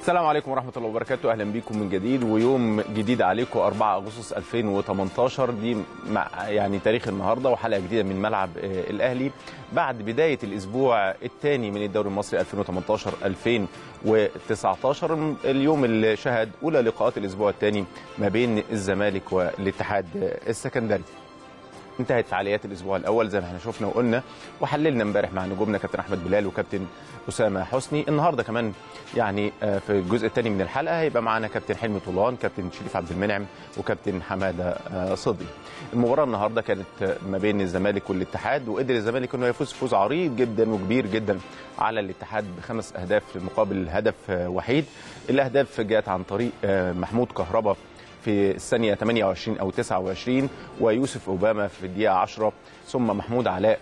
السلام عليكم ورحمة الله وبركاته أهلا بكم من جديد ويوم جديد عليكم 4 أغسطس 2018 دي مع يعني تاريخ النهاردة وحلقة جديدة من ملعب آه، الأهلي بعد بداية الأسبوع الثاني من الدوري المصري 2018 2019 اليوم اللي شهد أولى لقاءات الأسبوع الثاني ما بين الزمالك والاتحاد السكندري انتهت فعاليات الاسبوع الاول زي ما احنا شفنا وقلنا وحللنا امبارح مع نجومنا كابتن احمد بلال وكابتن اسامه حسني النهارده كمان يعني آه، في الجزء الثاني من الحلقه هيبقى معانا كابتن حلمي طولان كابتن شريف عبد المنعم وكابتن حماده آه، صدقي المباراه النهارده كانت آه، ما بين الزمالك والاتحاد وقدر الزمالك انه يفوز فوز عريض جدا وكبير جدا على الاتحاد بخمس اهداف مقابل هدف آه، وحيد الاهداف جاءت عن طريق آه، محمود كهربا في الثانية 28 أو 29 ويوسف أوباما في الدقيقة 10 ثم محمود علاء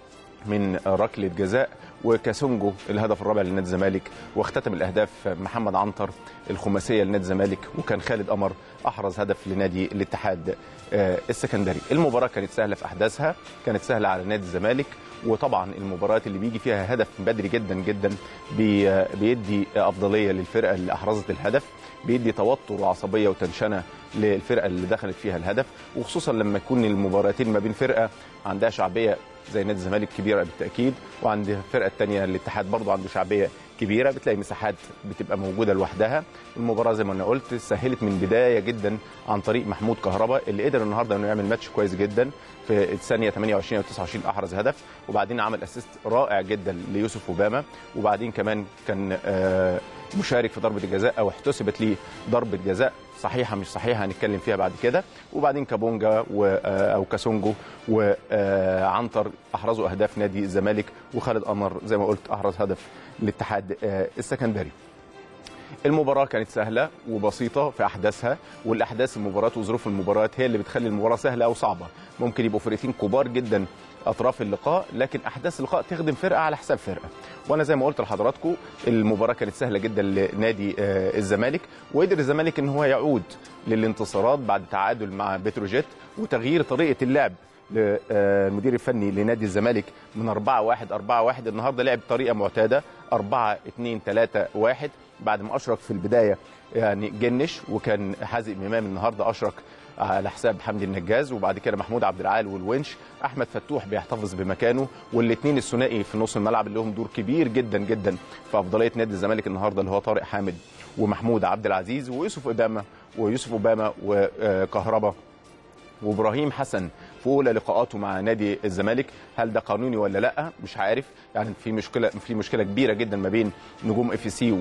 من ركلة جزاء وكاسونجو الهدف الرابع لنادي الزمالك واختتم الأهداف محمد عنتر الخماسية لنادي الزمالك وكان خالد قمر أحرز هدف لنادي الاتحاد آه، السكندري المباراة كانت سهلة في أحداثها كانت سهلة على نادي الزمالك وطبعا المباريات اللي بيجي فيها هدف من بدري جدا جدا بي بيدي افضليه للفرقه اللي احرزت الهدف بيدي توتر وعصبيه وتنشنه للفرقه اللي دخلت فيها الهدف وخصوصا لما يكون المباراتين ما بين فرقه عندها شعبيه زي نادي الزمالك كبيره بالتاكيد وعند الفرقه الثانيه الاتحاد برضه عنده شعبيه كبيره بتلاقي مساحات بتبقى موجوده لوحدها المباراه زي ما انا قلت سهلت من بدايه جدا عن طريق محمود كهربا اللي قدر النهارده انه يعمل ماتش كويس جدا في الثانيه 28 او 29 احرز هدف وبعدين عمل اسيست رائع جدا ليوسف اوباما وبعدين كمان كان آه، مشارك في ضربه الجزاء او احتسبت ليه ضربه جزاء صحيحه مش صحيحه هنتكلم فيها بعد كده وبعدين كابونجا و آه، او كاسونجو وعنتر احرزوا اهداف نادي الزمالك وخالد قمر زي ما قلت احرز هدف الاتحاد آه، السكندري المباراة كانت سهلة وبسيطة في أحداثها والأحداث المباراة وظروف المباريات هي اللي بتخلي المباراة سهلة أو صعبة ممكن يبقوا فرقتين كبار جدا أطراف اللقاء لكن أحداث اللقاء تخدم فرقة على حساب فرقة وأنا زي ما قلت لحضراتكم المباراة كانت سهلة جدا لنادي آه، الزمالك وقدر الزمالك إن هو يعود للانتصارات بعد تعادل مع بتروجيت وتغيير طريقة اللعب للمدير الفني لنادي الزمالك من 4 1 4 1 النهارده لعب بطريقه معتاده 4 2 3 1 بعد ما اشرك في البدايه يعني جنش وكان حازم امام النهارده اشرك على حساب حمدي النجاز وبعد كده محمود عبد العال والونش احمد فتوح بيحتفظ بمكانه والاثنين الثنائي في نص الملعب اللي لهم دور كبير جدا جدا في افضليه نادي الزمالك النهارده اللي هو طارق حامد ومحمود عبد العزيز ويوسف اوباما ويوسف اوباما وكهربا وابراهيم حسن في اولى لقاءاته مع نادي الزمالك هل ده قانوني ولا لا مش عارف يعني في مشكله في مشكله كبيره جدا ما بين نجوم اف سي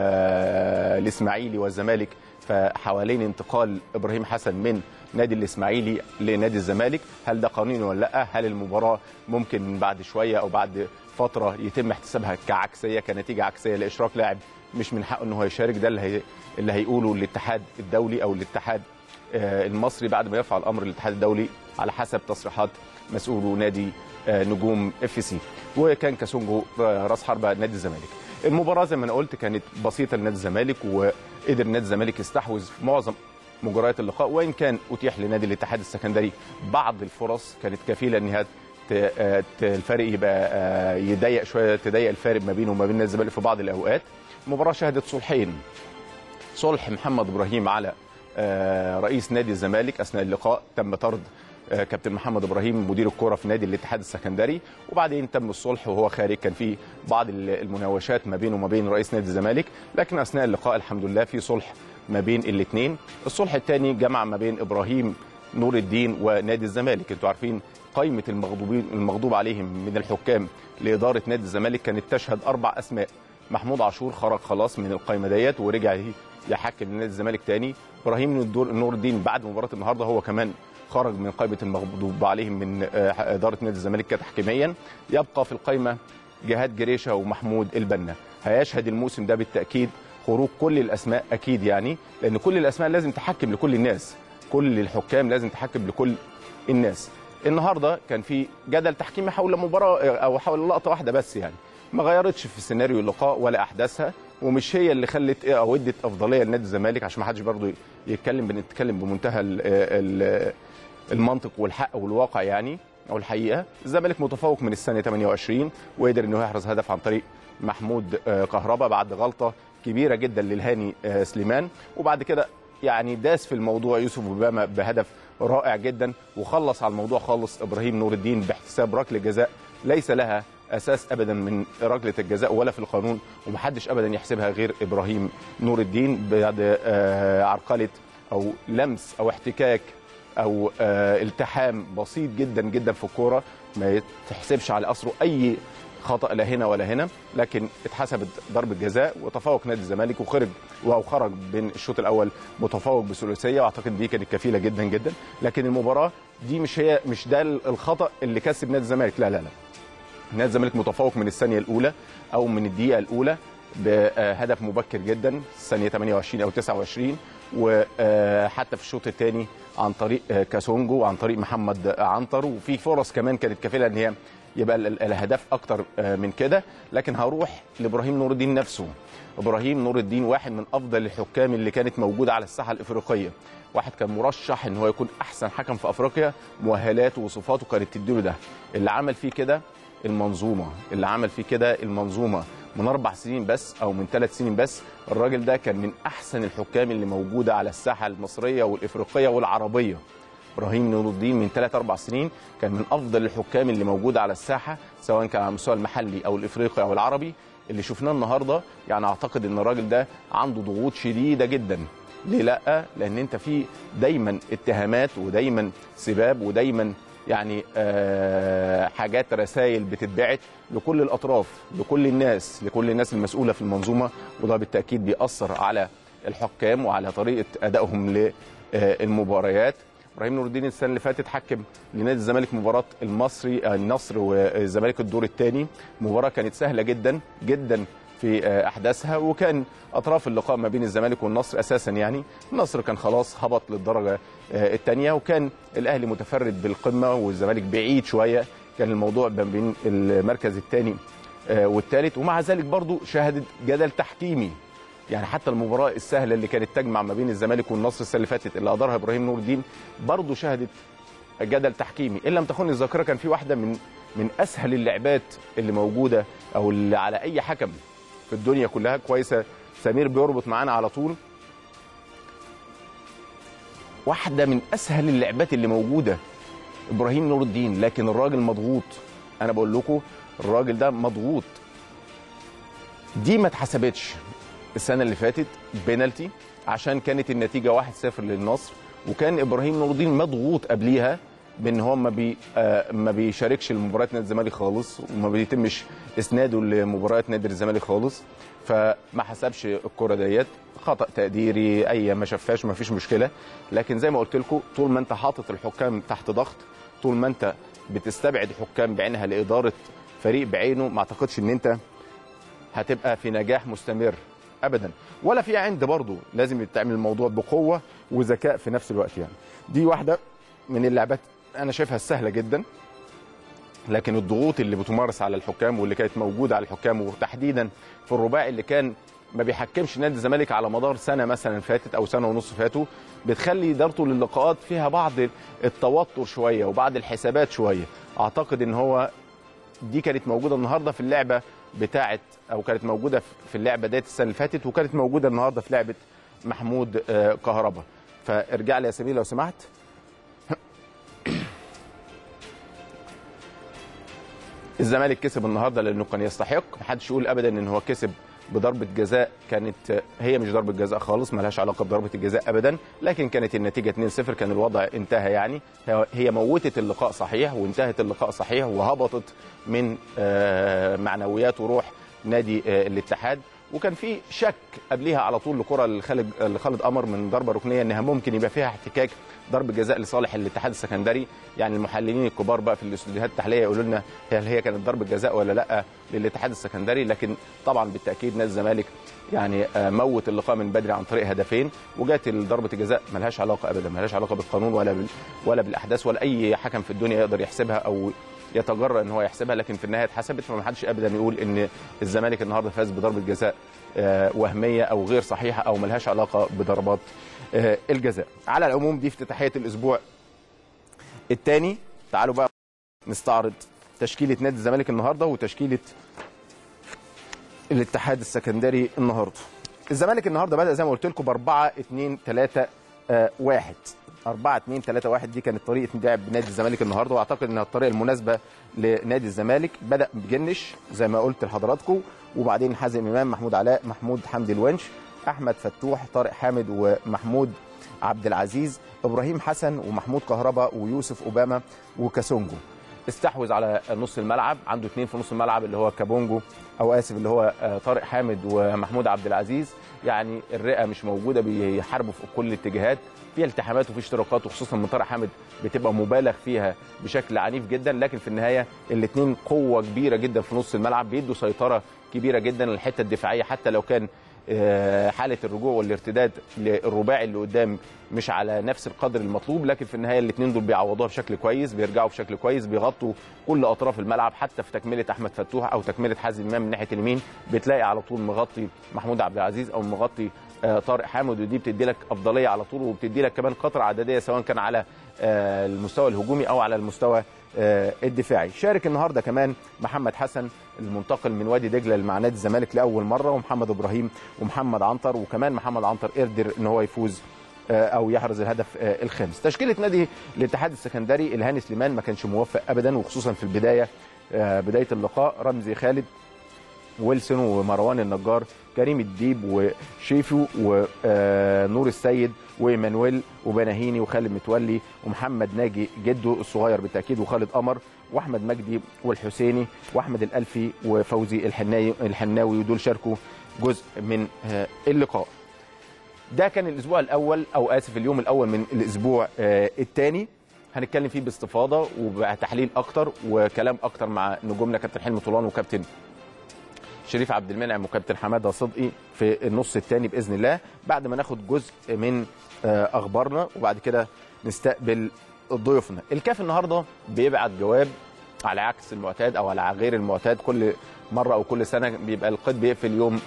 والاسماعيلي والزمالك فحوالين انتقال ابراهيم حسن من نادي الاسماعيلي لنادي الزمالك هل ده قانوني ولا لا هل المباراه ممكن بعد شويه او بعد فتره يتم احتسابها كعكسيه كنتيجه عكسيه لاشراك لاعب مش من حقه ان هو يشارك ده اللي هي اللي هيقوله الاتحاد الدولي او الاتحاد آه، المصري بعد ما يرفع الامر للاتحاد الدولي على حسب تصريحات مسؤولو نادي آه، نجوم اف سي وكان كاسونجو راس حربه نادي الزمالك المباراه زي ما انا قلت كانت بسيطه لنادي الزمالك وقدر نادي الزمالك يستحوذ في معظم مجريات اللقاء وان كان اتيح لنادي الاتحاد السكندري بعض الفرص كانت كفيله انها ت- آه، ت- الفارق يبقى آه، يضيق شويه تضيق الفارق ما بينه وما بين نادي الزمالك في بعض الاوقات المباراه شهدت صلحين صلح محمد ابراهيم على آه، رئيس نادي الزمالك اثناء اللقاء تم طرد آه، كابتن محمد ابراهيم مدير الكوره في نادي الاتحاد السكندري وبعدين تم الصلح وهو خارج كان في بعض ال- المناوشات ما بينه وما بين رئيس نادي الزمالك لكن اثناء اللقاء الحمد لله في صلح ما بين الاثنين الصلح الثاني جمع ما بين ابراهيم نور الدين ونادي الزمالك انتوا عارفين قائمه المغضوبين المغضوب عليهم من الحكام لاداره نادي الزمالك كانت تشهد اربع اسماء محمود عاشور خرج خلاص من القائمه ديت ورجع يحكم لنادي الزمالك تاني ابراهيم الدور- نور الدين بعد مباراه النهارده هو كمان خرج من قائمه المغضوب عليهم من آه، اداره نادي الزمالك كتحكيميا يبقى في القائمه جهاد جريشه ومحمود البنا هيشهد الموسم ده بالتاكيد خروج كل الاسماء اكيد يعني لان كل الاسماء لازم تحكم لكل الناس كل الحكام لازم تحكم لكل الناس النهارده كان في جدل تحكيمي حول مباراه او حول لقطه واحده بس يعني ما غيرتش في سيناريو اللقاء ولا احداثها ومش هي اللي خلت إيه او ادت افضليه لنادي الزمالك عشان ما حدش برضه يتكلم بنتكلم بمنتهى ال ال المنطق والحق والواقع يعني او الحقيقه الزمالك متفوق من السنه 28 وقدر انه يحرز هدف عن طريق محمود آه، كهربا بعد غلطه كبيره جدا للهاني آه، سليمان وبعد كده يعني داس في الموضوع يوسف اوباما بهدف رائع جدا وخلص على الموضوع خالص ابراهيم نور الدين باحتساب ركله جزاء ليس لها اساس ابدا من ركله الجزاء ولا في القانون ومحدش ابدا يحسبها غير ابراهيم نور الدين بعد آه، عرقله او لمس او احتكاك او آه، التحام بسيط جدا جدا في الكوره ما يتحسبش على اثره اي خطا لا هنا ولا هنا لكن اتحسبت ضربه جزاء وتفوق نادي الزمالك وخرج او خرج بين الشوط الاول متفوق بثلاثيه واعتقد دي كانت كفيله جدا جدا لكن المباراه دي مش هي مش ده الخطا اللي كسب نادي الزمالك لا لا لا نادي الزمالك متفوق من الثانيه الاولى او من الدقيقه الاولى بهدف مبكر جدا الثانيه 28 او 29 وحتى في الشوط الثاني عن طريق آه، كاسونجو وعن طريق محمد عنتر وفي فرص كمان كانت كفيله ان هي يبقى ال- ال- الاهداف اكتر آه، من كده لكن هروح لابراهيم نور الدين نفسه ابراهيم نور الدين واحد من افضل الحكام اللي كانت موجوده على الساحه الافريقيه واحد كان مرشح ان هو يكون احسن حكم في افريقيا مؤهلاته وصفاته كانت تديله ده اللي عمل فيه كده المنظومه اللي عمل فيه كده المنظومه من اربع سنين بس او من ثلاث سنين بس الراجل ده كان من احسن الحكام اللي موجوده على الساحه المصريه والافريقيه والعربيه ابراهيم نور الدين من ثلاث اربع سنين كان من افضل الحكام اللي موجوده على الساحه سواء كان على المستوى المحلي او الافريقي او العربي اللي شفناه النهارده يعني اعتقد ان الراجل ده عنده ضغوط شديده جدا ليه لا لان انت في دايما اتهامات ودايما سباب ودايما يعني آه حاجات رسائل بتتبعت لكل الاطراف لكل الناس لكل الناس المسؤوله في المنظومه وده بالتاكيد بيأثر على الحكام وعلى طريقه ادائهم للمباريات ابراهيم نور الدين السنه اللي فاتت حكم لنادي الزمالك مباراه المصري آه، النصر والزمالك الدور الثاني مباراه كانت سهله جدا جدا في آه، احداثها وكان اطراف اللقاء ما بين الزمالك والنصر اساسا يعني النصر كان خلاص هبط للدرجه الثانيه وكان الاهلي متفرد بالقمه والزمالك بعيد شويه كان الموضوع ما بين المركز الثاني والثالث ومع ذلك برضو شهدت جدل تحكيمي يعني حتى المباراه السهله اللي كانت تجمع ما بين الزمالك والنصر السنه اللي فاتت اللي ادارها ابراهيم نور الدين برضه شهدت جدل تحكيمي ان لم تخن الذاكره كان في واحده من من اسهل اللعبات اللي موجوده او اللي على اي حكم في الدنيا كلها كويسه سمير بيربط معانا على طول واحده من اسهل اللعبات اللي موجوده ابراهيم نور الدين لكن الراجل مضغوط انا بقول لكم الراجل ده مضغوط دي ما اتحسبتش السنه اللي فاتت بينالتي عشان كانت النتيجه 1-0 للنصر وكان ابراهيم نور الدين مضغوط قبليها بان هو ما بي آه ما بيشاركش المباريات نادي الزمالك خالص وما بيتمش اسناده لمباريات نادي الزمالك خالص فما حسبش الكره ديت خطا تقديري اي ما شافهاش ما فيش مشكله لكن زي ما قلت لكم طول ما انت حاطط الحكام تحت ضغط طول ما انت بتستبعد حكام بعينها لاداره فريق بعينه ما اعتقدش ان انت هتبقى في نجاح مستمر ابدا ولا في عند برضه لازم يتعمل الموضوع بقوه وذكاء في نفس الوقت يعني دي واحده من اللعبات انا شايفها سهله جدا لكن الضغوط اللي بتمارس على الحكام واللي كانت موجوده على الحكام وتحديدا في الرباعي اللي كان ما بيحكمش نادي الزمالك على مدار سنه مثلا فاتت او سنه ونص فاتوا بتخلي ادارته للقاءات فيها بعض التوتر شويه وبعض الحسابات شويه اعتقد ان هو دي كانت موجوده النهارده في اللعبه بتاعه او كانت موجوده في اللعبه ديت السنه اللي فاتت وكانت موجوده النهارده في لعبه محمود آه، كهربا فارجع لي يا سمير لو سمحت الزمالك كسب النهارده لانه كان يستحق محدش يقول ابدا ان هو كسب بضربه جزاء كانت هي مش ضربه جزاء خالص ملهاش علاقه بضربه الجزاء ابدا لكن كانت النتيجه 2-0 كان الوضع انتهى يعني هي- هي موتت اللقاء صحيح وانتهت اللقاء صحيح وهبطت من آه، معنويات وروح نادي آه، الاتحاد وكان في شك قبليها على طول لكره لخالد لخالد قمر من ضربه ركنيه انها ممكن يبقى فيها احتكاك ضربه جزاء لصالح الاتحاد السكندري يعني المحللين الكبار بقى في الاستوديوهات التحليليه يقولوا لنا هل هي كانت ضربه جزاء ولا لا للاتحاد السكندري لكن طبعا بالتاكيد نادي الزمالك يعني آه، موت اللقاء من بدري عن طريق هدفين وجات ضربه الجزاء ملهاش علاقه ابدا ملهاش علاقه بالقانون ولا بال ولا بالاحداث ولا اي حكم في الدنيا يقدر يحسبها او يتجرأ ان هو يحسبها لكن في النهايه اتحسبت فما حدش ابدا يقول ان الزمالك النهارده فاز بضربه جزاء آه، وهميه او غير صحيحه او ملهاش علاقه بضربات آه، الجزاء على العموم دي افتتاحيه الاسبوع الثاني تعالوا بقى نستعرض تشكيله نادي الزمالك النهارده وتشكيله الاتحاد السكندري النهارده الزمالك النهارده بدا زي ما قلت لكم ب 4 2 3 1 4 2 3 1 دي كانت طريقه لعب نادي الزمالك النهارده واعتقد انها الطريقه المناسبه لنادي الزمالك بدا بجنش زي ما قلت لحضراتكم وبعدين حازم امام محمود علاء محمود حمدي الونش احمد فتوح طارق حامد ومحمود عبد العزيز ابراهيم حسن ومحمود كهربا ويوسف اوباما وكاسونجو استحوذ على نص الملعب عنده اثنين في نص الملعب اللي هو كابونجو او اسف اللي هو طارق حامد ومحمود عبد العزيز يعني الرئه مش موجوده بيحاربوا في كل الاتجاهات في التحامات وفي اشتراكات وخصوصا من طارق حامد بتبقى مبالغ فيها بشكل عنيف جدا لكن في النهايه الاثنين قوه كبيره جدا في نص الملعب بيدوا سيطره كبيره جدا للحته الدفاعيه حتى لو كان حاله الرجوع والارتداد للرباعي اللي قدام مش على نفس القدر المطلوب لكن في النهايه الاثنين دول بيعوضوها بشكل كويس بيرجعوا بشكل كويس بيغطوا كل اطراف الملعب حتى في تكمله احمد فتوح او تكمله حازم امام من ناحيه اليمين بتلاقي على طول مغطي محمود عبد العزيز او مغطي طارق حامد ودي بتدي لك افضليه على طول وبتدي لك كمان قطره عدديه سواء كان على المستوى الهجومي او على المستوى الدفاعي شارك النهارده كمان محمد حسن المنتقل من وادي دجله مع نادي الزمالك لاول مره ومحمد ابراهيم ومحمد عنتر وكمان محمد عنتر قدر ان هو يفوز او يحرز الهدف الخامس تشكيله نادي الاتحاد السكندري الهاني سليمان ما كانش موفق ابدا وخصوصا في البدايه بدايه اللقاء رمزي خالد ويلسون ومروان النجار كريم الديب وشيفو ونور السيد وايمانويل وبناهيني وخالد متولي ومحمد ناجي جده الصغير بالتاكيد وخالد قمر واحمد مجدي والحسيني واحمد الالفي وفوزي الحناوي الحناوي ودول شاركوا جزء من اللقاء ده كان الاسبوع الاول او اسف اليوم الاول من الاسبوع الثاني هنتكلم فيه باستفاضه وبتحليل اكتر وكلام اكتر مع نجومنا كابتن حلمي طولان وكابتن شريف عبد المنعم وكابتن حماده صدقي في النص الثاني باذن الله بعد ما ناخد جزء من اخبارنا وبعد كده نستقبل ضيوفنا الكاف النهارده بيبعت جواب على عكس المعتاد او على غير المعتاد كل مره او كل سنه بيبقى القيد بيقفل يوم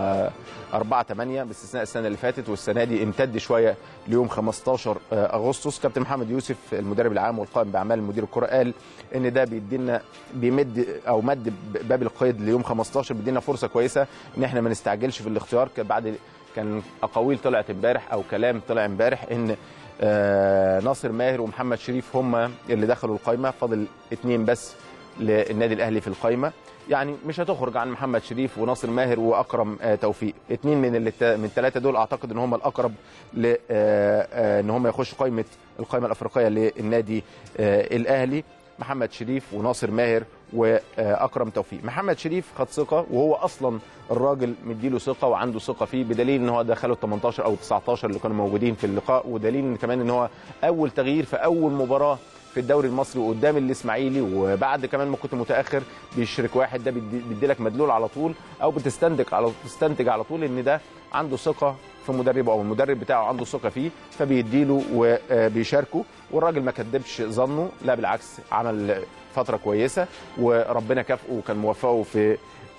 4 8 باستثناء السنه اللي فاتت والسنه دي امتد شويه ليوم 15 اغسطس كابتن محمد يوسف المدرب العام والقائم باعمال مدير الكره قال ان ده بيدينا بيمد او مد باب القيد ليوم 15 بيدينا فرصه كويسه ان احنا ما نستعجلش في الاختيار بعد كان اقاويل طلعت امبارح او كلام طلع امبارح ان آه ناصر ماهر ومحمد شريف هم اللي دخلوا القايمه فاضل اثنين بس للنادي الاهلي في القايمه يعني مش هتخرج عن محمد شريف وناصر ماهر واكرم آه توفيق اثنين من الت... من الثلاثه دول اعتقد ان هم الاقرب ل آه ان هم يخشوا قائمه القائمه الافريقيه للنادي الاهلي محمد شريف وناصر ماهر واكرم توفيق محمد شريف خد ثقه وهو اصلا الراجل مديله ثقه وعنده ثقه فيه بدليل ان هو دخله ال 18 او 19 اللي كانوا موجودين في اللقاء ودليل ان كمان ان هو اول تغيير في اول مباراه في الدوري المصري قدام الاسماعيلي وبعد كمان ما كنت متاخر بيشرك واحد ده بيدي لك مدلول على طول او بتستنتج على تستنتج على طول ان ده عنده ثقه في مدربه او المدرب بتاعه عنده ثقه فيه فبيديله وبيشاركه والراجل ما كدبش ظنه لا بالعكس عمل فتره كويسه وربنا كافئه وكان موفقه في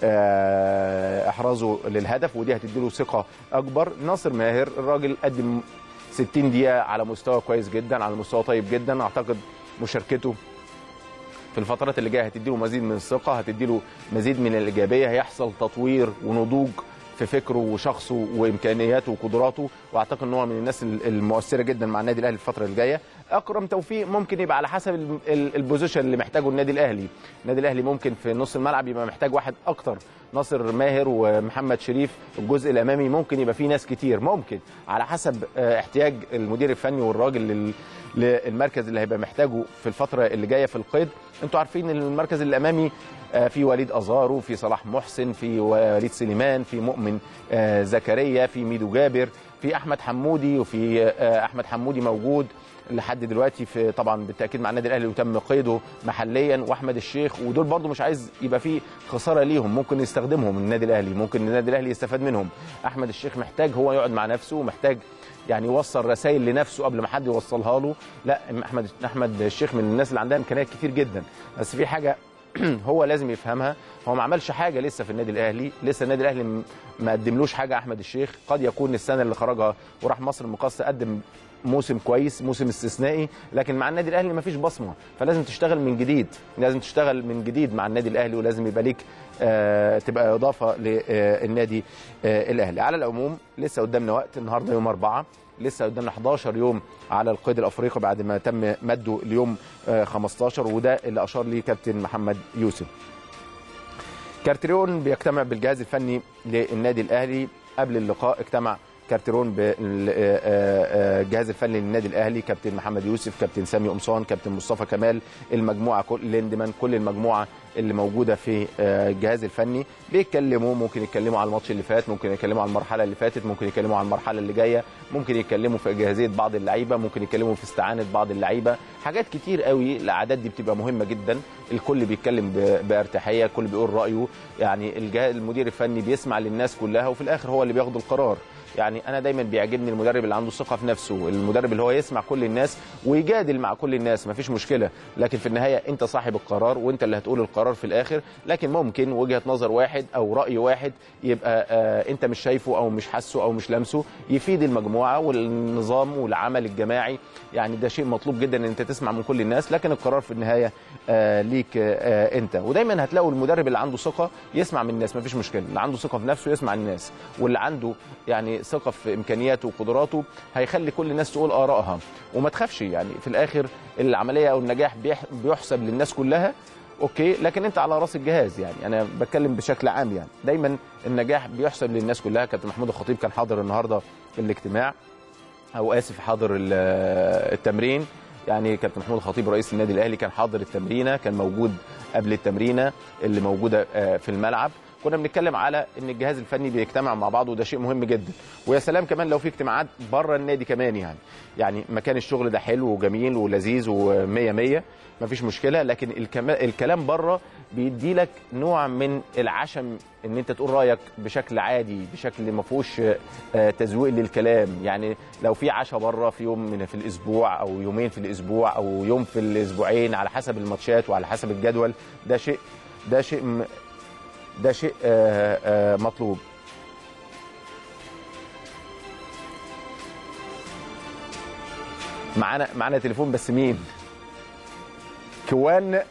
احرازه للهدف ودي هتديله ثقه اكبر ناصر ماهر الراجل قدم 60 دقيقه على مستوى كويس جدا على مستوى طيب جدا اعتقد مشاركته في الفترات اللي جايه هتديله مزيد من الثقه هتديله مزيد من الايجابيه هيحصل تطوير ونضوج في فكره وشخصه وامكانياته وقدراته واعتقد ان هو من الناس المؤثره جدا مع النادي الاهلي الفتره الجايه اكرم توفيق ممكن يبقى على حسب البوزيشن اللي محتاجه النادي الاهلي النادي الاهلي ممكن في نص الملعب يبقى محتاج واحد اكتر ناصر ماهر ومحمد شريف الجزء الامامي ممكن يبقى فيه ناس كتير ممكن على حسب احتياج المدير الفني والراجل للمركز اللي هيبقى محتاجه في الفتره اللي جايه في القيد انتوا عارفين ان المركز الامامي في وليد ازارو في صلاح محسن في وليد سليمان في مؤمن زكريا في ميدو جابر في احمد حمودي وفي احمد حمودي موجود لحد دلوقتي في طبعا بالتاكيد مع النادي الاهلي وتم قيده محليا واحمد الشيخ ودول برضو مش عايز يبقى في خساره ليهم ممكن يستخدمهم النادي الاهلي ممكن النادي الاهلي يستفاد منهم احمد الشيخ محتاج هو يقعد مع نفسه ومحتاج يعني يوصل رسائل لنفسه قبل ما حد يوصلها له لا احمد احمد الشيخ من الناس اللي عندها امكانيات كتير جدا بس في حاجه هو لازم يفهمها هو ما عملش حاجه لسه في النادي الاهلي لسه النادي الاهلي م- ما قدملوش حاجه احمد الشيخ قد يكون السنه اللي خرجها وراح مصر المقاصه قدم موسم كويس موسم استثنائي لكن مع النادي الاهلي مفيش بصمه فلازم تشتغل من جديد لازم تشتغل من جديد مع النادي الاهلي ولازم يبقى ليك آه تبقى اضافه للنادي آه الاهلي على العموم لسه قدامنا وقت النهارده يوم أربعة لسه قدامنا 11 يوم على القيد الافريقي بعد ما تم مده اليوم آه 15 وده اللي اشار ليه كابتن محمد يوسف كارتريون بيجتمع بالجهاز الفني للنادي الاهلي قبل اللقاء اجتمع كارترون بالجهاز الفني للنادي الاهلي كابتن محمد يوسف كابتن سامي قمصان كابتن مصطفى كمال المجموعه كل ليندمان كل المجموعه اللي موجوده في آه، الجهاز الفني بيتكلموا ممكن يتكلموا على الماتش اللي فات ممكن يتكلموا على المرحله اللي فاتت ممكن يتكلموا على المرحله اللي جايه ممكن يتكلموا في جاهزيه بعض اللعيبه ممكن يتكلموا في استعانه بعض اللعيبه حاجات كتير قوي الاعداد دي بتبقى مهمه جدا الكل بيتكلم ب- بارتياحيه الكل بيقول رايه يعني الجهاز المدير الفني بيسمع للناس كلها وفي الاخر هو اللي بياخد القرار يعني انا دايما بيعجبني المدرب اللي عنده ثقه في نفسه المدرب اللي هو يسمع كل الناس ويجادل مع كل الناس مفيش مشكله لكن في النهايه انت صاحب القرار وانت اللي هتقول القرار في الاخر لكن ممكن وجهه نظر واحد او راي واحد يبقى آه انت مش شايفه او مش حاسه او مش لامسه يفيد المجموعه والنظام والعمل الجماعي يعني ده شيء مطلوب جدا ان انت تسمع من كل الناس لكن القرار في النهايه آه ليك آه انت ودايما هتلاقوا المدرب اللي عنده ثقه يسمع من الناس مفيش مشكله اللي عنده ثقه في نفسه يسمع الناس واللي عنده يعني ثقه في امكانياته وقدراته هيخلي كل الناس تقول ارائها وما تخافش يعني في الاخر العمليه او النجاح بيح- بيحسب للناس كلها اوكي لكن انت على راس الجهاز يعني انا بتكلم بشكل عام يعني دايما النجاح بيحسب للناس كلها كابتن محمود الخطيب كان حاضر النهارده الاجتماع او اسف حاضر ال- التمرين يعني كابتن محمود الخطيب رئيس النادي الاهلي كان حاضر التمرينه كان موجود قبل التمرينه اللي موجوده آه، في الملعب كنا بنتكلم على ان الجهاز الفني بيجتمع مع بعض وده شيء مهم جدا ويا سلام كمان لو في اجتماعات بره النادي كمان يعني يعني مكان الشغل ده حلو وجميل ولذيذ ومية مية مفيش مشكله لكن الكما- الكلام بره بيدي لك نوع من العشم ان انت تقول رايك بشكل عادي بشكل ما فيهوش آه، تزويق للكلام يعني لو في عشاء بره في يوم من في الاسبوع او يومين في الاسبوع او يوم في الاسبوعين على حسب الماتشات وعلى حسب الجدول ده شيء ده شيء م- ده شيء آه، آه، مطلوب معانا معانا تليفون بس مين كوان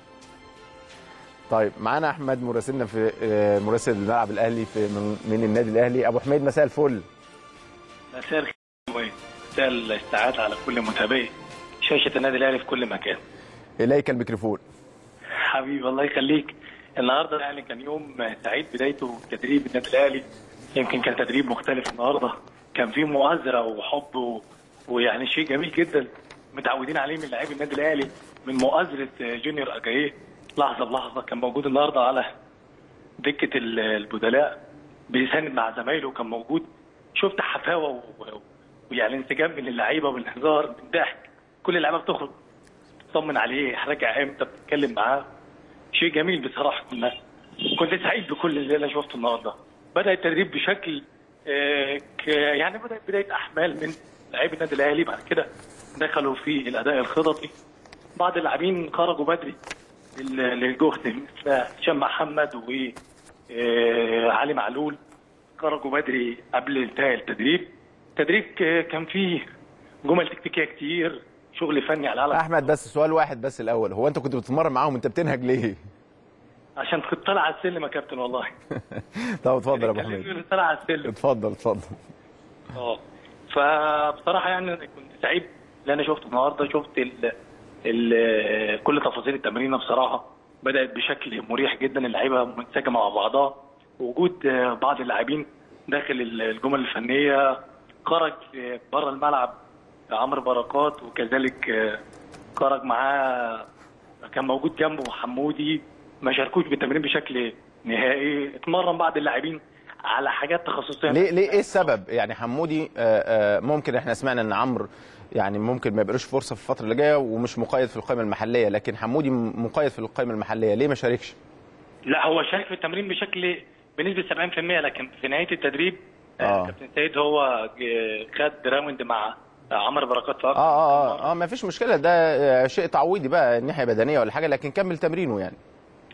طيب معانا احمد مراسلنا في آه، مراسل الملعب الاهلي في من, من النادي الاهلي ابو حميد مساء الفل مساء الخير ومساء السعادة على كل متابعي شاشة النادي الأهلي في كل مكان اليك الميكروفون حبيبي الله يخليك النهارده يعني كان يوم سعيد بدايته تدريب النادي الأهلي يمكن كان تدريب مختلف النهارده كان فيه مؤازرة وحب و... ويعني شيء جميل جدا متعودين عليه من لاعبي النادي الأهلي من مؤازرة جونيور أجاييه لحظة بلحظة كان موجود النهارده على دكة ال- البدلاء بيساند مع زمايله كان موجود شفت حفاوة و- ويعني انسجام من اللعيبة والهزار من ضحك كل اللعيبة بتخرج تطمن عليه راجع امتى بتتكلم معاه شيء جميل بصراحة كنا كنت سعيد بكل اللي انا شفته النهارده بدأ التدريب بشكل آه، ك- يعني بدأ بداية أحمال من لاعبي النادي الأهلي بعد كده دخلوا في الأداء الخططي بعض اللاعبين خرجوا بدري لل- للجهد مثل هشام محمد وعلي معلول خرجوا بدري قبل انتهاء التدريب التدريب ك- كان فيه جمل تكتيكيه كتير شغل فني على اعلى احمد بس سؤال واحد بس الاول هو انت كنت بتتمرن معاهم انت بتنهج ليه عشان كنت طالع على السلم يا كابتن والله طب اتفضل يا ابو كلمني حميد وأنا طالع على السلم اتفضل اتفضل اه فبصراحه يعني أنا كنت سعيد اللي انا شفته النهارده شفت ال ال كل تفاصيل التمرين بصراحه بدات بشكل مريح جدا اللعيبه منسجمه مع بعضها وجود آه، بعض اللاعبين داخل ال- الجمل الفنيه خرج آه، بره الملعب عمرو بركات وكذلك آه، خرج معاه كان موجود جنبه حمودي ما شاركوش بالتمرين بشكل نهائي اتمرن بعض اللاعبين على حاجات تخصصيه ليه ليه ايه السبب يعني حمودي آه، آه، ممكن احنا سمعنا ان عمرو يعني ممكن ما يبقاش فرصه في الفتره اللي جايه ومش مقيد في القائمه المحليه لكن حمودي م- مقيد في القائمه المحليه ليه ما شاركش لا هو شارك في التمرين بشكل بنسبه 70% لكن في نهايه التدريب آه. آه. كابتن سيد هو ج- خد راوند مع عمرو بركات في اه أكتر من اه مرة. اه, آه ما فيش مشكله ده آه، شيء تعويضي بقى ناحيه بدنيه ولا حاجه لكن كمل تمرينه يعني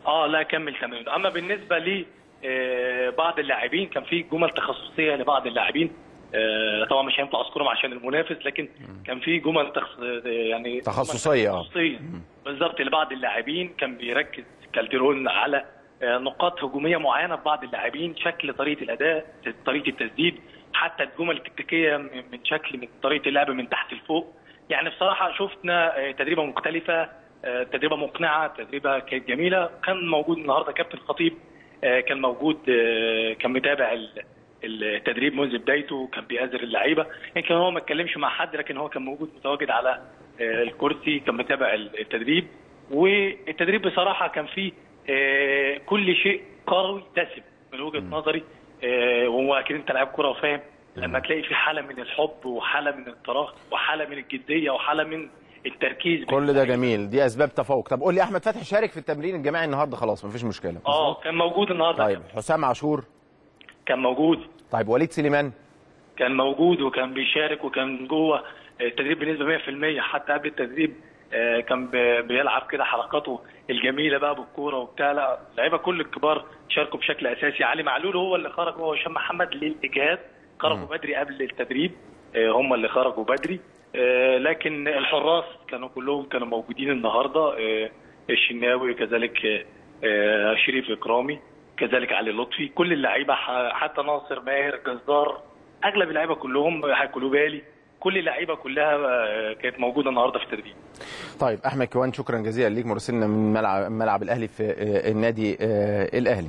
اه لا كمل تمام اما بالنسبه لي آه، بعض اللاعبين كان في جمل تخصصيه لبعض اللاعبين آه، طبعا مش هينفع اذكرهم عشان المنافس لكن كان في جمل تخص... يعني تخصصية، آه. تخصصيه بالظبط لبعض اللاعبين كان بيركز كالديرون على آه، نقاط هجوميه معينه في بعض اللاعبين شكل طريقه الاداء طريقه التسديد حتى الجمل التكتيكيه من من شكل من طريقه اللعب من تحت لفوق يعني بصراحه شفنا آه، تدريبه مختلفه آه، تدريبه مقنعه تدريبه كانت جميله كان موجود النهارده كابتن خطيب آه، كان موجود آه، كان متابع ال- التدريب منذ بدايته كان بيأذر اللعيبه يمكن هو ما اتكلمش مع حد لكن هو كان موجود متواجد على آه، الكرسي كان متابع التدريب والتدريب بصراحه كان فيه آه، كل شيء كروي دسم من وجهه نظري آه، وهو اكيد انت لاعب كوره وفاهم لما تلاقي في حاله من الحب وحاله من التراخي وحاله من الجديه وحاله من التركيز كل ده جميل دي اسباب تفوق طب قول لي احمد فتحي شارك في التمرين الجماعي النهارده خلاص مفيش مشكله اه كان موجود النهارده طيب حسام عاشور كان موجود طيب وليد سليمان كان موجود وكان بيشارك وكان جوه التدريب بنسبه 100% حتى قبل التدريب آه، كان بي- بيلعب كده حركاته الجميله بقى بالكوره وبتاع لا اللعيبه كل الكبار شاركوا بشكل اساسي علي معلول هو اللي خرج هو وهشام محمد للاجهاد خرجوا بدري قبل التدريب آه، هم اللي خرجوا بدري آه، لكن الحراس كانوا كلهم كانوا موجودين النهارده آه، الشناوي كذلك آه، آه، شريف اكرامي كذلك علي لطفي كل اللعيبه ح- حتى ناصر ماهر جزار اغلب اللعيبه كلهم كلوبالي كل اللعيبه كلها آه، كانت موجوده النهارده في التدريب طيب احمد كوان شكرا جزيلا ليك مراسلنا من ملعب ملعب الاهلي في آه، النادي آه، الاهلي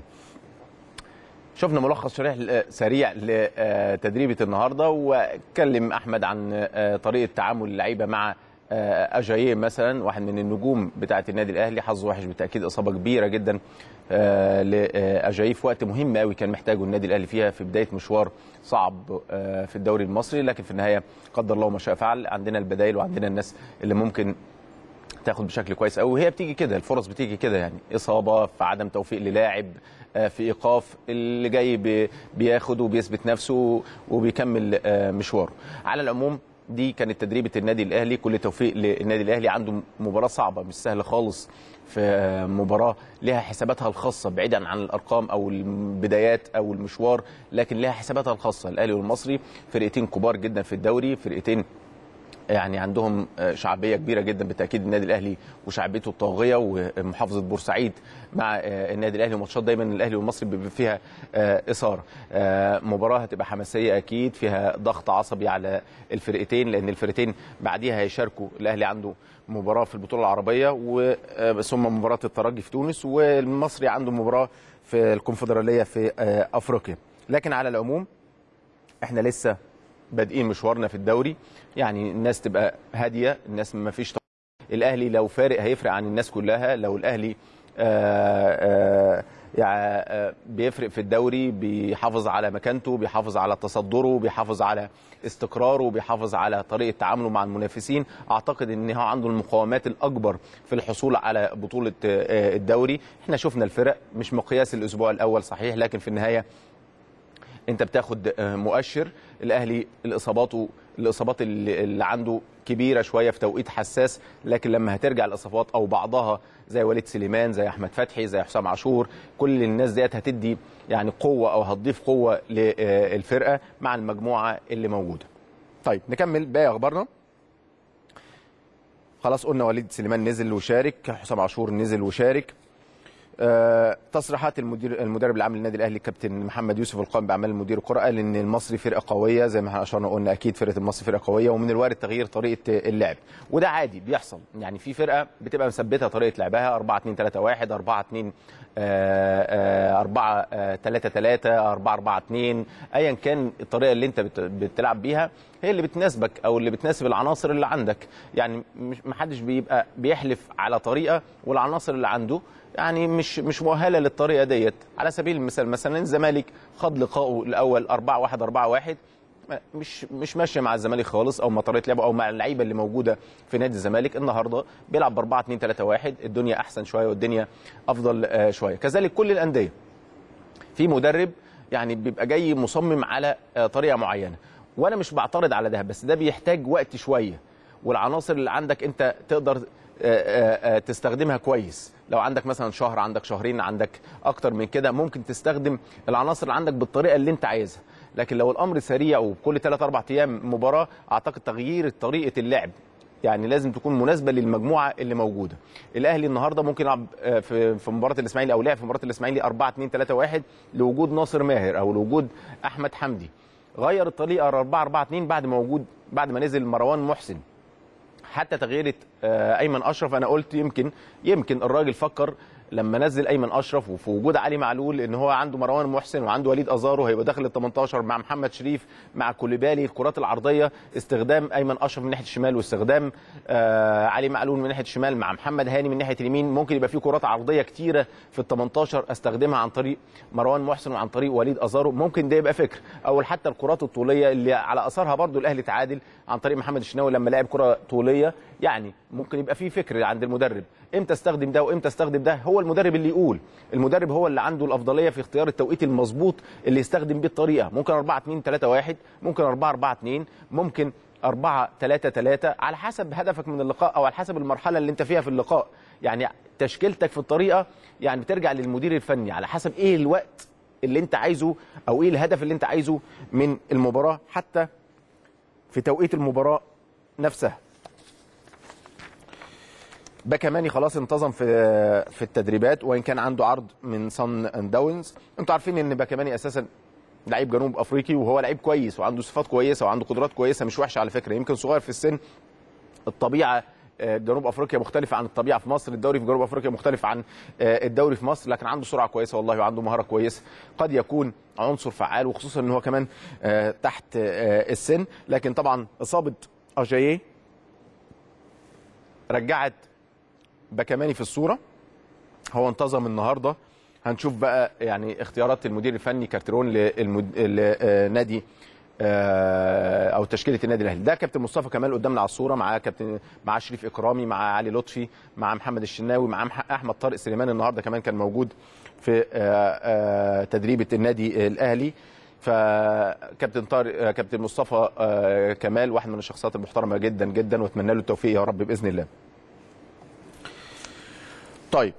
شفنا ملخص شريح سريع لتدريبه النهارده واتكلم احمد عن آه، طريقه تعامل اللعيبه مع آه، اجاييه مثلا واحد من النجوم بتاعه النادي الاهلي حظه وحش بالتاكيد اصابه كبيره جدا آه، لاجاييه في وقت مهم قوي كان محتاجه النادي الاهلي فيها في بدايه مشوار صعب آه، في الدوري المصري لكن في النهايه قدر الله ما شاء فعل عندنا البدائل وعندنا الناس اللي ممكن تاخد بشكل كويس قوي وهي بتيجي كده الفرص بتيجي كده يعني اصابه في عدم توفيق للاعب آه، في ايقاف اللي جاي بي- بياخد وبيثبت نفسه وبيكمل آه، مشواره على العموم دي كانت تدريبه النادي الاهلي كل توفيق للنادي الاهلي عنده مباراه صعبه مش سهله خالص في آه، مباراه لها حساباتها الخاصه بعيدا عن الارقام او البدايات او المشوار لكن لها حساباتها الخاصه الاهلي والمصري فرقتين كبار جدا في الدوري فرقتين يعني عندهم شعبيه كبيره جدا بالتاكيد النادي الاهلي وشعبيته الطاغيه ومحافظه بورسعيد مع النادي الاهلي وماتشات دايما الاهلي والمصري بيبقى فيها اثاره مباراه هتبقى حماسيه اكيد فيها ضغط عصبي على الفرقتين لان الفرقتين بعديها هيشاركوا الاهلي عنده مباراه في البطوله العربيه ثم مباراه الترجي في تونس والمصري عنده مباراه في الكونفدراليه في افريقيا لكن على العموم احنا لسه بادئين مشوارنا في الدوري يعني الناس تبقى هاديه الناس ما فيش الاهلي لو فارق هيفرق عن الناس كلها لو الاهلي آآ آآ يعني بيفرق في الدوري بيحافظ على مكانته بيحافظ على تصدره بيحافظ على استقراره بيحافظ على طريقه تعامله مع المنافسين اعتقد ان هو عنده المقومات الاكبر في الحصول على بطوله الدوري احنا شفنا الفرق مش مقياس الاسبوع الاول صحيح لكن في النهايه انت بتاخد مؤشر الاهلي الاصابات الاصابات اللي عنده كبيره شويه في توقيت حساس لكن لما هترجع الاصابات او بعضها زي وليد سليمان زي احمد فتحي زي حسام عاشور كل الناس ديت هتدي يعني قوه او هتضيف قوه للفرقه مع المجموعه اللي موجوده. طيب نكمل باقي اخبارنا. خلاص قلنا وليد سليمان نزل وشارك حسام عاشور نزل وشارك أه تصريحات المدير المدرب العام للنادي الاهلي كابتن محمد يوسف القائم باعمال المدير الكره قال ان المصري فرقه قويه زي ما احنا اشرنا قلنا اكيد فرقه المصري فرقه قويه ومن الوارد تغيير طريقه اللعب وده عادي بيحصل يعني في فرقه بتبقى مثبته طريقه لعبها 4 2 3 1 4 2 4 3 3 4 4 2 ايا كان الطريقه اللي انت بتلعب بيها هي اللي بتناسبك او اللي بتناسب العناصر اللي عندك يعني ما حدش بيبقى بيحلف على طريقه والعناصر اللي عنده يعني مش مش مؤهله للطريقه ديت على سبيل المثال مثلا الزمالك خد لقائه الاول 4 1 4 1 مش مش ماشيه مع الزمالك خالص او مع طريقه لعبه او مع اللعيبه اللي موجوده في نادي الزمالك النهارده بيلعب ب 4 2 3 1 الدنيا احسن شويه والدنيا افضل شويه كذلك كل الانديه في مدرب يعني بيبقى جاي مصمم على طريقه معينه وانا مش بعترض على ده بس ده بيحتاج وقت شويه والعناصر اللي عندك انت تقدر آه، آه، تستخدمها كويس لو عندك مثلا شهر عندك شهرين عندك اكتر من كده ممكن تستخدم العناصر اللي عندك بالطريقه اللي انت عايزها لكن لو الامر سريع وكل 3 4 ايام مباراه اعتقد تغيير طريقه اللعب يعني لازم تكون مناسبه للمجموعه اللي موجوده الاهلي النهارده ممكن يلعب آه، في في مباراه الاسماعيلي او لعب في مباراه الاسماعيلي 4 2 3 1 لوجود ناصر ماهر او لوجود احمد حمدي غير الطريقه 4 4 2 بعد ما وجود بعد ما نزل مروان محسن حتى تغيير آه، ايمن اشرف انا قلت يمكن يمكن الراجل فكر لما نزل ايمن اشرف وفي وجود علي معلول ان هو عنده مروان محسن وعنده وليد ازارو هيبقى داخل ال 18 مع محمد شريف مع كوليبالي الكرات العرضيه استخدام ايمن اشرف من ناحيه الشمال واستخدام آه علي معلول من ناحيه الشمال مع محمد هاني من ناحيه اليمين ممكن يبقى في كرات عرضيه كتيره في ال 18 استخدمها عن طريق مروان محسن وعن طريق وليد ازارو ممكن ده يبقى فكر او حتى الكرات الطوليه اللي على اثرها برضو الاهلي تعادل عن طريق محمد الشناوي لما لعب كره طوليه يعني ممكن يبقى في فكر عند المدرب امتى استخدم ده وامتى استخدم ده هو المدرب اللي يقول المدرب هو اللي عنده الافضليه في اختيار التوقيت المظبوط اللي يستخدم بيه الطريقه ممكن 4 2 3 1 ممكن 4 4 2 ممكن 4 3 3 على حسب هدفك من اللقاء او على حسب المرحله اللي انت فيها في اللقاء يعني تشكيلتك في الطريقه يعني بترجع للمدير الفني على حسب ايه الوقت اللي انت عايزه او ايه الهدف اللي انت عايزه من المباراه حتى في توقيت المباراه نفسها باكاماني خلاص انتظم في في التدريبات وان كان عنده عرض من صن داونز انتوا عارفين ان باكاماني اساسا لعيب جنوب افريقي وهو لعيب كويس وعنده صفات كويسه وعنده قدرات كويسه مش وحشه على فكره يمكن صغير في السن الطبيعه آه، جنوب افريقيا مختلفه عن الطبيعه في مصر الدوري في جنوب افريقيا مختلف عن آه، الدوري في مصر لكن عنده سرعه كويسه والله وعنده مهاره كويسه قد يكون عنصر فعال وخصوصا ان هو كمان آه، تحت آه، السن لكن طبعا اصابه اجاييه رجعت باكاماني في الصوره هو انتظم النهارده هنشوف بقى يعني اختيارات المدير الفني كارترون للمد... لنادي آه، او تشكيله النادي الاهلي ده كابتن مصطفى كمال قدامنا على الصوره مع كابتن مع شريف اكرامي مع علي لطفي مع محمد الشناوي مع مح- احمد طارق سليمان النهارده كمان كان موجود في آه، آه، تدريبه النادي الاهلي فكابتن طارق آه، كابتن مصطفى آه، كمال واحد من الشخصيات المحترمه جدا جدا واتمنى له التوفيق يا رب باذن الله طيب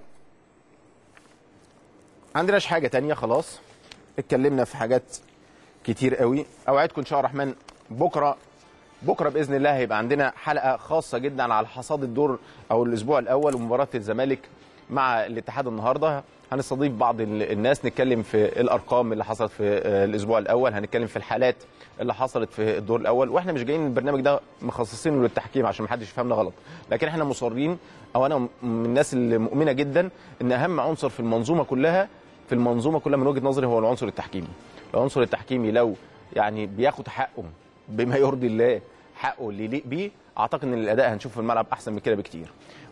عندناش حاجه تانية خلاص اتكلمنا في حاجات كتير قوي اوعدكم ان شاء الله الرحمن بكره بكره باذن الله هيبقى عندنا حلقه خاصه جدا على حصاد الدور او الاسبوع الاول ومباراه الزمالك مع الاتحاد النهارده هنستضيف بعض ال- الناس نتكلم في الارقام اللي حصلت في آه، الاسبوع الاول هنتكلم في الحالات اللي حصلت في الدور الاول واحنا مش جايين البرنامج ده مخصصينه للتحكيم عشان محدش يفهمنا غلط لكن احنا مصرين او انا من الناس اللي مؤمنه جدا ان اهم عنصر في المنظومه كلها في المنظومه كلها من وجهه نظري هو العنصر التحكيمي العنصر التحكيمي لو يعني بياخد حقه بما يرضي الله حقه اللي يليق بيه اعتقد ان الاداء هنشوفه في الملعب احسن من كده بكتير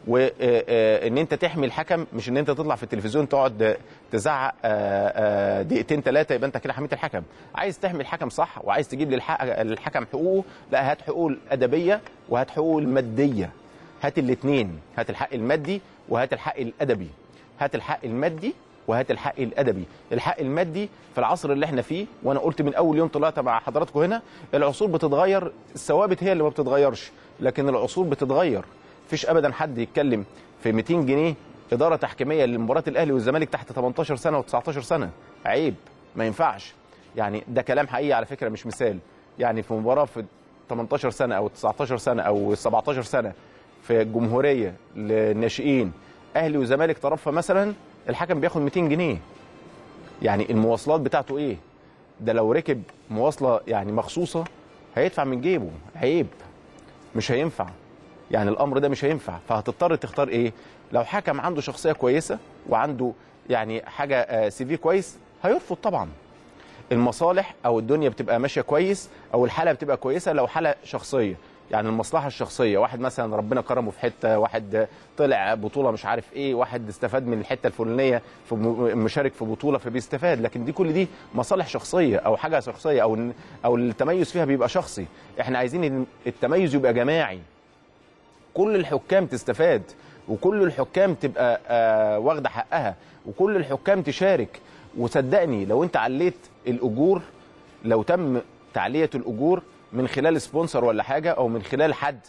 وان انت تحمي الحكم مش ان انت تطلع في التلفزيون تقعد تزعق آه، آه، دقيقتين ثلاثه يبقى انت كده حميت الحكم عايز تحمي الحكم صح وعايز تجيب للحق- للحكم حقوقه لا هات حقوقه الادبيه وهات حقوقه الماديه هات الاثنين هات الحق المادي وهات الحق الادبي هات الحق المادي وهات الحق الادبي الحق المادي في العصر اللي احنا فيه وانا قلت من اول يوم طلعت مع حضراتكم هنا العصور بتتغير الثوابت هي اللي ما بتتغيرش لكن العصور بتتغير مفيش ابدا حد يتكلم في 200 جنيه اداره تحكيميه لمباراه الاهلي والزمالك تحت 18 سنه و19 سنه عيب ما ينفعش يعني ده كلام حقيقي على فكره مش مثال يعني في مباراه في 18 سنه او 19 سنه او 17 سنه في الجمهوريه للناشئين اهلي وزمالك طرفها مثلا الحكم بياخد 200 جنيه يعني المواصلات بتاعته ايه ده لو ركب مواصله يعني مخصوصه هيدفع من جيبه عيب مش هينفع يعني الامر ده مش هينفع فهتضطر تختار ايه لو حكم عنده شخصيه كويسه وعنده يعني حاجه سي في كويس هيرفض طبعا المصالح او الدنيا بتبقى ماشيه كويس او الحاله بتبقى كويسه لو حاله شخصيه يعني المصلحه الشخصيه واحد مثلا ربنا كرمه في حته واحد طلع بطوله مش عارف ايه واحد استفاد من الحته الفلانيه في م- مشارك في بطوله فبيستفاد لكن دي كل دي مصالح شخصيه او حاجه شخصيه او او التميز فيها بيبقى شخصي احنا عايزين إن التميز يبقى جماعي كل الحكام تستفاد وكل الحكام تبقى آه واخده حقها وكل الحكام تشارك وصدقني لو انت عليت الاجور لو تم تعليه الاجور من خلال سبونسر ولا حاجه او من خلال حد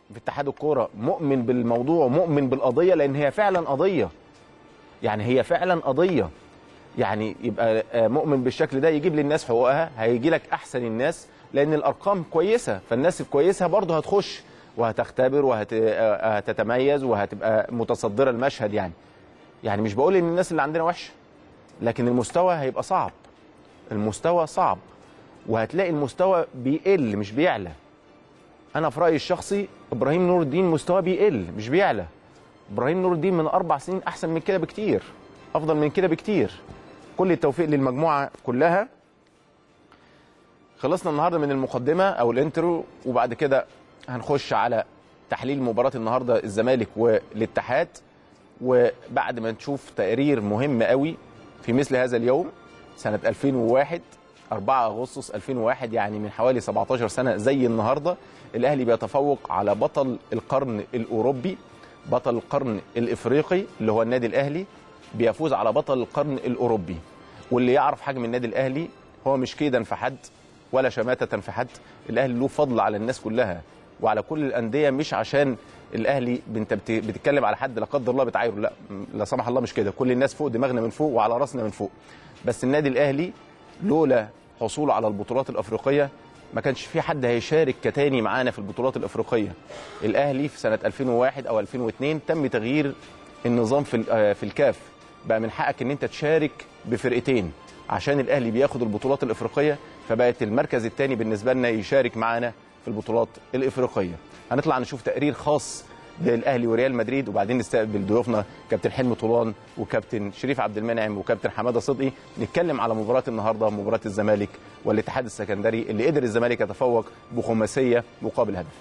في اتحاد الكوره مؤمن بالموضوع مؤمن بالقضيه لان هي فعلا قضيه يعني هي فعلا قضيه يعني يبقى آه، مؤمن بالشكل ده يجيب للناس حقوقها هيجي لك احسن الناس لان الارقام كويسه فالناس الكويسه برضه هتخش وهتختبر وهتتميز وهتبقى متصدره المشهد يعني يعني مش بقول ان الناس اللي عندنا وحشه لكن المستوى هيبقى صعب المستوى صعب وهتلاقي المستوى بيقل مش بيعلى انا في رايي الشخصي ابراهيم نور الدين مستواه بيقل مش بيعلى ابراهيم نور الدين من اربع سنين احسن من كده بكتير افضل من كده بكتير كل التوفيق للمجموعه كلها خلصنا النهارده من المقدمه او الانترو وبعد كده هنخش على تحليل مباراه النهارده الزمالك والاتحاد وبعد ما نشوف تقرير مهم قوي في مثل هذا اليوم سنه 2001 4 اغسطس 2001 يعني من حوالي 17 سنه زي النهارده الاهلي بيتفوق على بطل القرن الاوروبي بطل القرن الافريقي اللي هو النادي الاهلي بيفوز على بطل القرن الاوروبي واللي يعرف حجم النادي الاهلي هو مش كيدا في حد ولا شماتة في حد الاهلي له فضل على الناس كلها وعلى كل الانديه مش عشان الاهلي انت بت- بتتكلم على حد لا قدر الله بتعايره لا لا سمح الله مش كده كل الناس فوق دماغنا من فوق وعلى راسنا من فوق بس النادي الاهلي لولا حصوله على البطولات الافريقيه ما كانش في حد هيشارك كتاني معانا في البطولات الافريقيه الاهلي في سنه 2001 او 2002 تم تغيير النظام في ال- آه، في الكاف بقى من حقك ان انت تشارك بفرقتين عشان الاهلي بياخد البطولات الافريقيه فبقت المركز الثاني بالنسبه لنا يشارك معانا في البطولات الافريقيه هنطلع نشوف تقرير خاص بالاهلي وريال مدريد وبعدين نستقبل ضيوفنا كابتن حلمي طولان وكابتن شريف عبد المنعم وكابتن حماده صدقي نتكلم على مباراه النهارده مباراه الزمالك والاتحاد السكندري اللي قدر الزمالك يتفوق بخماسيه مقابل هدف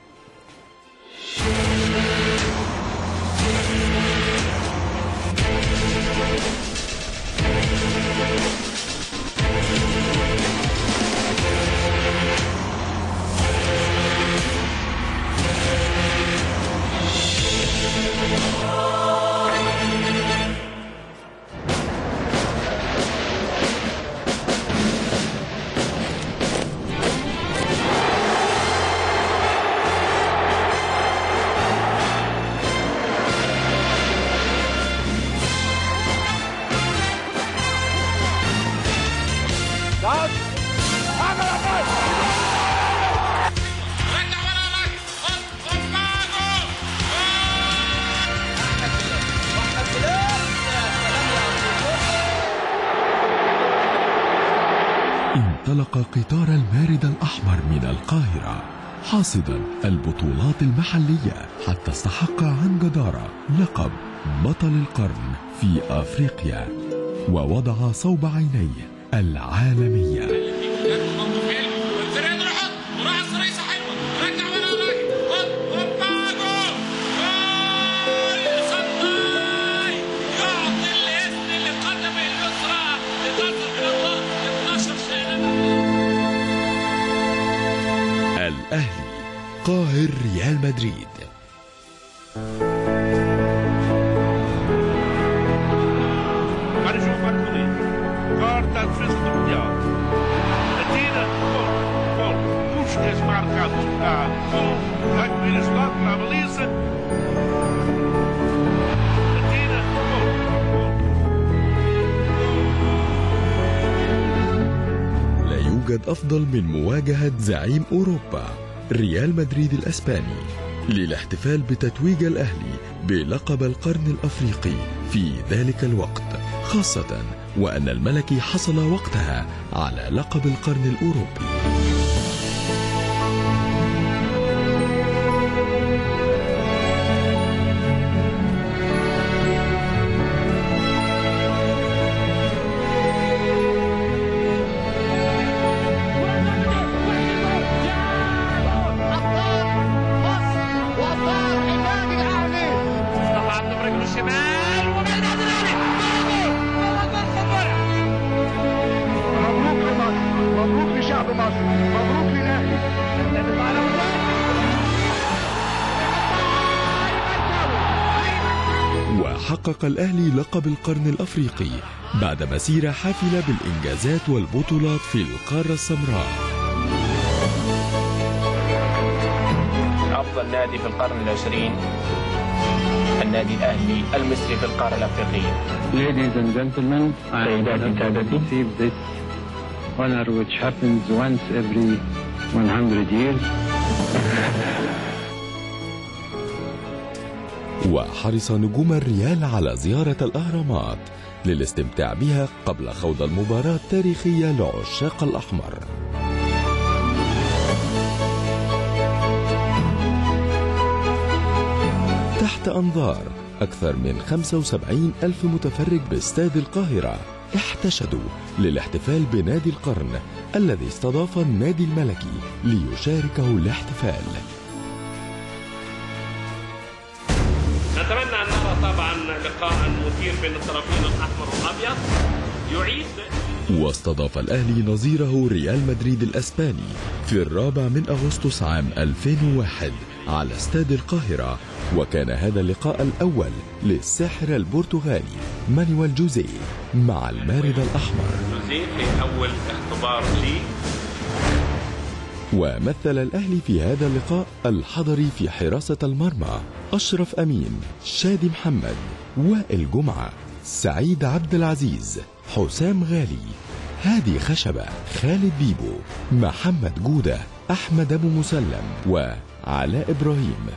رجع ورا لك هوب هوبا جول انطلق قطار المارد الأحمر من القاهرة حاصدا البطولات المحلية حتى استحق عن جدارة لقب بطل القرن في أفريقيا ووضع صوب عينيه العالمية كان موقف حلو والفريق راحت وراح الصريصه حلوه رجع ورا لك هوب هوبا جول جول صداي يعطي الاسم لقدم اليسرى لتصل الى الله 12 سنه الأهلي قاهر ريال مدريد Agora João Marco Lins. Corta a defesa do Mundial. Atira. Gol. Gol. Puskas marcado. Ah, gol. Vai comer ajudado para a baliza. Atira. Gol. Gol. لا يوجد أفضل من مواجهة زعيم أوروبا ريال مدريد الأسباني للاحتفال بتتويج الأهلي بلقب القرن الأفريقي في ذلك الوقت خاصة وأن الملكي حصل وقتها على لقب القرن الأوروبي طلعت برجله الشمال وبعدين النادي الاهلي جول جول صبري مبروك لمصر مبروك لشعب مصر مبروك للاهلي وحقق الأهلي لقب القرن الأفريقي بعد مسيرة حافلة بالإنجازات والبطولات في القارة السمراء أفضل نادي في القرن العشرين النادي الأهلي المصري في القارة الأفريقية Ladies and gentlemen, I am honored to receive this honor which happens once every 100 years. وحرص نجوم الريال على زيارة الأهرامات للاستمتاع بها قبل خوض المباراة التاريخية لعشاق الأحمر تحت أنظار أكثر من 75 ألف متفرج باستاد القاهرة احتشدوا للاحتفال بنادي القرن الذي استضاف النادي الملكي ليشاركه الاحتفال نتمنى ان نرى طبعا لقاء مثير بين الطرفين الاحمر والابيض يعيد واستضاف الأهلي نظيره ريال مدريد الأسباني في الرابع من أغسطس عام 2001 على استاد القاهرة وكان هذا اللقاء الأول للساحر البرتغالي مانويل جوزيه مع المارد الأحمر جوزيه في اول اختبار لي ومثل الأهلي في هذا اللقاء الحضري في حراسة المرمى أشرف أمين شادي محمد وائل جمعة سعيد عبد العزيز حسام غالي هادي خشبة خالد بيبو محمد جودة أحمد أبو مسلم وعلاء إبراهيم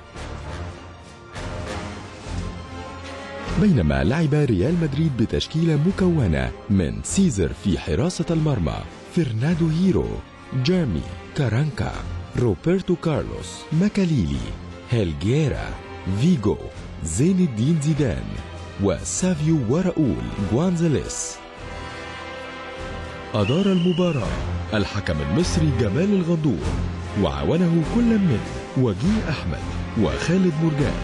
بينما لعب ريال مدريد بتشكيلة مكونة من سيزر في حراسة المرمى فرناندو هيرو جيرمي كارانكا روبرتو كارلوس ماكاليلي هيلجيرا فيجو زين الدين زيدان وسافيو وراؤول جوانزاليس أدار المباراة الحكم المصري جمال الغندور وعاونه كل من وجيه أحمد وخالد مرجان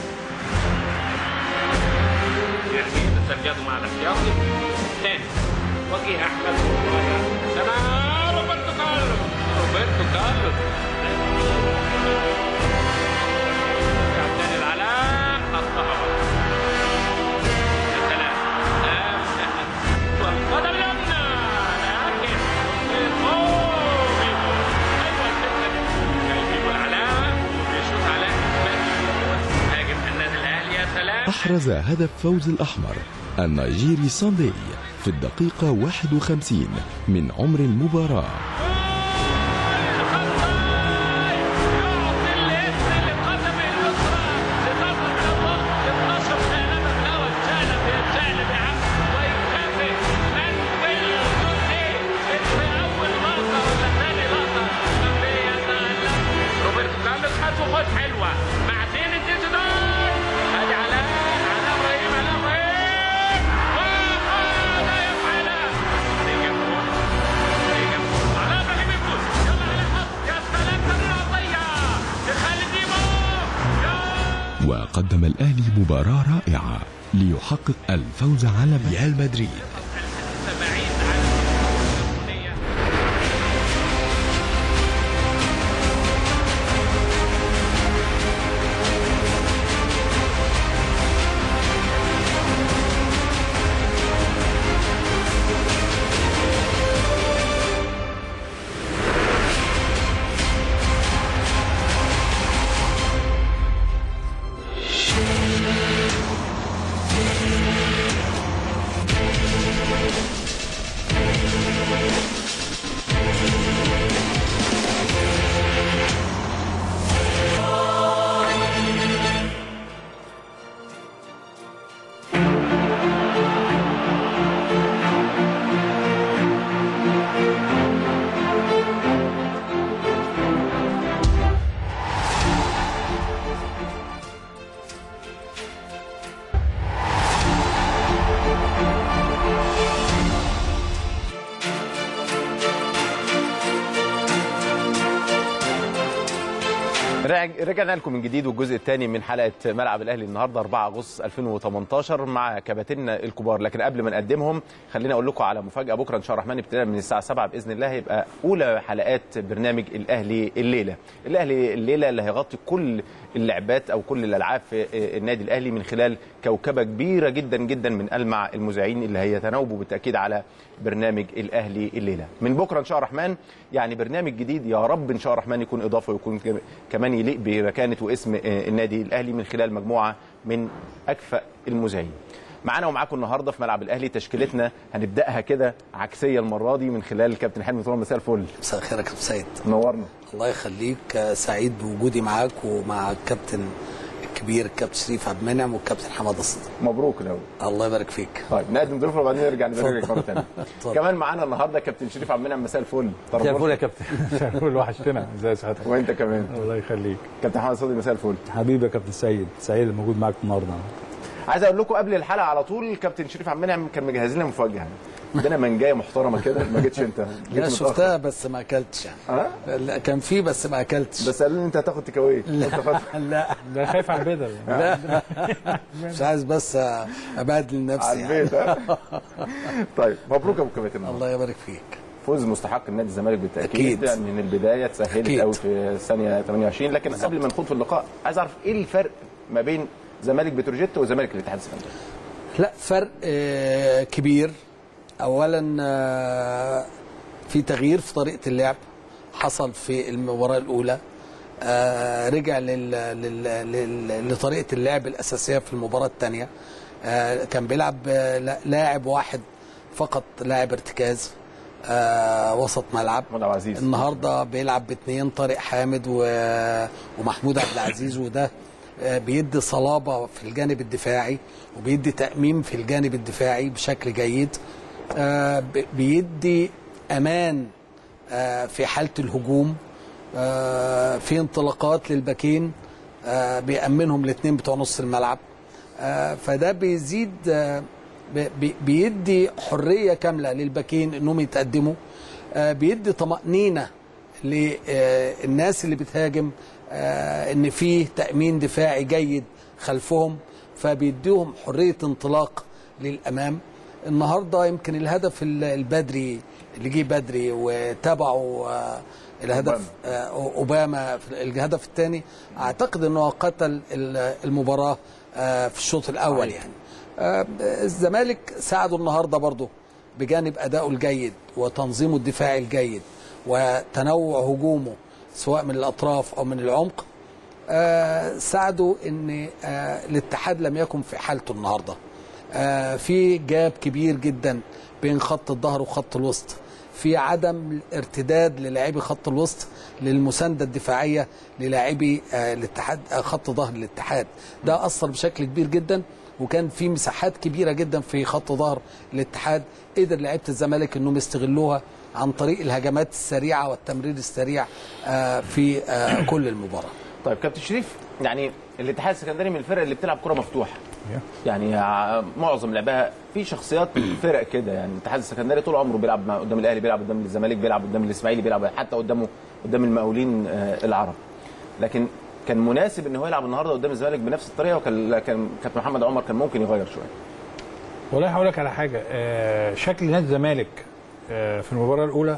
يعني نتسجلوا مع الاحتياطي ثاني وجيه احمد تمام روبرتو كارلوس روبرتو كارلوس كابتن العلاء خطها يا سلام آه، والقدم اليمنى لكن أوه، بيبو. أيوة الفكرة دي. جاي بيبو العلاء وبيشوط علاء هاجم النادي الاهلي يا سلام أحرز هدف فوز الأحمر النيجيري ساندي في الدقيقة 51 من عمر المباراة روبرتو كارلوس خد وخد حلوه مع زين الدين زيدان ادي علاء علاء ابراهيم علاء ابراهيم وماذا يفعل؟ رجع جول رجع جول علاء ابراهيم يفوز يلا علاء حط يا سلام تمريره عطيه لخالد ايمو يا وقدم الأهلي مباراة رائعة ليحقق الفوز على ريال مدريد بعيد عن الأغنية. رجع- رجعنا لكم من جديد والجزء الثاني من حلقه ملعب الاهلي النهارده 4 اغسطس 2018 مع كباتننا الكبار لكن قبل ما نقدمهم خلينا اقول لكم على مفاجاه بكره ان شاء الله الرحمن ابتداء من الساعه 7 باذن الله هيبقى اولى حلقات برنامج الاهلي الليله الاهلي الليله اللي هيغطي كل اللعبات او كل الالعاب في النادي الاهلي من خلال كوكبه كبيره جدا جدا من المع المذيعين اللي هيتناوبوا بالتاكيد على برنامج الاهلي الليله من بكره ان شاء الله الرحمن يعني برنامج جديد يا رب ان شاء الله الرحمن يكون اضافه ويكون كمان يليق بمكانه واسم آه، النادي الاهلي من خلال مجموعه من اكفأ المذيعين معانا ومعاكم النهارده في ملعب الاهلي تشكيلتنا هنبداها كده عكسيه المره دي من خلال الكابتن حلمي طول مساء الفل مساء الخير يا كابتن سيد نورنا الله يخليك آه، سعيد بوجودي معاك ومع الكابتن الكبير الكابتن شريف عبد المنعم والكابتن حماد الصديق مبروك الاول الله يبارك فيك طيب نقدم ضيوفنا وبعدين نرجع نبارك مره ثانيه اتفضل. كمان معانا النهارده كابتن شريف عبد المنعم مساء الفل مساء الفل يا كابتن مساء الفل وحشتنا ازي سعادتك وانت كمان الله يخليك كابتن حماد صدقي مساء الفل حبيبي يا كابتن سيد سعيد اللي موجود معاك النهارده عايز اقول لكم قبل الحلقه على طول كابتن شريف عبد المنعم كان مجهز لنا مفاجاه عندنا منجايه محترمه كده ما جيتش انت جيت لا متأخر. شفتها بس ما اكلتش يعني ها لا كان في بس ما اكلتش بس قالوا لي انت هتاخد تيك اواي لا ده خايف على البدل لا مش عايز بس ابادل نفسي على يعني. البيت ها؟ طيب مبروك يا ابو كباتن الله يبارك فيك فوز مستحق النادي الزمالك بالتاكيد أكيد. يعني من البدايه اتسهلت أكيد. قوي في ثانيه 28 لكن قبل ما نخوض في اللقاء عايز اعرف ايه الفرق ما بين زمالك بتروجيت وزمالك الاتحاد السكندري لا فرق آه، كبير اولا آه، في تغيير في طريقه اللعب حصل في المباراه الاولى آه، رجع لل... لل... لل... لطريقه اللعب الاساسيه في المباراه الثانيه كان بيلعب آه، لا- لاعب واحد فقط لاعب ارتكاز آه، وسط ملعب محمود عبد العزيز النهارده بيلعب باثنين طارق حامد و... ومحمود عبد العزيز وده آه، بيدي صلابه في الجانب الدفاعي وبيدي تأميم في الجانب الدفاعي بشكل جيد آه، ب- بيدي امان آه، في حاله الهجوم آه، في انطلاقات للباكين آه، بيأمنهم الاثنين بتوع نص الملعب آه، فده بيزيد آه، بي- بي- بيدي حريه كامله للباكين انهم يتقدموا آه، بيدي طمأنينه للناس اللي بتهاجم آه، ان في تأمين دفاعي جيد خلفهم فبيديهم حريه انطلاق للامام النهارده يمكن الهدف ال- البدري اللي جه بدري وتابعوا آه، الهدف آه، اوباما في الهدف الثاني اعتقد انه قتل ال- المباراه آه، في الشوط الاول يعني آه، الزمالك ساعده النهارده برضه بجانب ادائه الجيد وتنظيمه الدفاعي الجيد وتنوع هجومه سواء من الاطراف او من العمق آه، ساعدوا ان آه، الاتحاد لم يكن في حالته النهارده آه، في جاب كبير جدا بين خط الظهر وخط الوسط في عدم ارتداد للاعبي خط الوسط للمسانده الدفاعيه للاعبي آه، الاتحاد آه، خط ظهر الاتحاد ده اثر بشكل كبير جدا وكان في مساحات كبيره جدا في خط ظهر الاتحاد قدر لعيبه الزمالك انهم يستغلوها عن طريق الهجمات السريعه والتمرير السريع آه، في آه، كل المباراه طيب كابتن شريف يعني الاتحاد السكندري من الفرق اللي بتلعب كره مفتوحه يعني ع- معظم لعبها في شخصيات فرق كده يعني الاتحاد السكندري طول عمره بيلعب مع- قدام الاهلي بيلعب قدام الزمالك بيلعب قدام الاسماعيلي بيلعب حتى قدامه قدام المقاولين آه، العرب لكن كان مناسب ان هو يلعب النهارده قدام الزمالك بنفس الطريقه وكان كان كابتن محمد عمر كان ممكن يغير شويه والله هقول لك على حاجه آه، شكل نادي الزمالك آه، في المباراه الاولى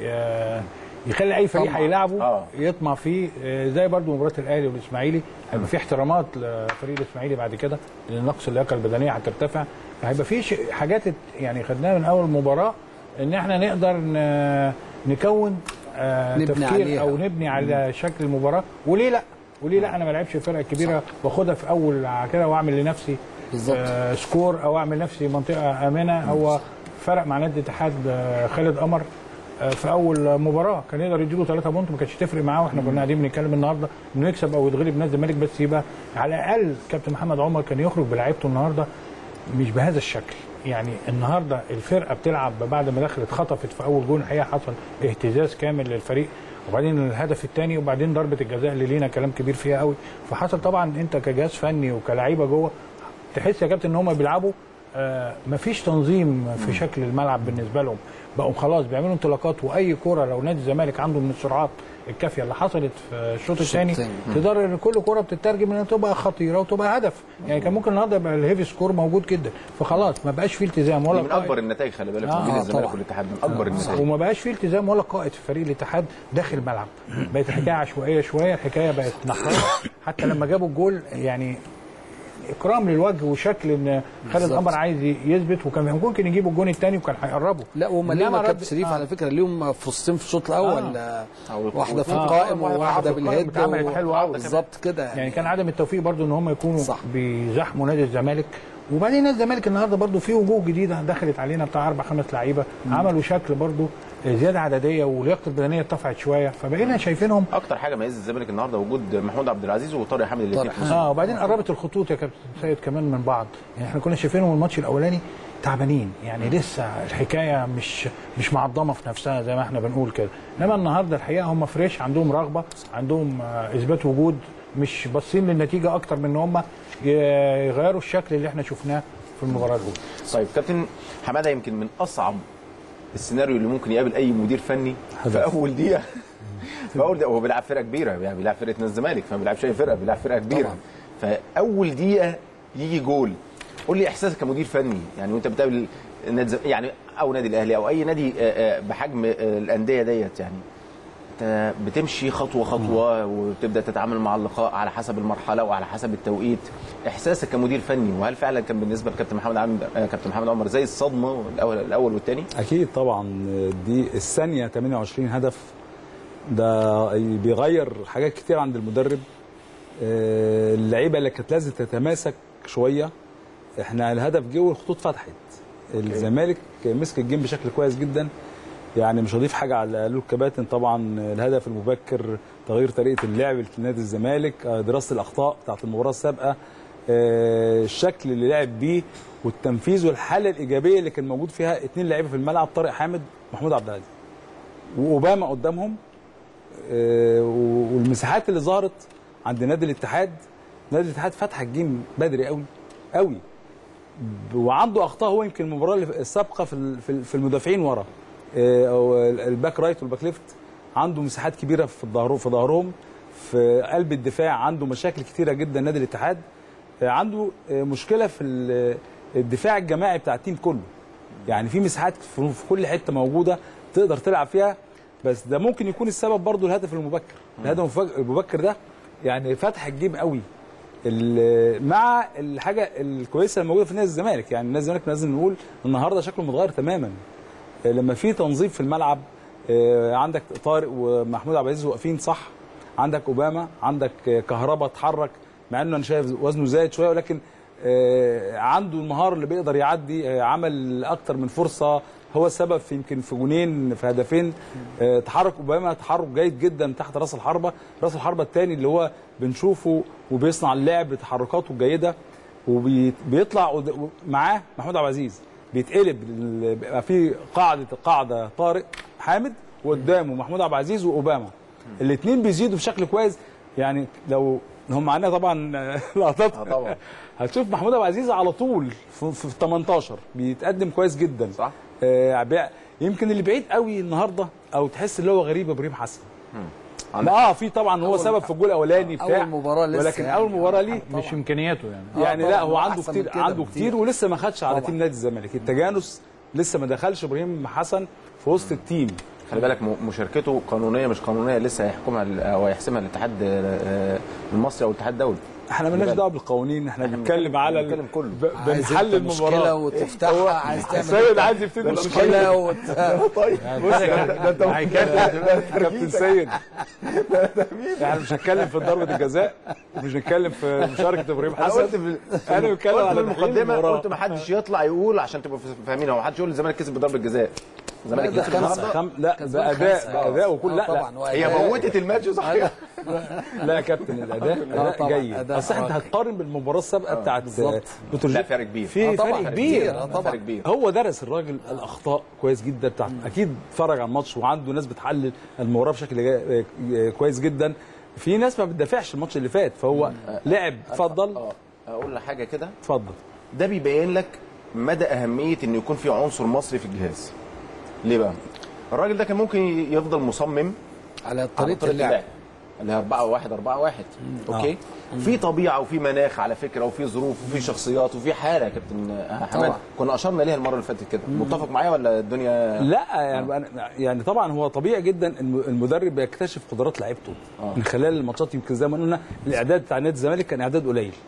آه، يخلي اي فريق طبعاً. هيلاعبه آه. يطمع فيه آه، زي برضو مباراه الاهلي والاسماعيلي هيبقى في احترامات لفريق الاسماعيلي بعد كده لان نقص اللياقه البدنيه هترتفع فهيبقى في شيء- حاجات ات- يعني خدناها من اول مباراه ان احنا نقدر ن- نكون آه، نبني تفكير عليها. او نبني على شكل المباراه وليه لا وليه لا انا ما لعبش فرقه كبيره واخدها في اول كده واعمل لنفسي بالظبط. آه، سكور او اعمل نفسي منطقه امنه هو فرق مع نادي الاتحاد آه، خالد قمر آه، في اول مباراه كان يقدر يديله 3 بونت ما كانتش تفرق معاه واحنا كنا قاعدين بنتكلم النهارده انه يكسب او يتغلب نادي الزمالك بس يبقى على الاقل كابتن محمد عمر كان يخرج بلعيبته النهارده مش بهذا الشكل يعني النهارده الفرقه بتلعب بعد ما دخلت خطفت في اول جون الحقيقه حصل اهتزاز كامل للفريق وبعدين الهدف الثاني وبعدين ضربه الجزاء اللي لينا كلام كبير فيها قوي فحصل طبعا انت كجهاز فني وكلعيبه جوه تحس يا كابتن ان هم بيلعبوا آه مفيش تنظيم في شكل الملعب بالنسبه لهم بقوا خلاص بيعملوا انطلاقات واي كوره لو نادي الزمالك عنده من السرعات الكافيه اللي حصلت في الشوط الثاني الثاني. تقدر ان كل كوره بتترجم انها تبقى خطيره وتبقى هدف يعني كان ممكن النهارده يبقى الهيفي سكور موجود جدا فخلاص ما بقاش فيه التزام ولا من قائد. اكبر النتائج خلي بالك آه، بين آه، الزمالك طبعاً. والاتحاد من اكبر النتائج وما بقاش فيه التزام ولا قائد في فريق الاتحاد داخل الملعب بقت الحكايه عشوائيه شويه الحكايه بقت نحراء حتى لما جابوا الجول يعني اكرام للوجه وشكل ان خالد بالظبط. قمر عايز يثبت وكان ممكن يجيبوا الجون الثاني وكان هيقربوا لا وهم ليهم إنما يا كابتن رد- شريف آه. على فكره ليهم فصين في الشوط الاول آه. أو- واحده في آه، القائم واحدة وواحده في القائم بالهيد اتعملت و- حلوة أوي. بالظبط كده يعني كان عدم التوفيق برضو ان هم يكونوا صح. بيزاحموا نادي الزمالك وبعدين نادي الزمالك النهارده برضو في وجوه جديده دخلت علينا بتاع اربع خمس لعيبه عملوا شكل برضو زياده عدديه ولياقه البدنيه ارتفعت شويه فبقينا شايفينهم اكتر حاجه ميز الزمالك النهارده وجود محمود عبد العزيز وطارق حامد الاثنين طارق اه وبعدين قربت الخطوط يا كابتن سيد كمان من بعض يعني احنا كنا شايفينهم الماتش الاولاني تعبانين يعني لسه الحكايه مش مش معضمه في نفسها زي ما احنا بنقول كده انما النهارده الحقيقه هم فريش عندهم رغبه عندهم آه، اثبات وجود مش باصين للنتيجه اكتر من ان هم ي- يغيروا الشكل اللي احنا شفناه في المباراه الاولى طيب كابتن حماده يمكن من اصعب السيناريو اللي ممكن يقابل اي مدير فني في اول دقيقه في اول دقيقه هو بيلعب فرقه كبيره يعني بيلعب فرقه نادي الزمالك فما بيلعبش اي فرقه بيلعب فرقه كبيره فاول دقيقه يجي جول قول لي احساسك كمدير فني يعني وانت بتقابل نادي الزم- يعني او نادي الاهلي او اي نادي آه، آه، بحجم آه، الانديه ديت يعني انت بتمشي خطوه خطوه وتبدا تتعامل مع اللقاء على حسب المرحله وعلى حسب التوقيت احساسك كمدير فني وهل فعلا كان بالنسبه لكابتن محمد عم... آه، كابتن محمد عمر زي الصدمه الاول الاول والثاني اكيد طبعا دي الثانيه 28 هدف ده بيغير حاجات كتير عند المدرب آه، اللعيبه اللي كانت لازم تتماسك شويه احنا الهدف جه والخطوط فتحت الزمالك مسك الجيم بشكل كويس جدا يعني مش هضيف حاجه على اللي قالوه الكباتن طبعا الهدف المبكر تغيير طريقه اللعب لنادي الزمالك آه، دراسه الاخطاء بتاعت المباراه السابقه آه، الشكل اللي لعب بيه والتنفيذ والحاله الايجابيه اللي كان موجود فيها اثنين لعيبه في الملعب طارق حامد محمود عبد العزيز واوباما قدامهم آه، والمساحات اللي ظهرت عند نادي الاتحاد نادي الاتحاد فتح الجيم بدري قوي قوي وعنده اخطاء هو يمكن المباراه اللي السابقه في ال- في ال- في المدافعين ورا آه، او الباك رايت والباك ليفت عنده مساحات كبيره في ظهره في ظهرهم في قلب الدفاع عنده مشاكل كتيره جدا نادي الاتحاد آه، عنده آه، مشكله في ال- الدفاع الجماعي بتاع التيم كله يعني في مساحات في في كل حته موجوده تقدر تلعب فيها بس ده ممكن يكون السبب برضو الهدف المبكر الهدف المفك- المبكر ده يعني فتح الجيم قوي ال- مع الحاجه الكويسه الموجوده في نادي الزمالك يعني نادي الزمالك لازم نقول النهارده شكله متغير تماما آه، لما في تنظيف في الملعب آه، عندك طارق ومحمود عبد العزيز واقفين صح عندك اوباما عندك آه، كهربا اتحرك مع انه انا شايف وزنه زايد شويه ولكن آه، عنده المهاره اللي بيقدر يعدي آه، عمل اكتر من فرصه هو السبب في يمكن في جونين في هدفين آه، تحرك اوباما تحرك جيد جدا تحت راس الحربه راس الحربه الثاني اللي هو بنشوفه وبيصنع اللعب بتحركاته الجيده وبيطلع معاه محمود عبد العزيز بيتقلب ال- بيبقى في قاعده قاعده طارق حامد وقدامه محمود عبد العزيز واوباما الاثنين بيزيدوا بشكل كويس يعني لو هم معانا طبعا لقطات طبعا هتشوف محمود عبد العزيز على طول في, في 18 بيتقدم كويس جدا صح آه بي- يمكن اللي بعيد قوي النهارده او تحس اللي هو غريب ابراهيم حسن عندك اه في طبعا هو سبب في الجول الاولاني بتاع أول مباراة لسه ولكن يعني. اول مباراه ليه مش امكانياته يعني يعني طبعاً لا هو هو عنده أحسن من كتير كده عنده بكتير. كتير ولسه ما خدش على طبعاً. تيم نادي الزمالك التجانس لسه ما دخلش ابراهيم حسن في وسط التيم خلي بالك م- مشاركته قانونيه مش قانونيه لسه هيحكمها ال- او هيحسمها الاتحاد آه، المصري او الاتحاد الدولي احنا مالناش دعوه بالقوانين احنا بنتكلم على ال- بنتكلم كله. ب- عايز بنحل انت مشكله المباراه وتفتحها عايز تعمل السيد عايز يبتدي مشكله وت... طيب بص ده انت كابتن سيد احنا مش هنتكلم في ضربه الجزاء مش هنتكلم في مشاركه ابراهيم انا قلت حسن في انا بتكلم قلت في على المقدمه المباراة. قلت ما حدش يطلع يقول عشان تبقوا فاهمين هو ما حدش يقول الزمالك كسب بضربه جزاء الزمالك ده كسب خمسة. النهارده خم... لا كسبان باداء خمسة. باداء وكل آه لا لا طبعا هي وأداء. موتت الماتش صحيح لا يا كابتن الاداء اداء طبعاً، جيد أداء اصل انت راقي. هتقارن بالمباراه السابقه بتاعت بالظبط. بتروجيت لا فرق كبير في آه طبعاً، فرق فرق كبير كبير، آه طبعاً. فرق كبير هو درس الراجل الاخطاء كويس جدا بتاع اكيد اتفرج على الماتش وعنده ناس بتحلل المباراه بشكل جا- آه، كويس جدا في ناس ما بتدافعش الماتش اللي فات فهو لعب اتفضل اه اقول لك حاجه كده اتفضل ده بيبين لك مدى اهميه ان يكون في عنصر مصري في الجهاز ليه بقى الراجل ده كان ممكن يفضل مصمم على على طريقه اللعب اللي هي 4 1 4 1 اوكي في طبيعه وفي مناخ على فكره وفي ظروف وفي شخصيات وفي حاله يا كابتن حماد طبعا. كنا اشرنا ليها المره اللي فاتت كده متفق معايا ولا الدنيا لا يعني أنا- يعني طبعا هو طبيعي جدا الم- المدرب بيكتشف قدرات لعيبته آه. من خلال الماتشات يمكن زي ما قلنا الاعداد بتاع نادي الزمالك كان اعداد قليل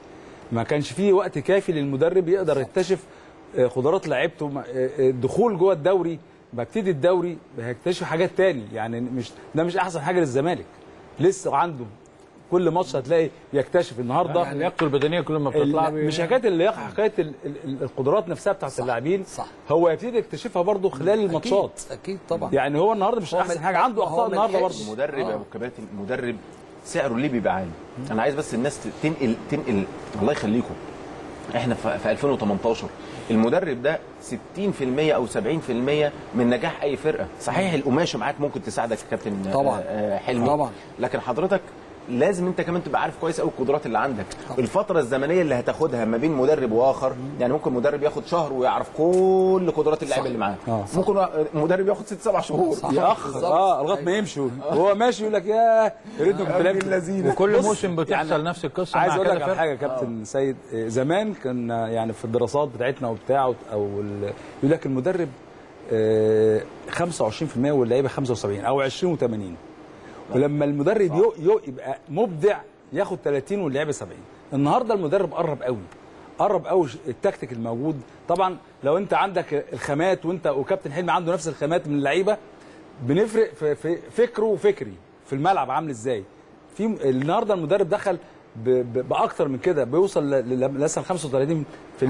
ما كانش فيه وقت كافي للمدرب يقدر يكتشف آه، قدرات لعيبته ما- آه، آه، الدخول جوه الدوري ببتدي الدوري هيكتشف حاجات تاني يعني مش ده مش احسن حاجه للزمالك لسه عنده كل ماتش هتلاقي يكتشف النهارده يعني لياقته البدنيه كل ما بتطلع ال- بي- مش حكايه اللياقه حكايه ال- ال- ال- القدرات نفسها بتاعت اللاعبين صح. هو يبتدي يكتشفها برضه خلال الماتشات اكيد اكيد طبعا يعني هو النهارده مش هو احسن من- حاجه عنده هو اخطاء من النهارده الحقش. برضه المدرب آه. يا ابو الكباتن المدرب سعره ليه بيبقى عالي انا عايز بس الناس تنقل تنقل الله يخليكم احنا في في 2018 المدرب ده 60% او 70% من نجاح اي فرقه صحيح القماشه معاك ممكن تساعدك يا كابتن طبعاً. آه، حلمي طبعاً. لكن حضرتك لازم انت كمان تبقى عارف كويس قوي القدرات اللي عندك الفتره الزمنيه اللي هتاخدها ما بين مدرب واخر يعني ممكن مدرب ياخد شهر ويعرف كل قدرات اللاعب اللي معاه آه. ممكن مدرب ياخد ست سبع شهور ياخر بالظبط. اه لغايه ما يمشي وهو ماشي يقول لك يا يا ريتني كنت لعبت وكل بص، موسم بتحصل يعني نفس القصه عايز مع اقول كذا لك على فرقة. حاجه يا كابتن سيد آه، زمان كنا يعني في الدراسات بتاعتنا وبتاع او ال- يقول لك المدرب آه، 25% واللعيبه 75 او 20 و80 ولما المدرب يو يو يبقى مبدع ياخد 30 واللعيبه 70 النهارده المدرب قرب قوي قرب قوي التكتيك الموجود طبعا لو انت عندك الخامات وانت وكابتن حلمي عنده نفس الخامات من اللعيبه بنفرق في, في فكره وفكري في الملعب عامل ازاي في النهارده المدرب دخل ب- ب- باكتر من كده بيوصل ل- ل- مثلا 35% 40%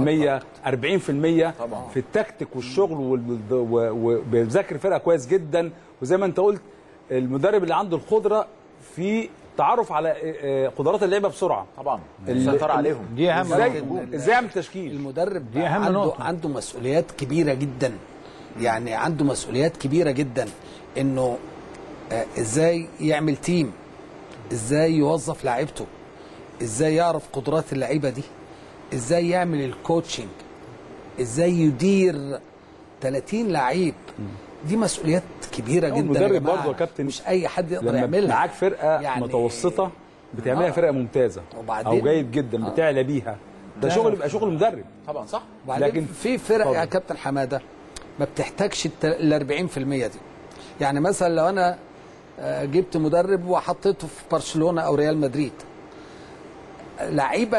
طبعاً. في التكتيك والشغل وال- و- وبيذاكر فرقه كويس جدا وزي ما انت قلت المدرب اللي عنده القدره في تعرف على آه، آه، قدرات اللعيبه بسرعه طبعا ال- السيطره عليهم دي اهم ازاي نقطة. ازاي يعمل تشكيل المدرب دي أهم عنده نقطة. عنده مسؤوليات كبيره جدا يعني عنده مسؤوليات كبيره جدا انه آه، ازاي يعمل تيم ازاي يوظف لعيبته ازاي يعرف قدرات اللعيبه دي ازاي يعمل الكوتشنج ازاي يدير 30 لعيب دي مسؤوليات كبيره هو جدا المدرب يا جماعة. برضه يا كابتن مش اي حد يقدر لما يعملها معاك فرقه يعني- يعني متوسطه بتعملها آه. فرقه ممتازه وبعدين- او جيد جدا بتعلى بيها ده شغل يبقى شغل مدرب طبعا صح وبعدين لكن- في فرق يا اتفضل. كابتن حماده ما بتحتاجش ال 40% دي يعني مثلا لو انا آه، جبت مدرب وحطيته في برشلونه او ريال مدريد لعيبه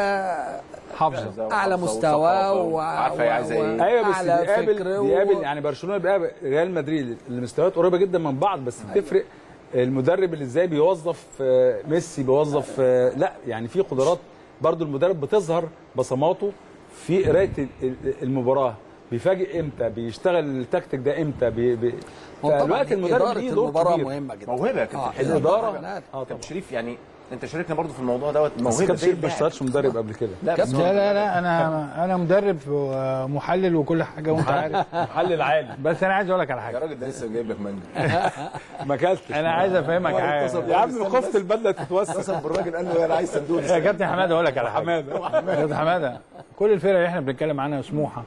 حافظه اعلى مستوى و... عارفة هي عايزة إيه. ايوه بس أعلى بيقابل فكر و- بيقابل يعني برشلونه بيقابل ريال مدريد المستويات قريبه جدا من بعض بس بتفرق المدرب اللي ازاي بيوظف آه، ميسي بيوظف آه، لا يعني في قدرات برضو المدرب بتظهر بصماته في قرايه ال- ال- المباراه بيفاجئ امتى بيشتغل التكتيك ده امتى بي بي هو طبعاً فالوقت المدرب إدارة ليه دور المباراة كبير مهمة جدا موهبه يا كابتن آه، حلمي. الاداره أنا عارف. اه كابتن شريف يعني انت شاركنا برضو في الموضوع دوت بس موهبه كابتن زي شريف ما اللاعب. اشتغلش مدرب قبل كده لا بس لا لا لا انا انا مدرب ومحلل وكل حاجه وانت عارف محلل عالي بس انا عايز اقول لك على يا حاجه راجل ده لسه جايب لك مانجا ما اكلتش انا عايز افهمك حاجه يا عم خفت البدله تتوسخ اتصل بالراجل قال له انا عايز صندوق يا كابتن حماده اقول لك على حاجه حماده يا كابتن حماده كل الفرق اللي احنا بنتكلم عنها سموحه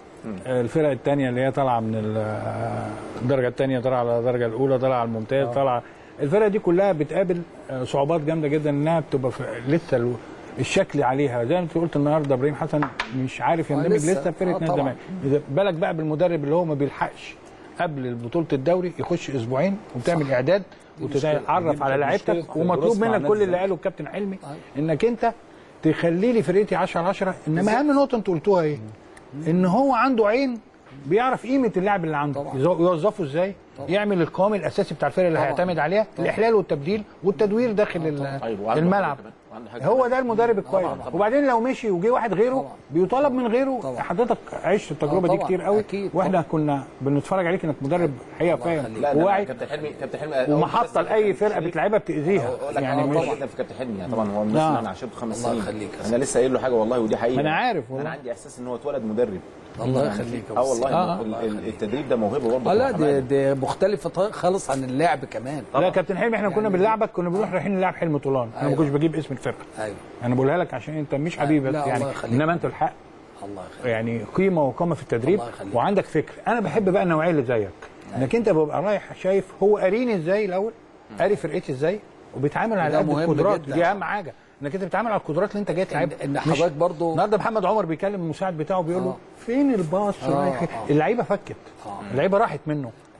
الفرق الثانيه اللي هي طالعه من ال- الدرجه الثانيه طالعه على الدرجه الاولى طالعه على الممتاز طالعه الفرق دي كلها بتقابل آه، صعوبات جامده جدا انها بتبقى في لسه ال- الشكل عليها زي ما انت قلت النهارده ابراهيم حسن مش عارف آه، يندمج لسه. لسه في فرقه آه، نادي طبعاً. الزمالك إذا بالك بقى بالمدرب اللي هو ما بيلحقش قبل بطوله الدوري يخش اسبوعين وبتعمل اعداد وتتعرف على لعيبتك مشكلة ومطلوب الجروس مع منك نادي كل اللي الزمالك. قاله الكابتن حلمي انك انت تخلي لي فرقتي 10 على 10 انما اهم نقطه انتوا قلتوها ايه؟ ان هو عنده عين بيعرف قيمه اللاعب اللي عنده طبعا. يزو- يوظفه ازاي يعمل القوام الاساسي بتاع الفرقه اللي طبعا. هيعتمد عليها الاحلال والتبديل والتدوير داخل ال- طيب وعنده الملعب حاجة كمان، وعنده حاجة هو كمان. ده المدرب الكويس وبعدين لو مشي وجه واحد غيره طبعا. بيطالب من غيره طبعا. حضرتك عشت التجربه آه، دي طبعا. كتير قوي أكيد، واحنا طبعا. كنا بنتفرج عليك انك مدرب حقيقه فاهم يخليك. لا لا وواعي كابتن حلمي كابتن حلمي أول ومحطه بس- لاي فرقه شريف. بتلعبها بتاذيها اقول لك يعني يعني مش جدا في كابتن حلمي يعني طبعا هو نعم. مسلم انا عشرته خمس الله سنين يخليك يا انا لسه قايل له حاجه والله ودي حقيقه ما انا عارف انا والله عندي احساس ان هو اتولد مدرب الله يخليك يا اه أستاذ. والله آه. ال- ال- التدريب ده موهبه برضه اه لا يا دي, حمادة. دي مختلفه ط- خالص عن اللعب كمان لا كابتن حلمي احنا كنا بنلعبك كنا بنروح رايحين نلعب حلم طولان انا ما أيوة. كنتش بجيب اسم الفرقه ايوه انا بقولها لك عشان انت مش حبيبي لا، بس الله يعني يخليك. انما انت الحق الله يخليك يعني قيمه وقامه في التدريب الله يخليك. وعندك فكر انا بحب بقى النوعيه اللي زيك انك انت ببقى رايح شايف هو قاريني ازاي الاول قاري فرقتي ازاي وبيتعامل على ده قد مهم القدرات جدا. دي اهم حاجه انك انت بتتعامل على القدرات اللي انت جاي تلعبها إن- إن مش- حضرتك برضو- النهارده محمد عمر بيكلم المساعد بتاعه بيقول له آه. فين الباص آه، رايح آه. اللعيبه فكت آه. اللعيبه راحت منه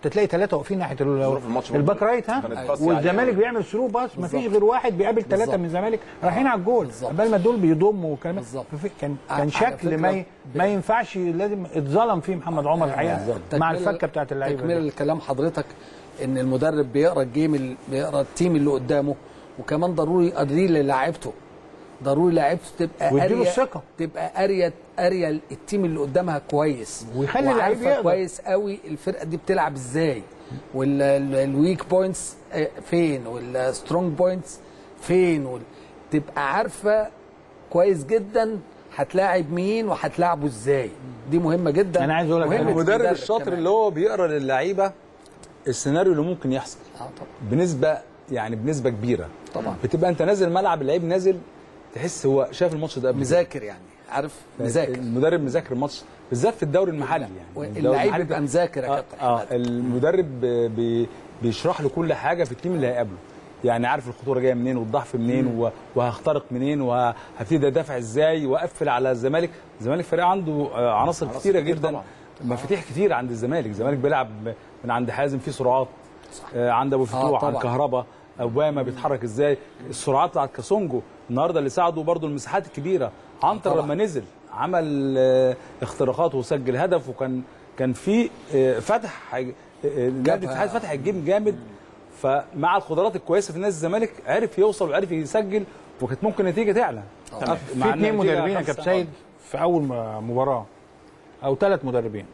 تلاقي ثلاثه واقفين ناحيه ال- ظروف الماتش برضه الباك رايت ها كانت قاسية والزمالك عليهم. بيعمل ثرو باس مفيش بالظبط. غير واحد بيقابل ثلاثه بالظبط. من الزمالك رايحين على الجول قبل ما دول بيضموا وكلام بالظبط. ففي- كان على كان شكل فكرة ما ي- ما ينفعش لازم اتظلم فيه محمد عمر الحقيقه مع تكملة- الفكه بتاعت اللعيبه تكمله دي. لكلام حضرتك ان المدرب بيقرا الجيم ال- بيقرا التيم اللي قدامه وكمان ضروري ادري للاعيبته ضروري لعيبته تبقى ويديله قاريه الثقة. تبقى قاريه قاريه التيم اللي قدامها كويس ويخلي اللعيب وعارفة يقدر. كويس قوي الفرقه دي بتلعب ازاي والويك بوينتس فين والسترونج بوينتس فين وال... تبقى عارفه كويس جدا هتلاعب مين وهتلاعبه ازاي دي مهمه جدا أنا عايز أقول لك مهمة المدرب الشاطر كمان. اللي هو بيقرا للعيبه السيناريو اللي ممكن يحصل اه طبعا بنسبه يعني بنسبه كبيره طبعا. بتبقى انت نازل الملعب اللعيب نازل تحس هو شاف الماتش ده قبل مذاكر يعني عارف كده. مذاكر المدرب مذاكر الماتش بالذات في الدوري المحلي يعني واللعيب الدوري المحلي بيبقى ده- مذاكر يا آه كابتن اه المدرب بي بيشرح له كل حاجه في التيم اللي هيقابله يعني عارف الخطوره جايه منين والضعف منين و- وهخترق منين وهبتدي ادافع ازاي واقفل على الزمالك الزمالك فريق عنده آه، عناصر عناصر كتيره كتير جدا طبعاً. مفاتيح كتير عند الزمالك الزمالك بيلعب من عند حازم في سرعات آه، عند ابو فتوح عن طبعاً. كهربا اوباما بيتحرك ازاي السرعات بتاعت كاسونجو النهارده اللي ساعده برضو المساحات الكبيره عنتر طبعاً. لما نزل عمل آه، اختراقات وسجل هدف وكان كان في آه، فتح آه، آه، نادي الاتحاد فتح الجيم جامد فمع القدرات الكويسه في نادي الزمالك عرف يوصل وعرف يسجل وكانت ممكن النتيجه تعلى تمام. مع في اثنين النتيجة مدربين يا خمسة. كابتن سيد في اول م- مباراه او ثلاث مدربين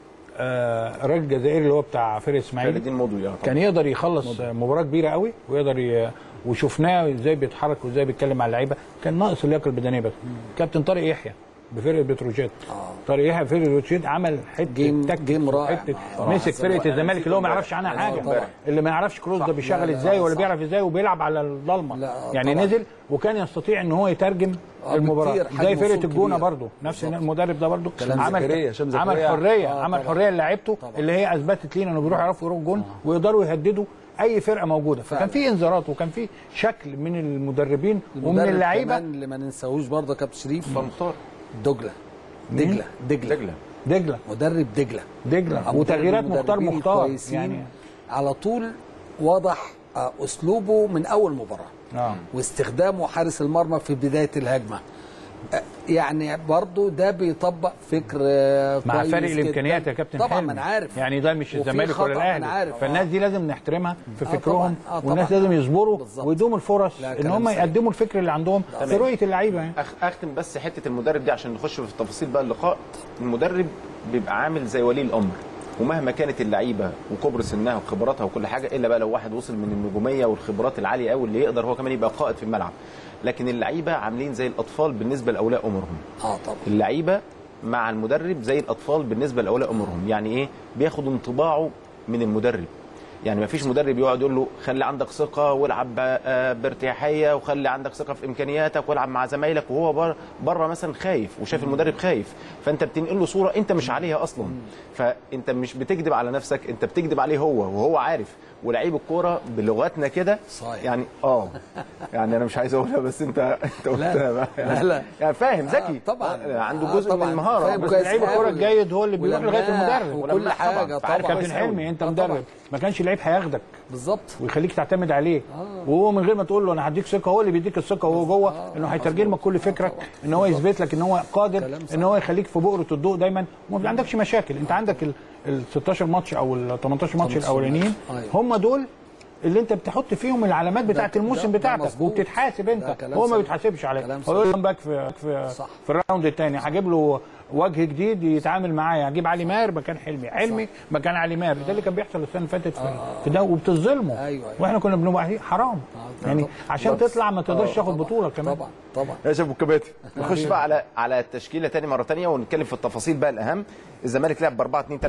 آه، الراجل الجزائري اللي هو بتاع فريق خالد اسماعيل الدين مضوي اه طبعاً. كان يقدر يخلص مباراه كبيره قوي ويقدر ي... وشفناه ازاي بيتحرك وازاي بيتكلم مع اللعيبه كان ناقص اللياقه البدنيه بس كابتن طارق يحيى بفرقه بتروجيت طارق يحيى في فرقه بتروجيت عمل حته جيم- تكتيك جيم رائع حته مع- مسك فرقه الزمالك اللي هو ما يعرفش عنها حاجه طبعاً. اللي ما يعرفش كروز ده بيشتغل لا، لا، ازاي ولا صح. بيعرف ازاي وبيلعب على الضلمه لا، يعني طبعاً. نزل وكان يستطيع ان هو يترجم آه، المباراه بكتير، حجم زي فرقه وصول الجونه كبير. برضو نفس بالظبط. المدرب ده برضو كلام عمل زكريا، هشام عمل زكريا. حريه آه، عمل طبعاً. حريه لعيبته طبعاً. اللي هي اثبتت لينا انه بيروحوا يعرفوا يروحوا جون ويقدروا يهددوا اي فرقه موجوده فكان فعلا. في انذارات وكان في شكل من المدربين ومن المدرب اللعيبه كمان اللي ما ننساهوش برضه يا كابتن شريف مختار دجله دجله دجله دجله دجله مدرب دجله دجله وتغييرات مختار المدربين مختار الكويسين يعني على طول واضح آه، اسلوبه من اول مباراه اه واستخدامه حارس المرمى في بدايه الهجمه آه، يعني برضه ده بيطبق فكر آه، مع كويس فرق جداً. الامكانيات يا كابتن طبعا حلمي. ما انا عارف يعني ده مش وفي الزمالك خطأ، ولا الاهلي أنا عارف. فالناس دي لازم نحترمها في آه فكرهم طبعاً. آه والناس طبعاً. لازم يصبروا بالظبط. ويدوم الفرص لا، ان كلام هم سليم. يقدموا الفكر اللي عندهم في رؤيه اللعيبه يعني أخ اختم بس حته المدرب دي عشان نخش في تفاصيل بقى اللقاء المدرب بيبقى عامل زي ولي الامر ومهما كانت اللعيبه وكبر سنها وخبراتها وكل حاجه الا بقى لو واحد وصل من النجوميه والخبرات العاليه قوي اللي يقدر هو كمان يبقى قائد في الملعب لكن اللعيبه عاملين زي الاطفال بالنسبه لاولياء امورهم اه طبعا اللعيبه مع المدرب زي الاطفال بالنسبه لاولياء امورهم يعني ايه بياخد انطباعه من المدرب يعني ما فيش مدرب يقعد يقول له خلي عندك ثقه والعب آه، بارتياحيه وخلي عندك ثقه في امكانياتك والعب مع زمايلك وهو بر- بره مثلا خايف وشايف المدرب خايف فانت بتنقل له صوره انت مش عليها اصلا فانت مش بتكذب على نفسك انت بتكذب عليه هو وهو عارف ولعيب الكوره بلغتنا كده صحيح. يعني اه يعني انا مش عايز اقولها بس انت انت قلتها بقى لا، لا. يعني فاهم ذكي آه، طبعاً. عنده آه، جزء من طبعاً. المهاره فاهم بس كويس لعيب الكوره أوي. الجيد هو اللي بيروح لغايه ولماح المدرب وكل ولماح حاجه طبعاً. طبعا عارف كابتن حلمي انت آه، مدرب طبعاً. ما كانش لعيب هياخدك بالظبط ويخليك تعتمد عليه وهو من غير ما تقول له انا هديك ثقه هو اللي بيديك الثقه وهو جوه انه هيترجم لك كل فكرك ان هو يثبت لك ان هو قادر كلام صح. ان هو يخليك في بؤره الضوء دايما وما عندكش مشاكل انت عندك ال ال 16 ماتش او ال 18 ماتش 18 الاولانيين أيوة. هم دول اللي انت بتحط فيهم العلامات بتاعه ده- الموسم ده بتاعتك مظبوط. وبتتحاسب ده انت كلام هو ما صحيح. بيتحاسبش عليك كلام هو يقول صحيح. باك في في, صح. في الراوند الثاني هجيب له وجه جديد يتعامل معايا هجيب علي ماهر مكان حلمي حلمي مكان علي ماهر ده اللي كان بيحصل السنه اللي فاتت في, في ده وبتظلمه أيوة، أيوة. واحنا كنا بنبقى عليه حرام يعني طبعاً. عشان تطلع ما تقدرش تاخد طبعاً. بطوله كمان طبعا طبعا يا شباب الكباتن نخش بقى على على التشكيله تاني مره تانية ونتكلم في التفاصيل بقى الاهم الزمالك لعب ب 4 2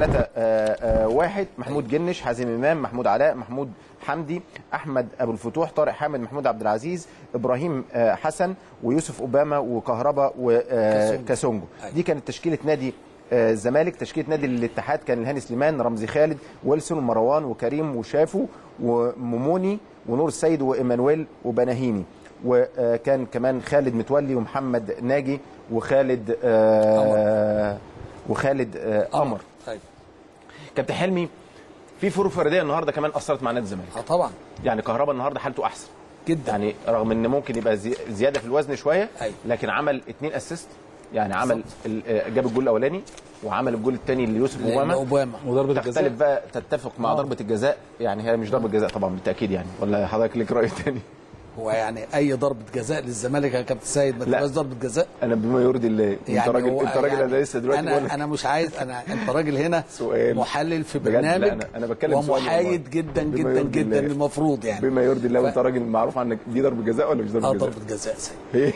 3 1 محمود جنش حازم امام محمود علاء محمود حمدي احمد ابو الفتوح طارق حامد محمود عبد العزيز ابراهيم آه، حسن ويوسف اوباما وكهربا وكاسونجو دي كانت تشكيله نادي آه، الزمالك تشكيله نادي الاتحاد كان الهاني سليمان رمزي خالد ويلسون ومروان وكريم وشافو وموموني ونور السيد وايمانويل وبناهيني وكان كمان خالد متولي ومحمد ناجي وخالد آه وخالد آه قمر طيب كابتن حلمي في فروق فرديه النهارده كمان اثرت مع نادي الزمالك اه طبعا يعني كهربا النهارده حالته احسن جدا يعني رغم ان ممكن يبقى زي- زياده في الوزن شويه أيوة. لكن عمل اثنين اسيست يعني عمل ال- آه، جاب الجول الاولاني وعمل الجول الثاني ليوسف اوباما اوباما وضربه تختلف الجزاء بقى تتفق مع ضربه الجزاء يعني هي مش ضربه جزاء طبعا بالتاكيد يعني ولا حضرتك ليك راي ثاني هو يعني اي ضربه جزاء للزمالك يا كابتن سيد ما لا. تبقاش ضربه جزاء انا بما يرضي الله انت راجل هو انت راجل يعني انا لسه دلوقتي بقول انا لك انا مش عايز انا انت راجل هنا سؤال. محلل في بجد، لا، برنامج أنا- أنا بتكلم سؤال والله. ومحايد جدا بما جدا يرضي جدا الله. المفروض يعني بما يرضي الله ف- وانت راجل معروف عنك دي ضربه جزاء ولا مش ضربه اه جزاء؟ ضربه جزاء سيد ايه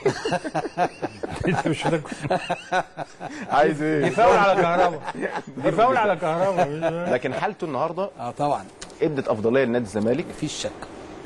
انت مش هتك- عايز دي ايه؟ فاول على كهرباء دي فاول على كهرباء لكن حالته النهارده اه طبعا ادت افضليه لنادي الزمالك مفيش شك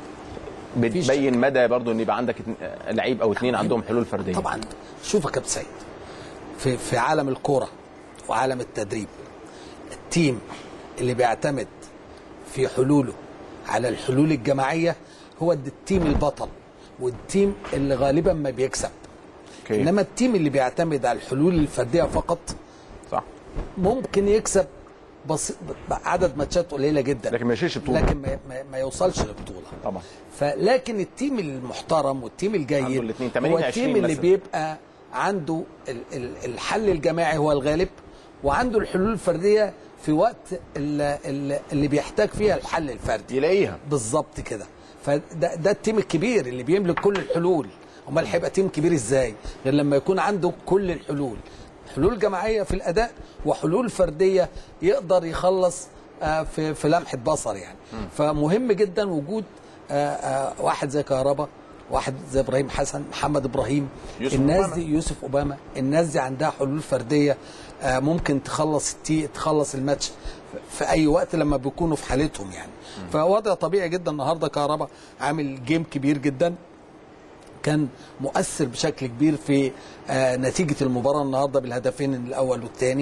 بتبين مدى برضو ان يبقى عندك اتن- لعيب او اثنين عندهم حلول فرديه طبعا شوف يا كابتن سيد في في عالم الكوره وعالم التدريب التيم اللي بيعتمد في حلوله على الحلول الجماعيه هو التيم البطل والتيم اللي غالبا ما بيكسب أوكي. انما التيم اللي بيعتمد على الحلول الفرديه فقط صح ممكن يكسب بس عدد ماتشات قليله جدا لكن ما يشيلش بطوله لكن ما, ما, ما يوصلش لبطوله طبعا فلكن التيم المحترم والتيم الجيد عنده الاتنين، 80 هو التيم 20 اللي مثلا. بيبقى عنده ال- ال- الحل الجماعي هو الغالب وعنده الحلول الفرديه في وقت ال- ال- اللي بيحتاج فيها الحل الفردي يلاقيها بالظبط كده فده ده التيم الكبير اللي بيملك كل الحلول امال هيبقى تيم كبير ازاي غير لما يكون عنده كل الحلول حلول جماعيه في الاداء وحلول فرديه يقدر يخلص آه، في في لمحه بصر يعني فمهم جدا وجود آه، آه، واحد زي كهربا واحد زي ابراهيم حسن محمد ابراهيم يوسف الناس أوباما. دي يوسف اوباما الناس دي عندها حلول فرديه آه، ممكن تخلص التي تخلص الماتش في اي وقت لما بيكونوا في حالتهم يعني فوضع طبيعي جدا النهارده كهربا عامل جيم كبير جدا كان مؤثر بشكل كبير في آه، نتيجه المباراه النهارده بالهدفين الاول والثاني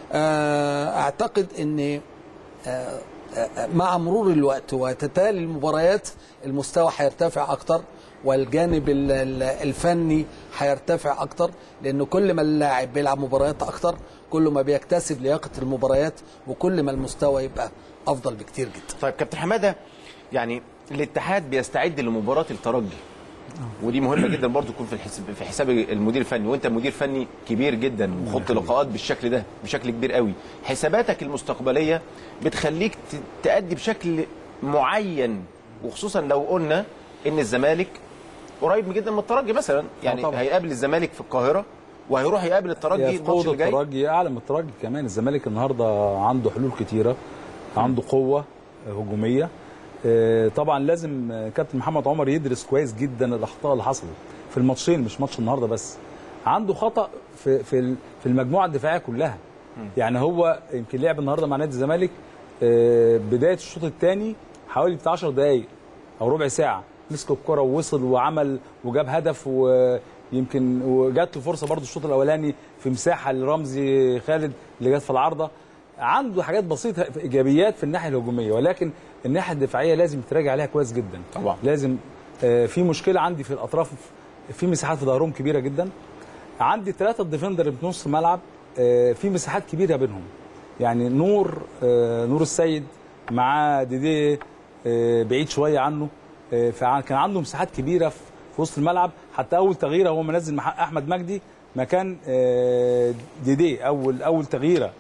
اعتقد ان آه، آه، مع مرور الوقت وتتالي المباريات المستوى هيرتفع اكتر والجانب ال- ال- الفني هيرتفع اكتر لان كل ما اللاعب بيلعب مباريات اكتر كل ما بيكتسب لياقه المباريات وكل ما المستوى يبقى افضل بكتير جدا طيب كابتن حماده يعني الاتحاد بيستعد لمباراه الترجي ودي مهمه جدا برضو تكون في الحساب في حساب المدير الفني وانت مدير فني كبير جدا وخط لقاءات بالشكل ده بشكل كبير قوي حساباتك المستقبليه بتخليك ت- تأدي بشكل معين وخصوصا لو قلنا ان الزمالك قريب جدا من الترجي مثلا يعني طبعا. هيقابل الزمالك في القاهره وهيروح يقابل الترجي هي في الماتش قوة اللي جاي الترجي أعلى من الترجي كمان الزمالك النهاردة عنده حلول كتيرة عنده قوة هجومية آه، طبعا لازم آه، كابتن محمد عمر يدرس كويس جدا الأخطاء اللي حصلت في الماتشين مش ماتش النهاردة بس عنده خطأ في في ال- في المجموعة الدفاعية كلها يعني هو يمكن لعب النهارده مع نادي الزمالك آه، بداية الشوط الثاني حوالي بتاع 10 دقايق او ربع ساعه مسك الكره ووصل وعمل وجاب هدف ويمكن وجات له فرصه برضه الشوط الاولاني في مساحه لرمزي خالد اللي جت في العارضه عنده حاجات بسيطه في ايجابيات في الناحيه الهجوميه ولكن الناحيه الدفاعيه لازم تراجع عليها كويس جدا طبعا. لازم آه، في مشكله عندي في الاطراف في مساحات في ظهرهم كبيره جدا عندي ثلاثه ديفندر في نص الملعب آه، في مساحات كبيره بينهم يعني نور آه، نور السيد مع ديدي آه، بعيد شويه عنه آه، فكان عنده مساحات كبيره في في وسط الملعب حتى اول تغييره هو منزل مع احمد مجدي مكان آه، ديدي اول اول تغييره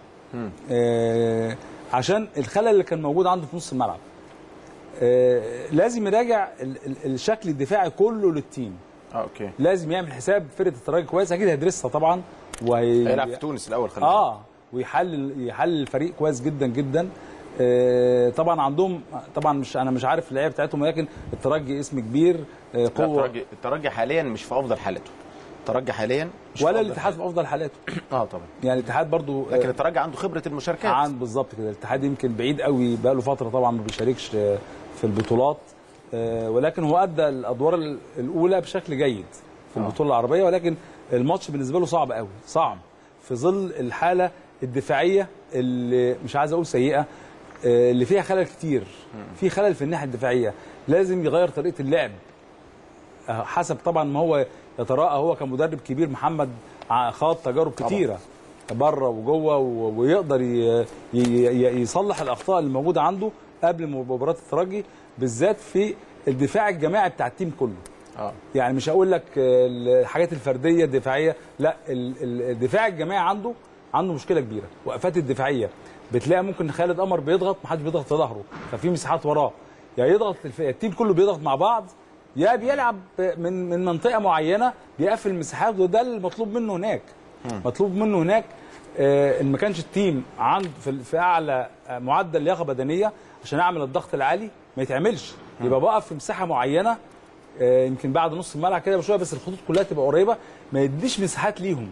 آه، عشان الخلل اللي كان موجود عنده في نص الملعب آه، لازم يراجع ال- ال- الشكل الدفاعي كله للتيم اه اوكي لازم يعمل حساب فرقه الترجي كويس اكيد هيدرسها طبعا وهي هيلعب في تونس الاول خلي بالك. اه ويحلل يحلل الفريق كويس جدا جدا آه طبعا عندهم طبعا مش انا مش عارف اللعيبه بتاعتهم ولكن الترجي اسم كبير آه لا، قوه الترجي الترجي حاليا مش في افضل حالته الترجي حاليا مش في ولا أفضل الاتحاد في افضل حالاته اه طبعا يعني الاتحاد برضو لكن الترجي عنده خبره المشاركات عن بالظبط كده الاتحاد يمكن بعيد قوي بقى له فتره طبعا ما بيشاركش آه، في البطولات آه، ولكن هو ادى الادوار ال- الاولى بشكل جيد في البطوله العربيه ولكن الماتش بالنسبه له صعب قوي صعب في ظل الحاله الدفاعيه اللي مش عايز اقول سيئه آه، اللي فيها خلل كتير في خلل في الناحيه الدفاعيه لازم يغير طريقه اللعب آه، حسب طبعا ما هو يتراءى هو كمدرب كبير محمد ع- خاض تجارب كتيره بره وجوه و- ويقدر ي- ي- ي- يصلح الاخطاء اللي موجوده عنده قبل مباراه الترجي بالذات في الدفاع الجماعي بتاع التيم كله اه يعني مش هقول لك آه، الحاجات الفرديه الدفاعيه لا ال- ال- الدفاع الجماعي عنده عنده مشكله كبيره وقفات الدفاعيه بتلاقي ممكن خالد قمر بيضغط محدش بيضغط في ظهره ففي مساحات وراه يا يضغط الف- التيم كله بيضغط مع بعض يا بيلعب من من منطقه معينه بيقفل مساحات وده المطلوب منه هناك مطلوب منه هناك آه، ان ما كانش التيم عند في, في اعلى آه، معدل لياقه بدنيه عشان اعمل الضغط العالي ما يتعملش يبقى بقف في مساحه معينه آه، يمكن بعد نص الملعب كده بشويه بس الخطوط كلها تبقى قريبه ما يديش مساحات ليهم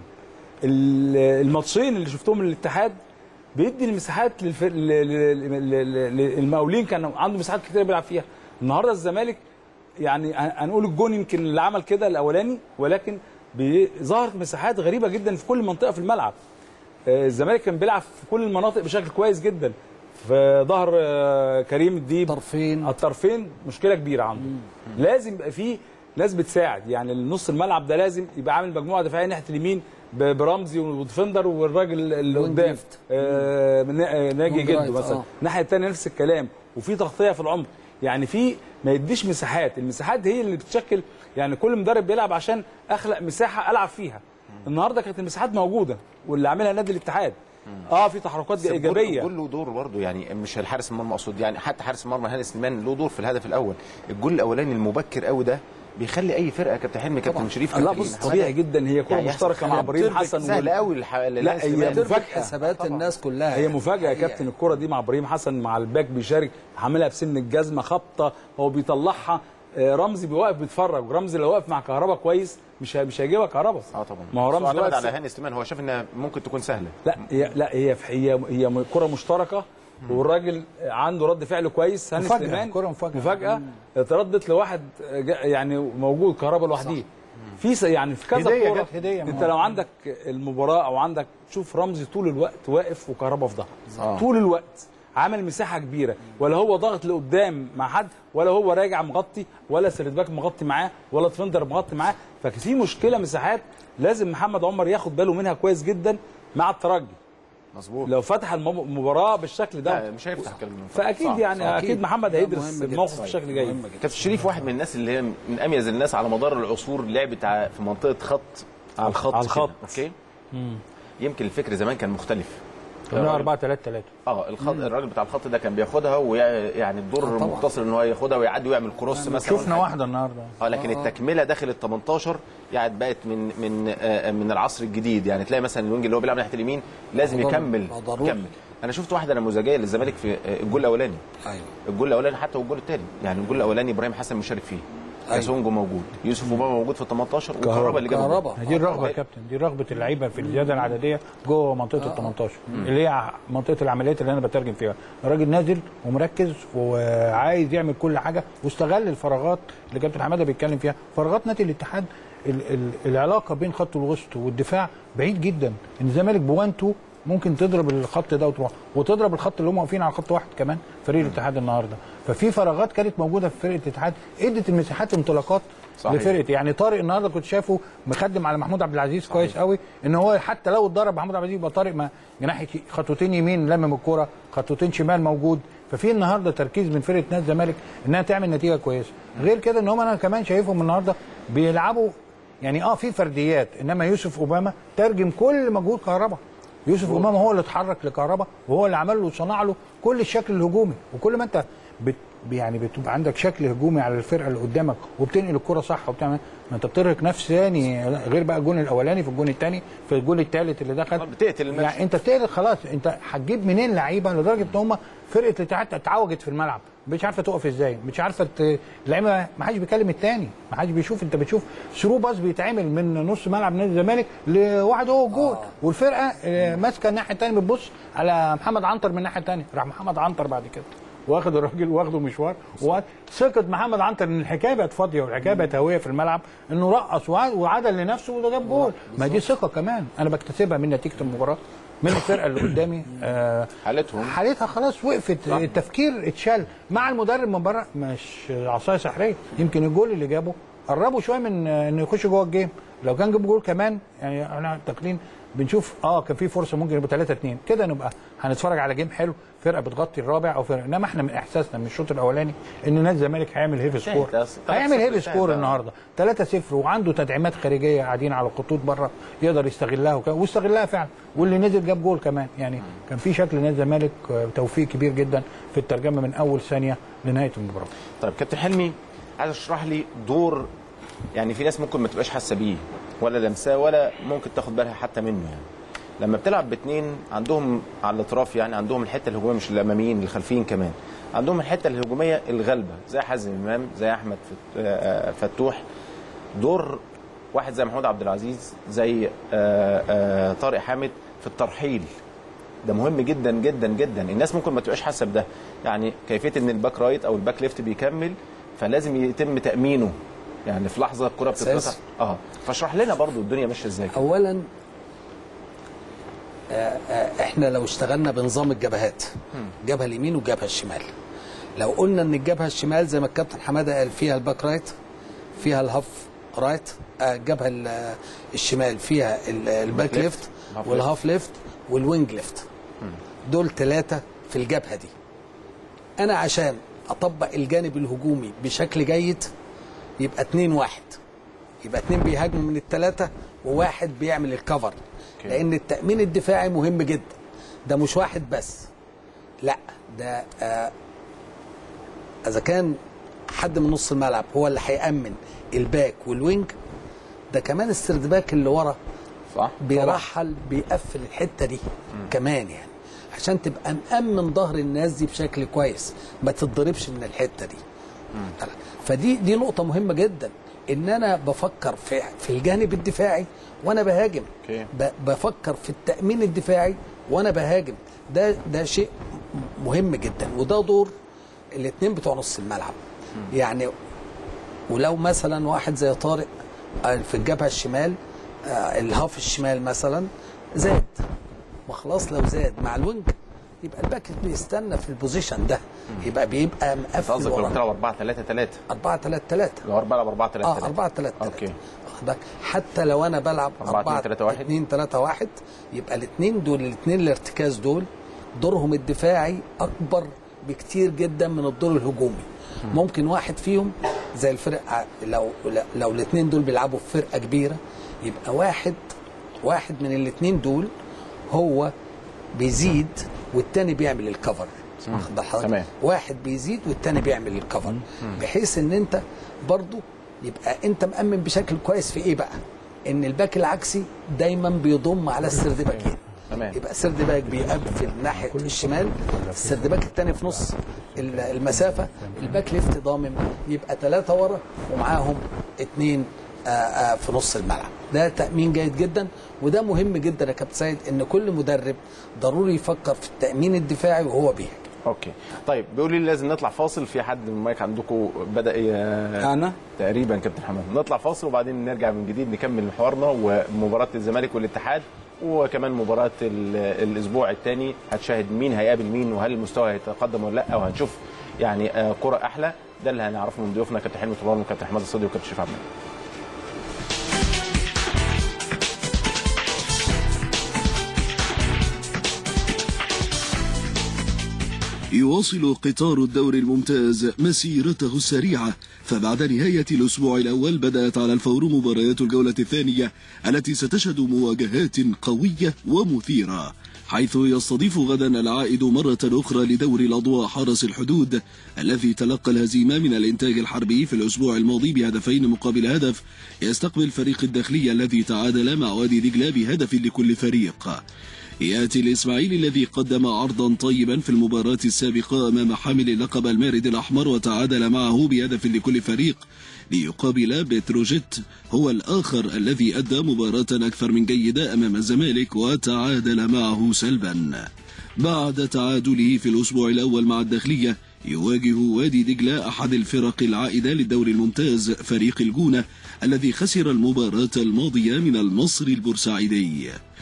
ال- الماتشين اللي شفتهم من الاتحاد بيدي المساحات للفر... ل- ل- ل- ل- للمقاولين كان عنده مساحات كتير بيلعب فيها النهارده الزمالك يعني هن- هنقول الجون يمكن اللي عمل كده الاولاني ولكن بي- ظهرت مساحات غريبه جدا في كل منطقه في الملعب آه، الزمالك كان بيلعب في كل المناطق بشكل كويس جدا في ظهر آه، كريم الديب طرفين الطرفين مشكله كبيره عنده لازم يبقى فيه ناس بتساعد يعني النص الملعب ده لازم يبقى عامل مجموعه دفاعيه ناحيه اليمين ب- برمزي وديفندر والراجل اللي وينج قدام ليفت. آه من- آه، ناجي وينج جده رايت، مثلا آه. الناحيه الثانيه نفس الكلام وفي تغطيه في العمق يعني في ما يديش مساحات المساحات هي اللي بتشكل يعني كل مدرب بيلعب عشان اخلق مساحه العب فيها النهارده كانت المساحات موجوده واللي عاملها نادي الاتحاد اه في تحركات بس الجول- ايجابيه الجول له دور برضه يعني مش الحارس المرمى اقصد يعني حتى حارس المرمى هاني سليمان له دور في الهدف الاول الجول الاولاني المبكر قوي ده بيخلي اي فرقه كابتن حلمي كابتن شريف لا كابتن بص حمادة طبيعي جدا هي كره يعني مشتركه مع خليها ابراهيم بتربك حسن سهل وال- قوي الح... لا هي تربك مفاجاه حسابات الناس كلها هي مفاجاه يا كابتن الكره دي مع ابراهيم حسن مع الباك بيشارك عاملها بسن الجزمه خبطه هو بيطلعها آه، رمزي بيوقف بيتفرج رمزي لو واقف مع كهربا كويس مش ه- مش هيجيبها كهربا اه طبعا ما هو بس رمزي اعتمد واقف على هاني سليمان هو شاف انها ممكن تكون سهله لا هي لا هي هي هي كره مشتركه والراجل عنده رد فعل كويس هاني مفاجأة، سليمان كرة مفاجأة. مفاجاه اتردت لواحد جا- يعني موجود كهربا لوحديه في س- يعني في كذا هدية كوره جت هدية انت ما- لو عندك المباراه او عندك شوف رمزي طول الوقت واقف وكهربا في ظهره آه. طول الوقت عامل مساحه كبيره ولا هو ضاغط لقدام مع حد ولا هو راجع مغطي ولا سيرد باك مغطي معاه ولا ديفندر مغطي معاه ففي مشكله مساحات لازم محمد عمر ياخد باله منها كويس جدا مع الترجي مظبوط لو فتح المب- المباراه بالشكل ده لا مش هيفتح الكلام ده. فاكيد صعب، يعني صعب. اكيد محمد ده هيدرس مهم جدا. الموقف بشكل جيد مهم جدا. كابتن شريف واحد من الناس اللي هي من اميز الناس على مدار العصور لعبت ع- في منطقه خط على الخط على كده، الخط. اوكي يمكن الفكر زمان كان مختلف كنا 4 3 3 اه الخط الراجل بتاع الخط ده كان بياخدها ويعني الدور آه، طبعاً. المقتصر ان هو ياخدها ويعدي ويعمل كروس مثلا شفنا واحده النهارده اه لكن التكمله داخل ال 18 يعني بقت من من آه من العصر الجديد يعني تلاقي مثلا الوينج اللي هو بيلعب ناحيه اليمين لازم ضروري. يكمل آه، ضروري. يكمل انا شفت واحده نموذجيه للزمالك في آه، الجول الاولاني ايوه الجول الاولاني حتى والجول الثاني يعني الجول الاولاني ابراهيم حسن مشارك فيه أيوة. كاسونجو موجود يوسف اوباما موجود في ال 18 وكهربا اللي جاب الجول. كهربا دي الرغبه يا كابتن دي رغبه اللعيبه في الزياده العدديه جوه منطقه ال 18 اللي هي منطقه العمليات اللي انا بترجم فيها الراجل نازل ومركز وعايز يعمل كل حاجه واستغل الفراغات اللي كابتن حماده بيتكلم فيها فراغات نادي الاتحاد ال ال العلاقه بين خط الوسط والدفاع بعيد جدا ان الزمالك بوانتو ممكن تضرب الخط ده وتروح وتضرب الخط اللي هم واقفين على خط واحد كمان فريق الاتحاد النهارده ففي فراغات كانت موجوده في فرقه الاتحاد ادت المساحات انطلاقات صحيح. لفرقه يعني طارق النهارده كنت شايفه مخدم على محمود عبد العزيز كويس قوي ان هو حتى لو اتضرب محمود عبد العزيز يبقى طارق ما جناح خطوتين يمين لمم الكوره خطوتين شمال موجود ففي النهارده تركيز من فرقه نادي الزمالك انها تعمل نتيجه كويسه غير كده ان هم انا كمان شايفهم النهارده بيلعبوا يعني اه في فرديات انما يوسف اوباما ترجم كل مجهود كهربا يوسف اوباما هو اللي اتحرك لكهربا وهو اللي عمل له وصنع له كل الشكل الهجومي وكل ما انت بت يعني بتبقى عندك شكل هجومي على الفرقه اللي قدامك وبتنقل الكره صح وبتعمل ما انت بترهق نفس ثاني غير بقى الجون الاولاني في الجون الثاني في الجون الثالث اللي دخل بتقتل الماتش يعني انت بتقدر خلاص انت هتجيب منين لعيبه لدرجه ان هم فرقه الاتحاد اتعوجت في الملعب مش عارفه تقف ازاي مش عارفه ت... اللعيبه ما حدش بيكلم الثاني ما حدش بيشوف انت بتشوف ثرو باص بيتعمل من نص ملعب نادي الزمالك لواحد هو الجول آه. والفرقه آه، ماسكه الناحيه الثانيه بتبص على محمد عنتر من الناحيه الثانيه راح محمد عنتر بعد كده واخد الراجل واخده مشوار وثقه محمد عنتر ان الحكايه بقت فاضيه والحكايه بقت هويه في الملعب انه رقص وع- وعدل لنفسه وده جاب جول ما دي ثقه كمان انا بكتسبها من نتيجه المباراه من الفرقه اللي قدامي آه حالتهم حالتها خلاص وقفت التفكير اتشال مع المدرب من بره مش عصايه سحريه يمكن الجول اللي جابه قربوا شويه من آه، انه يخش جوه الجيم لو كان جاب جول كمان يعني احنا داخلين بنشوف اه كان في فرصه ممكن يبقى 3 2 كده نبقى هنتفرج على جيم حلو فرقه بتغطي الرابع او فرقه انما احنا من احساسنا من الشوط الاولاني ان نادي الزمالك هيعمل هيفي شاهد سكور أصل. هيعمل 3-0 هيفي شاهد سكور بقى. النهارده 3 0 وعنده تدعيمات خارجيه قاعدين على الخطوط بره يقدر يستغلها وك- واستغلها فعلا واللي نزل جاب جول كمان يعني كان في شكل نادي الزمالك آه، توفيق كبير جدا في الترجمه من اول ثانيه لنهايه المباراه طيب كابتن حلمي عايز اشرح لي دور يعني في ناس ممكن ما تبقاش حاسه بيه ولا لمساه ولا ممكن تاخد بالها حتى منه يعني لما بتلعب باثنين عندهم على الاطراف يعني عندهم الحته الهجوميه مش الاماميين الخلفيين كمان عندهم الحته الهجوميه الغالبه زي حازم امام زي احمد فت- آه، فتوح دور واحد زي محمود عبد العزيز زي آه، آه، طارق حامد في الترحيل ده مهم جدا جدا جدا الناس ممكن ما تبقاش حاسه بده يعني كيفيه ان الباك رايت او الباك ليفت بيكمل فلازم يتم تامينه يعني في لحظه الكره بتتقطع أساسي. اه فاشرح لنا برضو الدنيا ماشيه ازاي كده. اولا آه، آه، احنا لو اشتغلنا بنظام الجبهات الجبهه اليمين والجبهه الشمال لو قلنا ان الجبهه الشمال زي ما الكابتن حماده قال فيها الباك رايت فيها الهاف رايت آه، الجبهه ال- الشمال فيها ال- الباك ليفت. ليفت الهاف والهاف ليفت والوينج ليفت دول ثلاثه في الجبهه دي انا عشان اطبق الجانب الهجومي بشكل جيد يبقى اتنين واحد يبقى اتنين بيهاجموا من الثلاثه وواحد بيعمل الكفر لان التامين الدفاعي مهم جدا ده مش واحد بس لا ده آه اذا كان حد من نص الملعب هو اللي هيامن الباك والوينج ده كمان السردباك اللي ورا صح بيرحل بيقفل الحته دي كمان يعني عشان تبقى مأمن ظهر الناس دي بشكل كويس ما تتضربش من الحته دي فدي دي نقطه مهمه جدا ان انا بفكر في في الجانب الدفاعي وانا بهاجم اوكي ب- بفكر في التامين الدفاعي وانا بهاجم ده ده شيء مهم جدا وده دور الاثنين بتوع نص الملعب يعني ولو مثلا واحد زي طارق آه، في الجبهه الشمال آه، الهاف الشمال مثلا زاد وخلاص لو زاد مع الوينج يبقى الباك بيستنى في البوزيشن ده يبقى بيبقى انت مقفل قصدك لو ورا بتلعب 4 3 3 4 3 3 لو 4 بلعب 4 3 اه 3 4 3 3 اوكي واخد بالك؟ حتى لو انا بلعب 4 2 3 1 2 3 1 يبقى الاثنين دول الاثنين الارتكاز دول دورهم الدفاعي اكبر بكتير جدا من الدور الهجومي ممكن واحد فيهم زي الفرق لو لو الاثنين دول بيلعبوا في فرقه كبيره يبقى واحد واحد من الاثنين دول هو بيزيد والتاني بيعمل الكفر واخد بال حضرتك؟ تمام. واحد بيزيد والتاني بيعمل الكفر بحيث ان انت برضو يبقى انت مأمن بشكل كويس في ايه بقى ان الباك العكسي دايما بيضم على السرد باكين تمام يبقى السرد باك بيقفل ناحيه الشمال السرد باك الثاني في نص ال- المسافه الباك ليفت ضامن يبقى ثلاثه ورا ومعاهم اثنين في نص الملعب ده تامين جيد جدا وده مهم جدا يا كابتن سيد ان كل مدرب ضروري يفكر في التامين الدفاعي وهو بيهاجم اوكي طيب بيقول لي لازم نطلع فاصل في حد من المايك عندكم بدا ي... انا تقريبا كابتن حماد نطلع فاصل وبعدين نرجع من جديد نكمل حوارنا ومباراه الزمالك والاتحاد وكمان مباراه ال- الاسبوع الثاني هتشاهد مين هيقابل مين وهل المستوى هيتقدم ولا لا وهنشوف يعني آه، كره احلى ده اللي هنعرفه من ضيوفنا كابتن حلمي طولان وكابتن حماد الصدي وكابتن شريف عبد المنعم. يواصل قطار الدور الممتاز مسيرته السريعة فبعد نهاية الأسبوع الأول بدأت على الفور مباريات الجولة الثانية التي ستشهد مواجهات قوية ومثيرة حيث يستضيف غدا العائد مرة أخرى لدور الأضواء حرس الحدود الذي تلقى الهزيمة من الإنتاج الحربي في الأسبوع الماضي بهدفين مقابل هدف يستقبل فريق الداخلية الذي تعادل مع وادي دجلة بهدف لكل فريق ياتي الاسماعيلي الذي قدم عرضا طيبا في المباراة السابقة امام حامل لقب المارد الاحمر وتعادل معه بهدف لكل فريق ليقابل بتروجيت هو الاخر الذي ادى مباراة اكثر من جيدة امام الزمالك وتعادل معه سلبا بعد تعادله في الاسبوع الاول مع الداخلية يواجه وادي دجلة احد الفرق العائدة للدور الممتاز فريق الجونة الذي خسر المباراة الماضية من المصري البورسعيدي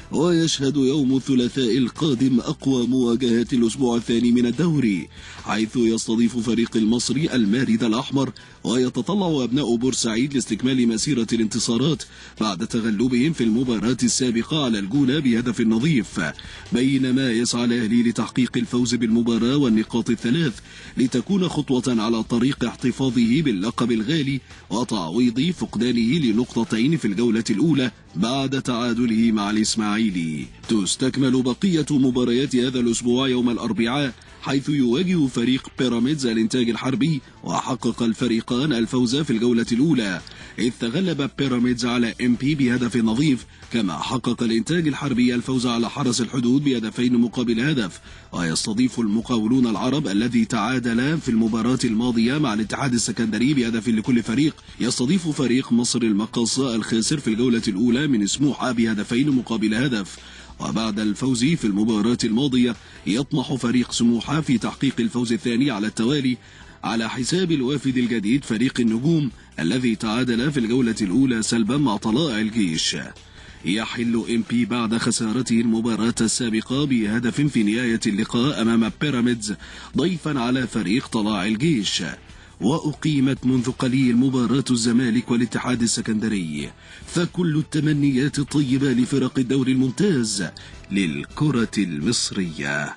ويشهد يوم الثلاثاء القادم أقوى مواجهات الأسبوع الثاني من الدوري حيث يستضيف فريق المصري المارد الأحمر ويتطلع أبناء بورسعيد لاستكمال مسيرة الانتصارات بعد تغلبهم في المباراة السابقة على الجولة بهدف نظيف بينما يسعى الأهلي لتحقيق الفوز بالمباراة والنقاط الثلاث لتكون خطوة على طريق احتفاظه باللقب الغالي وتعويض فقدانه لنقطتين في الجولة الأولى بعد تعادله مع الإسماعيلي تستكمل بقية مباريات هذا الأسبوع يوم الأربعاء حيث يواجه فريق بيراميدز الإنتاج الحربي وحقق الفريقان الفوز في الجولة الأولى إذ تغلب بيراميدز على ام بي بهدف نظيف كما حقق الإنتاج الحربي الفوز على حرس الحدود بهدفين مقابل هدف ويستضيف المقاولون العرب الذي تعادل في المباراة الماضية مع الاتحاد السكندري بهدف لكل فريق يستضيف فريق مصر المقاصة الخاسر في الجولة الأولى من سموحة بهدفين مقابل هدف وبعد الفوز في المباراة الماضية يطمح فريق سموحة في تحقيق الفوز الثاني على التوالي على حساب الوافد الجديد فريق النجوم الذي تعادل في الجولة الأولى سلبا مع طلائع الجيش يحل ام بي بعد خسارته المباراة السابقة بهدف في نهاية اللقاء أمام بيراميدز ضيفا على فريق طلائع الجيش وأقيمت منذ قليل مباراة الزمالك والاتحاد السكندري فكل التمنيات الطيبة لفرق الدوري الممتاز للكرة المصرية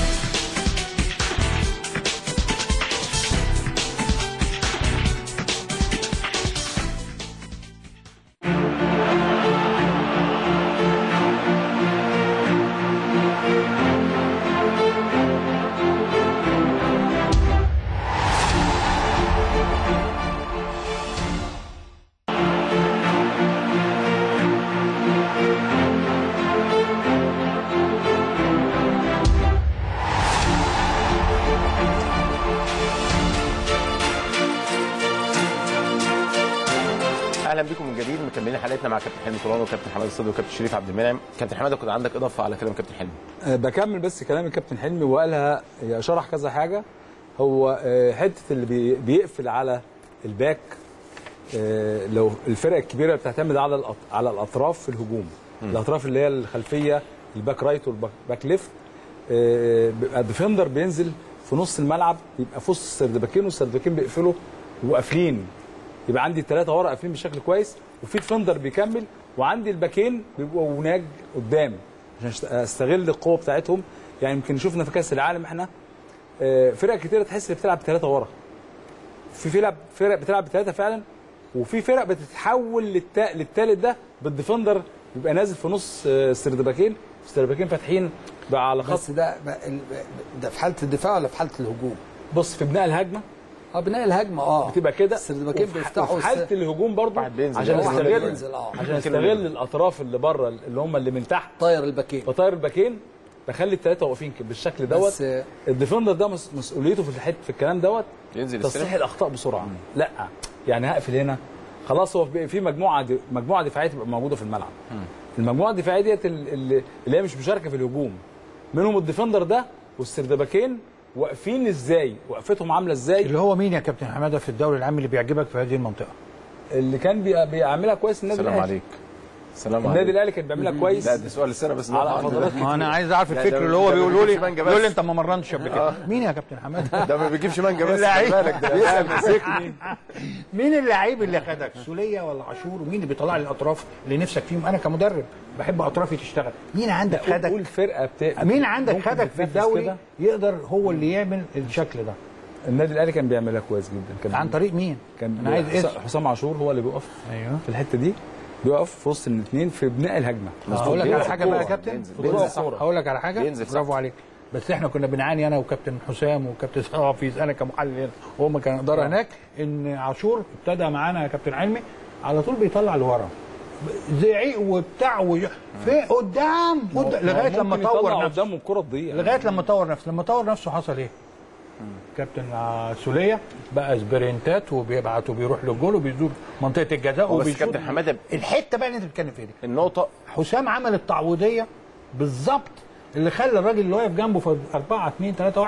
اهلا بكم من جديد مكملين حلقتنا مع كابتن حلمي طولان وكابتن حماد الصدقي وكابتن شريف عبد المنعم كابتن حماده كنت عندك اضافه على كلام كابتن حلمي أه، بكمل بس كلام الكابتن حلمي وقالها هي شرح كذا حاجه هو أه، حته اللي بي- بيقفل على الباك أه، لو الفرق الكبيره بتعتمد على الأط- على الاطراف في الهجوم مم. الاطراف اللي هي الخلفيه الباك رايت والباك ليفت أه، بيبقى الديفندر بينزل في نص الملعب يبقى في وسط السردباكين والسردباكين بيقفلوا وقافلين يبقى عندي الثلاثه ورا قافلين بشكل كويس وفي ديفندر بيكمل وعندي الباكين بيبقوا وناج قدام عشان أست- استغل القوه بتاعتهم يعني يمكن شفنا في كاس العالم احنا آه، فرق كتيره تحس إن بتلعب ثلاثه ورا في فرق فرق بتلعب بثلاثه فعلا وفي فرق بتتحول للتا... للثالث ده بالديفندر بيبقى نازل في نص آه، السردباكين السردباكين فاتحين بقى على خط بس ده ده في حاله الدفاع ولا في حاله الهجوم؟ بص في بناء الهجمه اه بناء الهجمه اه بتبقى كده السردباكين وفي- بيفتحوا وفي حاله الس- الهجوم برضه بينزل. عشان واحد استغل بينزل، آه. عشان استغل الاطراف اللي بره اللي هم اللي من تحت طاير الباكين بطاير الباكين بخلي الثلاثه واقفين كده بالشكل دوت بس- الديفندر ده مس- مسؤوليته في الحته في الكلام دوت ينزل تصحيح يستلم. الاخطاء بسرعه لا يعني هقفل هنا خلاص هو في في مجموعه دي مجموعه دفاعيه تبقى موجوده في الملعب المجموعه الدفاعيه ديت ال- ال- اللي هي مش مشاركه في الهجوم منهم الديفندر ده والسردباكين واقفين ازاي وقفتهم عامله ازاي اللي هو مين يا كابتن حماده في الدوري العام اللي بيعجبك في هذه المنطقه اللي كان بي- بيعملها كويس النادي سلام الاهلي عليك سلام النادي عليك الاهلي كان بيعملها كويس لا ده سؤال السنه بس على نقف عنده. فضلات ما انا عايز اعرف لا، الفكر ده- اللي هو ده ما بيقولوا لي بيجيبش مانجا بيقول لي بس. انت ما مرنتش قبل كده مين يا كابتن حماده ده ما بيجيبش مانجا بس اللعيب. خلي بالك ده بيسال مسكني مين اللعيب اللي خدك سوليه ولا عاشور ومين اللي بيطلع لي الاطراف اللي نفسك فيهم انا كمدرب بحب اطرافي تشتغل مين عندك لا، خدك قول فرقه بتا... مين عندك ممكن خدك في تتنافس الدوري كده. يقدر هو اللي يعمل الشكل ده النادي الاهلي كان بيعملها كويس جدا كان عن طريق مين كان أنا عايز حسام- اسم. حسام عاشور هو اللي بيقف ايوه في الحته دي بيقف في وسط الاثنين في بناء الهجمه هقول لك على بينزل حاجه بقى يا كورة. كابتن بينزل. بص، بينزل صح. كورة. هقول لك على حاجه بينزل صح. برافو عليك بس احنا كنا بنعاني انا وكابتن حسام وكابتن حافظ انا كمحلل هنا وهم كانوا اداره هناك ان عاشور ابتدى معانا يا كابتن علمي على طول بيطلع لورا زعيق وبتاع وج... في قدام قدام لغايه ممكن لما يطلع طور نفسه قدامه الكره تضيع لغايه لما طور نفسه لما طور نفسه حصل ايه؟ كابتن آه، سوليه بقى سبرنتات وبيبعت وبيروح للجول وبيزور منطقه الجزاء هو بس وبيشوط كابتن حماده الحته بقى اللي انت بتتكلم فيها دي النقطه حسام عمل التعويضيه بالظبط اللي خلى الراجل اللي واقف جنبه في 4 2 3 1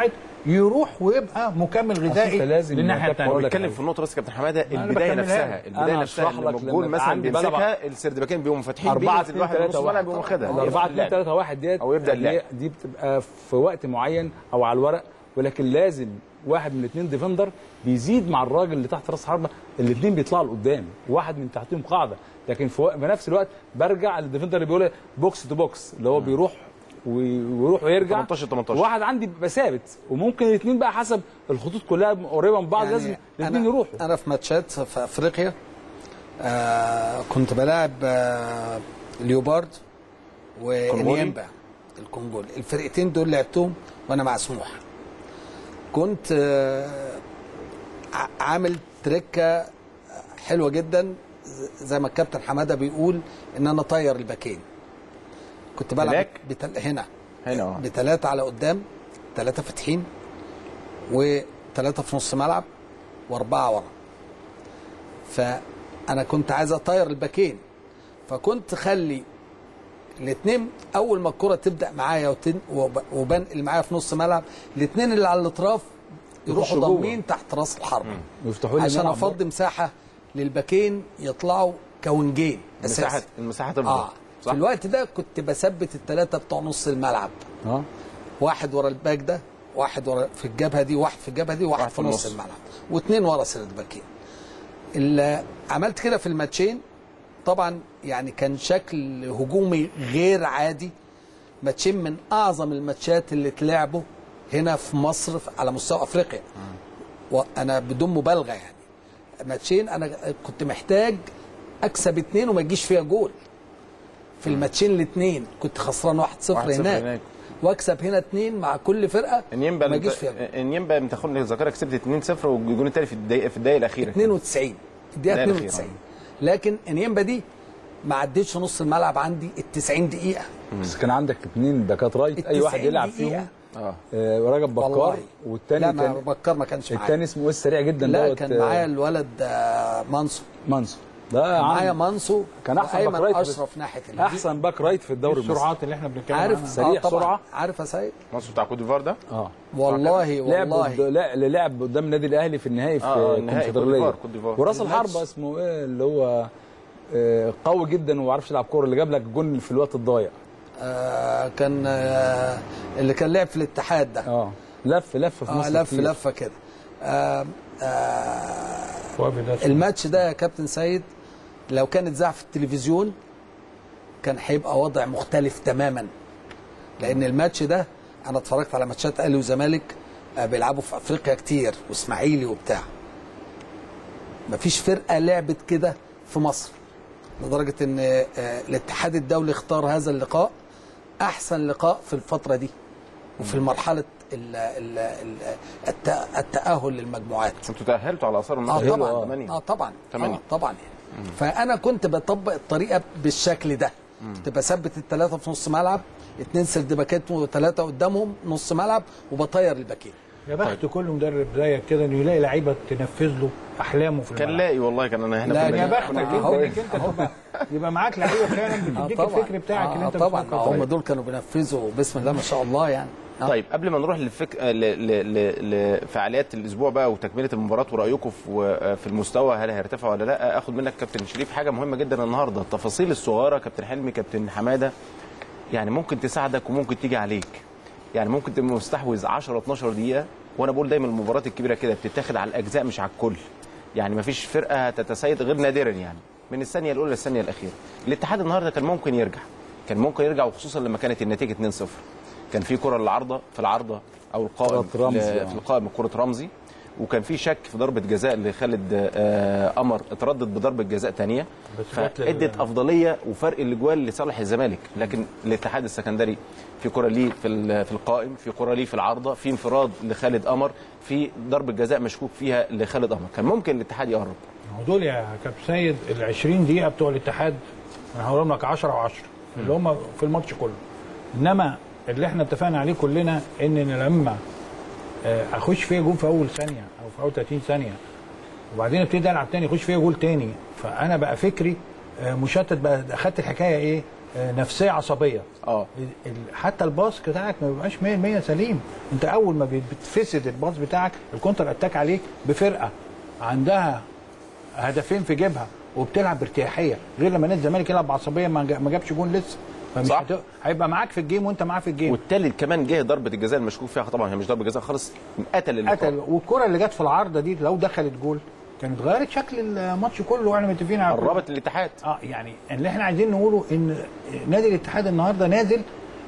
يروح ويبقى مكمل غذائي أصل لازم للناحيه يبقى الثانيه هو بيتكلم في النقطه بس يا كابتن حماده أنا البدايه بكملها نفسها لك. البدايه أنا نفسها هشرح لك لما الجول لما مثلا عندي بلعب- بيمسكها السردباكين بيقوموا فاتحين 4 بينزل 2 واحد 3 نص ملعب 1 بيقوم واخدها ال 4 2 3 1 ديت او يبدا اللي هي- اللعب دي بتبقى في وقت معين او على الورق ولكن لازم واحد من الاثنين ديفندر بيزيد مع الراجل اللي تحت راس حربه الاثنين بيطلعوا لقدام واحد من تحتهم قاعده لكن في, وق- في نفس الوقت برجع للديفندر اللي بيقول بوكس تو بوكس اللي هو بيروح وي- ويروح ويرجع 18 18 واحد عندي بيبقى ثابت وممكن الاثنين بقى حسب الخطوط كلها قريبه من بعض يعني لازم الاثنين أنا- يروحوا انا في ماتشات في افريقيا آه كنت بلاعب آه ليوبارد ونيمبا الكونجول الفرقتين دول لعبتهم وانا مع سموحه كنت آه ع- عامل تركه حلوه جدا ز- زي ما الكابتن حماده بيقول ان انا طير الباكين كنت بلعب هناك؟ بتل... هنا هنا اه بثلاثه على قدام ثلاثه فاتحين وثلاثه في نص ملعب واربعه ورا فانا كنت عايز اطير الباكين فكنت اخلي الاثنين اول ما الكره تبدا معايا وتن... وب... وبنقل معايا في نص ملعب الاثنين اللي على الاطراف يروحوا يخشوا جوه. ضامين تحت راس الحرب ويفتحوا لي عشان الملعب افضي مساحه للباكين يطلعوا كونجين المساحه اساسي المساحه تفضل اه في الوقت ده كنت بثبت الثلاثه بتوع نص الملعب اه واحد ورا الباك ده واحد ورا في الجبهه دي واحد في الجبهه دي واحد في نص الملعب واثنين ورا سرد باكين اللي عملت كده في الماتشين طبعا يعني كان شكل هجومي غير عادي ماتشين من اعظم الماتشات اللي اتلعبوا هنا في مصر على مستوى افريقيا وانا بدون مبالغه يعني ماتشين انا كنت محتاج اكسب اتنين وما يجيش فيها جول في الماتشين الاثنين كنت خسران 1-0 1-0 هناك هناك. واكسب هنا اتنين مع كل فرقه انيمبا ما يجيش فيها جول. انيمبا انت خد الذاكره كسبت 2-0 والجون الثاني في الدقيقه في الدقيقه الاخيره 92 الدقيقه الدقيقة 92 لكن انيمبا دي ما عدتش نص الملعب عندي ال 90 دقيقه بس كان عندك اثنين باكات رايت اي واحد 90 يلعب دقيقة. فيهم اه آه رجب بكار والله. والتاني لا ما كان بكر ما كانش معايا التاني اسمه ايه السريع جدا لا دوت كان آه، معايا الولد آه، مانسو مانسو ده كان معايا عم- مانسو كان احسن باك وايمن رايت في- اشرف ناحيه اليمين. احسن باك رايت في الدوري المصري السرعات اللي احنا بنتكلم عارف عنها. سريع، آه طبعا سرعة. عارف يا سيد مصر بتاع كوت ديفوار ده اه والله لعب والله قد- لا اللي لعب قدام النادي الاهلي في النهائي في آه، آه، النهائي كوت الكونفدراليه ديفوار، كوت ديفوار. وراس الماتش. الحربه اسمه ايه اللي هو آه، قوي جدا وما بيعرفش يلعب كوره اللي جاب لك جون في الوقت الضايع آه كان آه اللي كان لعب في الاتحاد ده اه لف لف في اه مصر لف كتير. لفه كده آه آه وافي ده الماتش ده يا كابتن سيد لو كان اتذاع في التلفزيون كان هيبقى وضع مختلف تماما لان الماتش ده انا اتفرجت على ماتشات اهلي وزمالك آه، بيلعبوا في افريقيا كتير واسماعيلي وبتاع مفيش فرقه لعبت كده في مصر لدرجه ان آه، الاتحاد الدولي اختار هذا اللقاء احسن لقاء في الفتره دي وفي مرحله ال- ال- ال- الت- التاهل للمجموعات انتوا تاهلتوا على اثار اه النصر طبعا ثمانية. اه طبعا ثمانية. آه طبعا يعني. فانا كنت بطبق الطريقه بالشكل ده كنت بثبت الثلاثه في نص ملعب اثنين سرد باكات وثلاثه قدامهم نص ملعب وبطير الباكين يا بخت كل مدرب زيك كده انه يلاقي لعيبه تنفذ له احلامه في كان الملعب لاقي والله كان انا هنا لا، كنا- يا لا. بختك كنا- انت أهو. انك انت تبقى يبقى معاك لعيبه فعلا آه بتديك طبعا الفكر بتاعك اللي آه انت طبعا بتفكر آه هم فيه. دول كانوا بينفذوا بسم الله ما شاء الله يعني آه. طيب قبل ما نروح للفك... ل... ل... ل... لفعاليات الاسبوع بقى وتكمله المباراه ورايكم في في المستوى هل هيرتفع ولا لا اخد منك كابتن شريف حاجه مهمه جدا النهارده التفاصيل الصغيره كابتن حلمي كابتن حماده يعني ممكن تساعدك وممكن تيجي عليك يعني ممكن تبقى مستحوذ 10 12 دقيقه وانا بقول دايما المباريات الكبيره كده بتتاخد على الاجزاء مش على الكل يعني مفيش فرقه تتسيد غير نادرا يعني من الثانيه الاولى للثانيه الاخيره الاتحاد النهارده كان ممكن يرجع كان ممكن يرجع وخصوصا لما كانت النتيجه 2-0 كان في كره للعارضه في العارضه او القائم كرة رمزي، ل- آه. في القائم كره رمزي وكان في شك في ضربه جزاء لخالد آه، قمر اتردد بضربه جزاء ثانيه بس جات لل- فادت افضليه وفرق الاجوال لصالح الزمالك لكن الاتحاد السكندري في كره ليه في ال- في القائم في كره ليه في العارضه في انفراد لخالد قمر في ضربه جزاء مشكوك فيها لخالد قمر كان ممكن الاتحاد يقرب هو دول يا كابتن سيد ال 20 دقيقه بتوع الاتحاد انا هقول لك 10 و10 اللي هم في الماتش كله انما اللي احنا اتفقنا عليه كلنا ان لما آه، اخش فيها جول في اول ثانيه او في اول 30 ثانيه وبعدين ابتدي العب تاني يخش فيها جول تاني فانا بقى فكري آه، مشتت بقى اخدت الحكايه ايه آه، نفسيه عصبيه اه حتى الباص بتاعك ما بيبقاش 100% سليم انت اول ما بتفسد الباص بتاعك الكونتر اتاك عليك بفرقه عندها هدفين في جيبها وبتلعب بارتياحيه غير لما نادي الزمالك يلعب بعصبيه ما جا- ما جابش جون لسه فمش صح. هت- هيبقى معاك في الجيم وانت معاه في الجيم والتالي كمان جه ضربه الجزاء المشكوك فيها طبعا هي مش ضربه جزاء خالص قتل اللقاء قتل والكره اللي جت في العارضه دي لو دخلت جول كانت غيرت شكل الماتش كله واحنا متفقين على كده. قربت الاتحاد اه يعني اللي احنا عايزين نقوله ان نادي الاتحاد النهارده نازل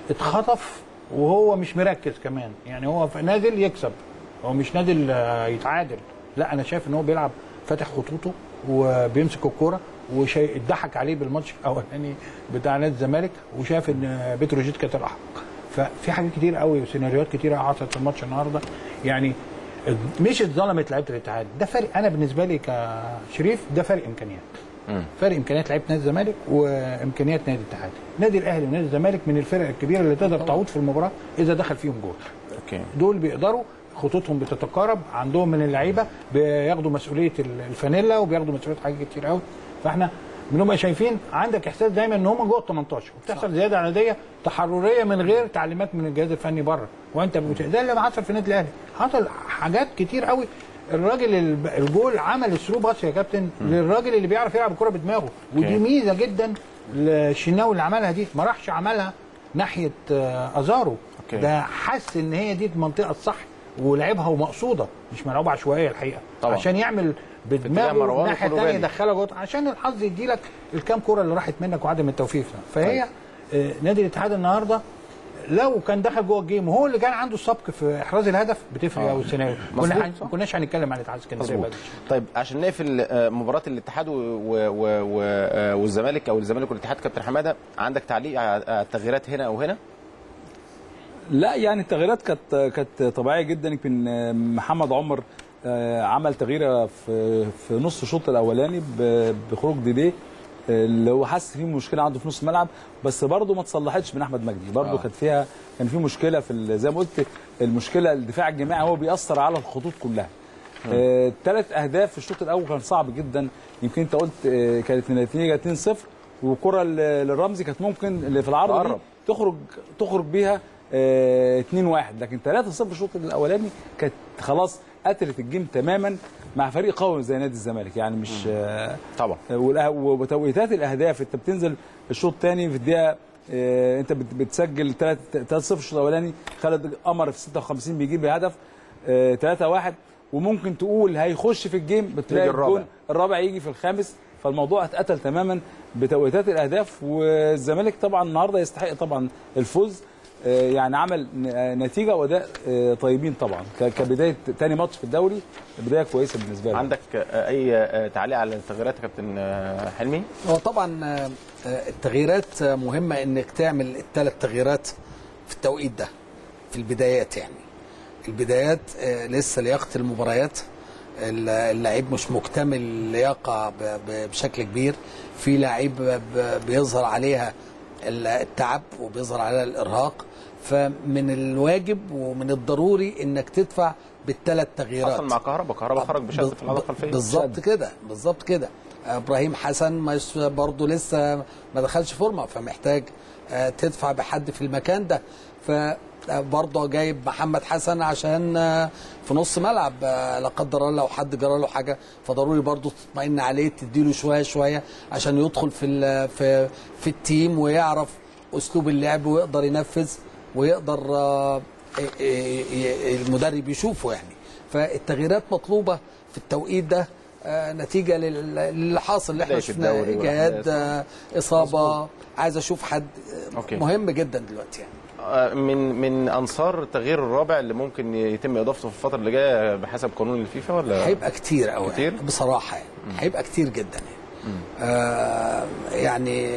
اتخطف وهو مش مركز كمان يعني هو ف- نازل يكسب هو مش نازل آه، يتعادل لا انا شايف ان هو بيلعب فاتح خطوطه وبيمسك الكوره واتضحك عليه بالماتش الاولاني بتاع نادي الزمالك وشاف ان بتروجيت كانت الاحق ففي حاجات كتير قوي وسيناريوهات كتيره حصلت في الماتش النهارده يعني مش اتظلمت لعيبه الاتحاد ده فرق انا بالنسبه لي كشريف ده فرق امكانيات فرق امكانيات لعيبه نادي الزمالك وامكانيات نادي الاتحاد نادي الاهلي ونادي الزمالك من الفرق الكبيره اللي تقدر تعود في المباراه اذا دخل فيهم جول اوكي دول بيقدروا خطوطهم بتتقارب عندهم من اللعيبه بياخدوا مسؤوليه الفانيلا وبياخدوا مسؤوليه حاجات كتير قوي فاحنا بنبقى شايفين عندك احساس دايما ان هم جوه ال 18 وبتحصل زياده عدديه تحرريه من غير تعليمات من الجهاز الفني بره وانت بت- ده اللي حصل في النادي الاهلي حصل حاجات كتير قوي الراجل الب- الجول عمل الثرو باس يا كابتن للراجل اللي بيعرف يلعب الكوره بدماغه ودي ميزه جدا للشناوي اللي عملها دي ما راحش عملها ناحيه آه، ازارو أوكي. ده حس ان هي دي المنطقه الصح ولعبها ومقصوده مش ملعوبه عشوائيه الحقيقه طبعا. عشان يعمل اتجاه بدماغه مروان الناحيه الثانيه وكولوبالي. يدخلها جوه عشان الحظ يدي لك الكام كوره اللي راحت منك وعدم التوفيق فهي آه، نادي الاتحاد النهارده لو كان دخل جوه الجيم وهو اللي كان عنده السبق في احراز الهدف بتفرق آه. قوي السيناريو مظبوط، كنا صح. ما كناش هنتكلم عن الاتحاد اسكندريه مظبوط بدري. طيب عشان نقفل آه، مباراه الاتحاد و- و- و- و- آه، والزمالك او الزمالك والاتحاد كابتن حماده عندك تعليق على على التغييرات هنا او هنا لا يعني التغييرات كانت كانت طبيعيه جدا يمكن محمد عمر آه، عمل تغييره في في نص الشوط الاولاني ب- بخروج ديديه اللي هو حس فيه مشكله عنده في نص الملعب بس برضه ما اتصلحتش من احمد مجدي برضه آه. كانت فيها كان في مشكله في ال- زي ما قلت المشكله الدفاع الجماعي هو بيأثر على الخطوط كلها ثلاث اهداف في الشوط الاول كان صعب جدا يمكن انت قلت آه، كانت النتيجه 2-0 والكره ل- للرمزي كانت ممكن اللي في العرض دي تقرب. تخرج تخرج بيها 2-1 لكن 3-0 الشوط الاولاني كانت خلاص قتلت الجيم تماما مع فريق قوي زي نادي الزمالك يعني مش آه، طبعا والأه- وتوقيتات الاهداف انت بتنزل الشوط الثاني في الدقيقه آه، انت بت- بتسجل 3 0 الشوط الاولاني خالد قمر في 56 بيجيب هدف 3 1 وممكن تقول هيخش في الجيم بتلاقي يجي الرابع. الجون الرابع يجي في الخامس فالموضوع اتقتل تماما بتوقيتات الاهداف والزمالك طبعا النهارده يستحق طبعا الفوز آه، يعني عمل ن- آه، نتيجه واداء آه، طيبين طبعا ك- كبدايه تاني ماتش في الدوري بدايه كويسه بالنسبه لي عندك آه، اي آه، تعليق على التغييرات يا كابتن آه، حلمي هو طبعا آه، آه، التغييرات آه، مهمه انك تعمل الثلاث تغييرات في التوقيت ده في البدايات يعني البدايات آه، لسه لياقه المباريات ال- اللعيب مش مكتمل لياقه ب- ب- بشكل كبير في لعيب ب- بيظهر عليها ال- التعب وبيظهر عليها الارهاق فمن الواجب ومن الضروري انك تدفع بالثلاث تغييرات حصل مع كهربا كهربا خرج بشد في العضله الخلفيه بالظبط كده بالظبط كده ابراهيم حسن مش برضه لسه ما دخلش فورمه فمحتاج آه، تدفع بحد في المكان ده فبرضه جايب محمد حسن عشان آه، في نص ملعب آه، لا قدر الله لو حد جرى له حاجه فضروري برضه تطمئن عليه تديله شويه شويه عشان يدخل في ال- في في التيم ويعرف اسلوب اللعب ويقدر ينفذ ويقدر آه، ي- ي- ي- المدرب يشوفه يعني فالتغييرات مطلوبه في التوقيت ده آه، نتيجه لل- للي حاصل اللي احنا بداية شفناه الدوري اجهاد والأحداث. آه، اصابه عايز اشوف حد آه، أوكي. مهم جدا دلوقتي يعني آه، من من انصار التغيير الرابع اللي ممكن يتم اضافته في الفتره اللي جايه بحسب قانون الفيفا ولا هيبقى كتير قوي كتير؟ يعني بصراحه يعني هيبقى كتير جدا يعني آه يعني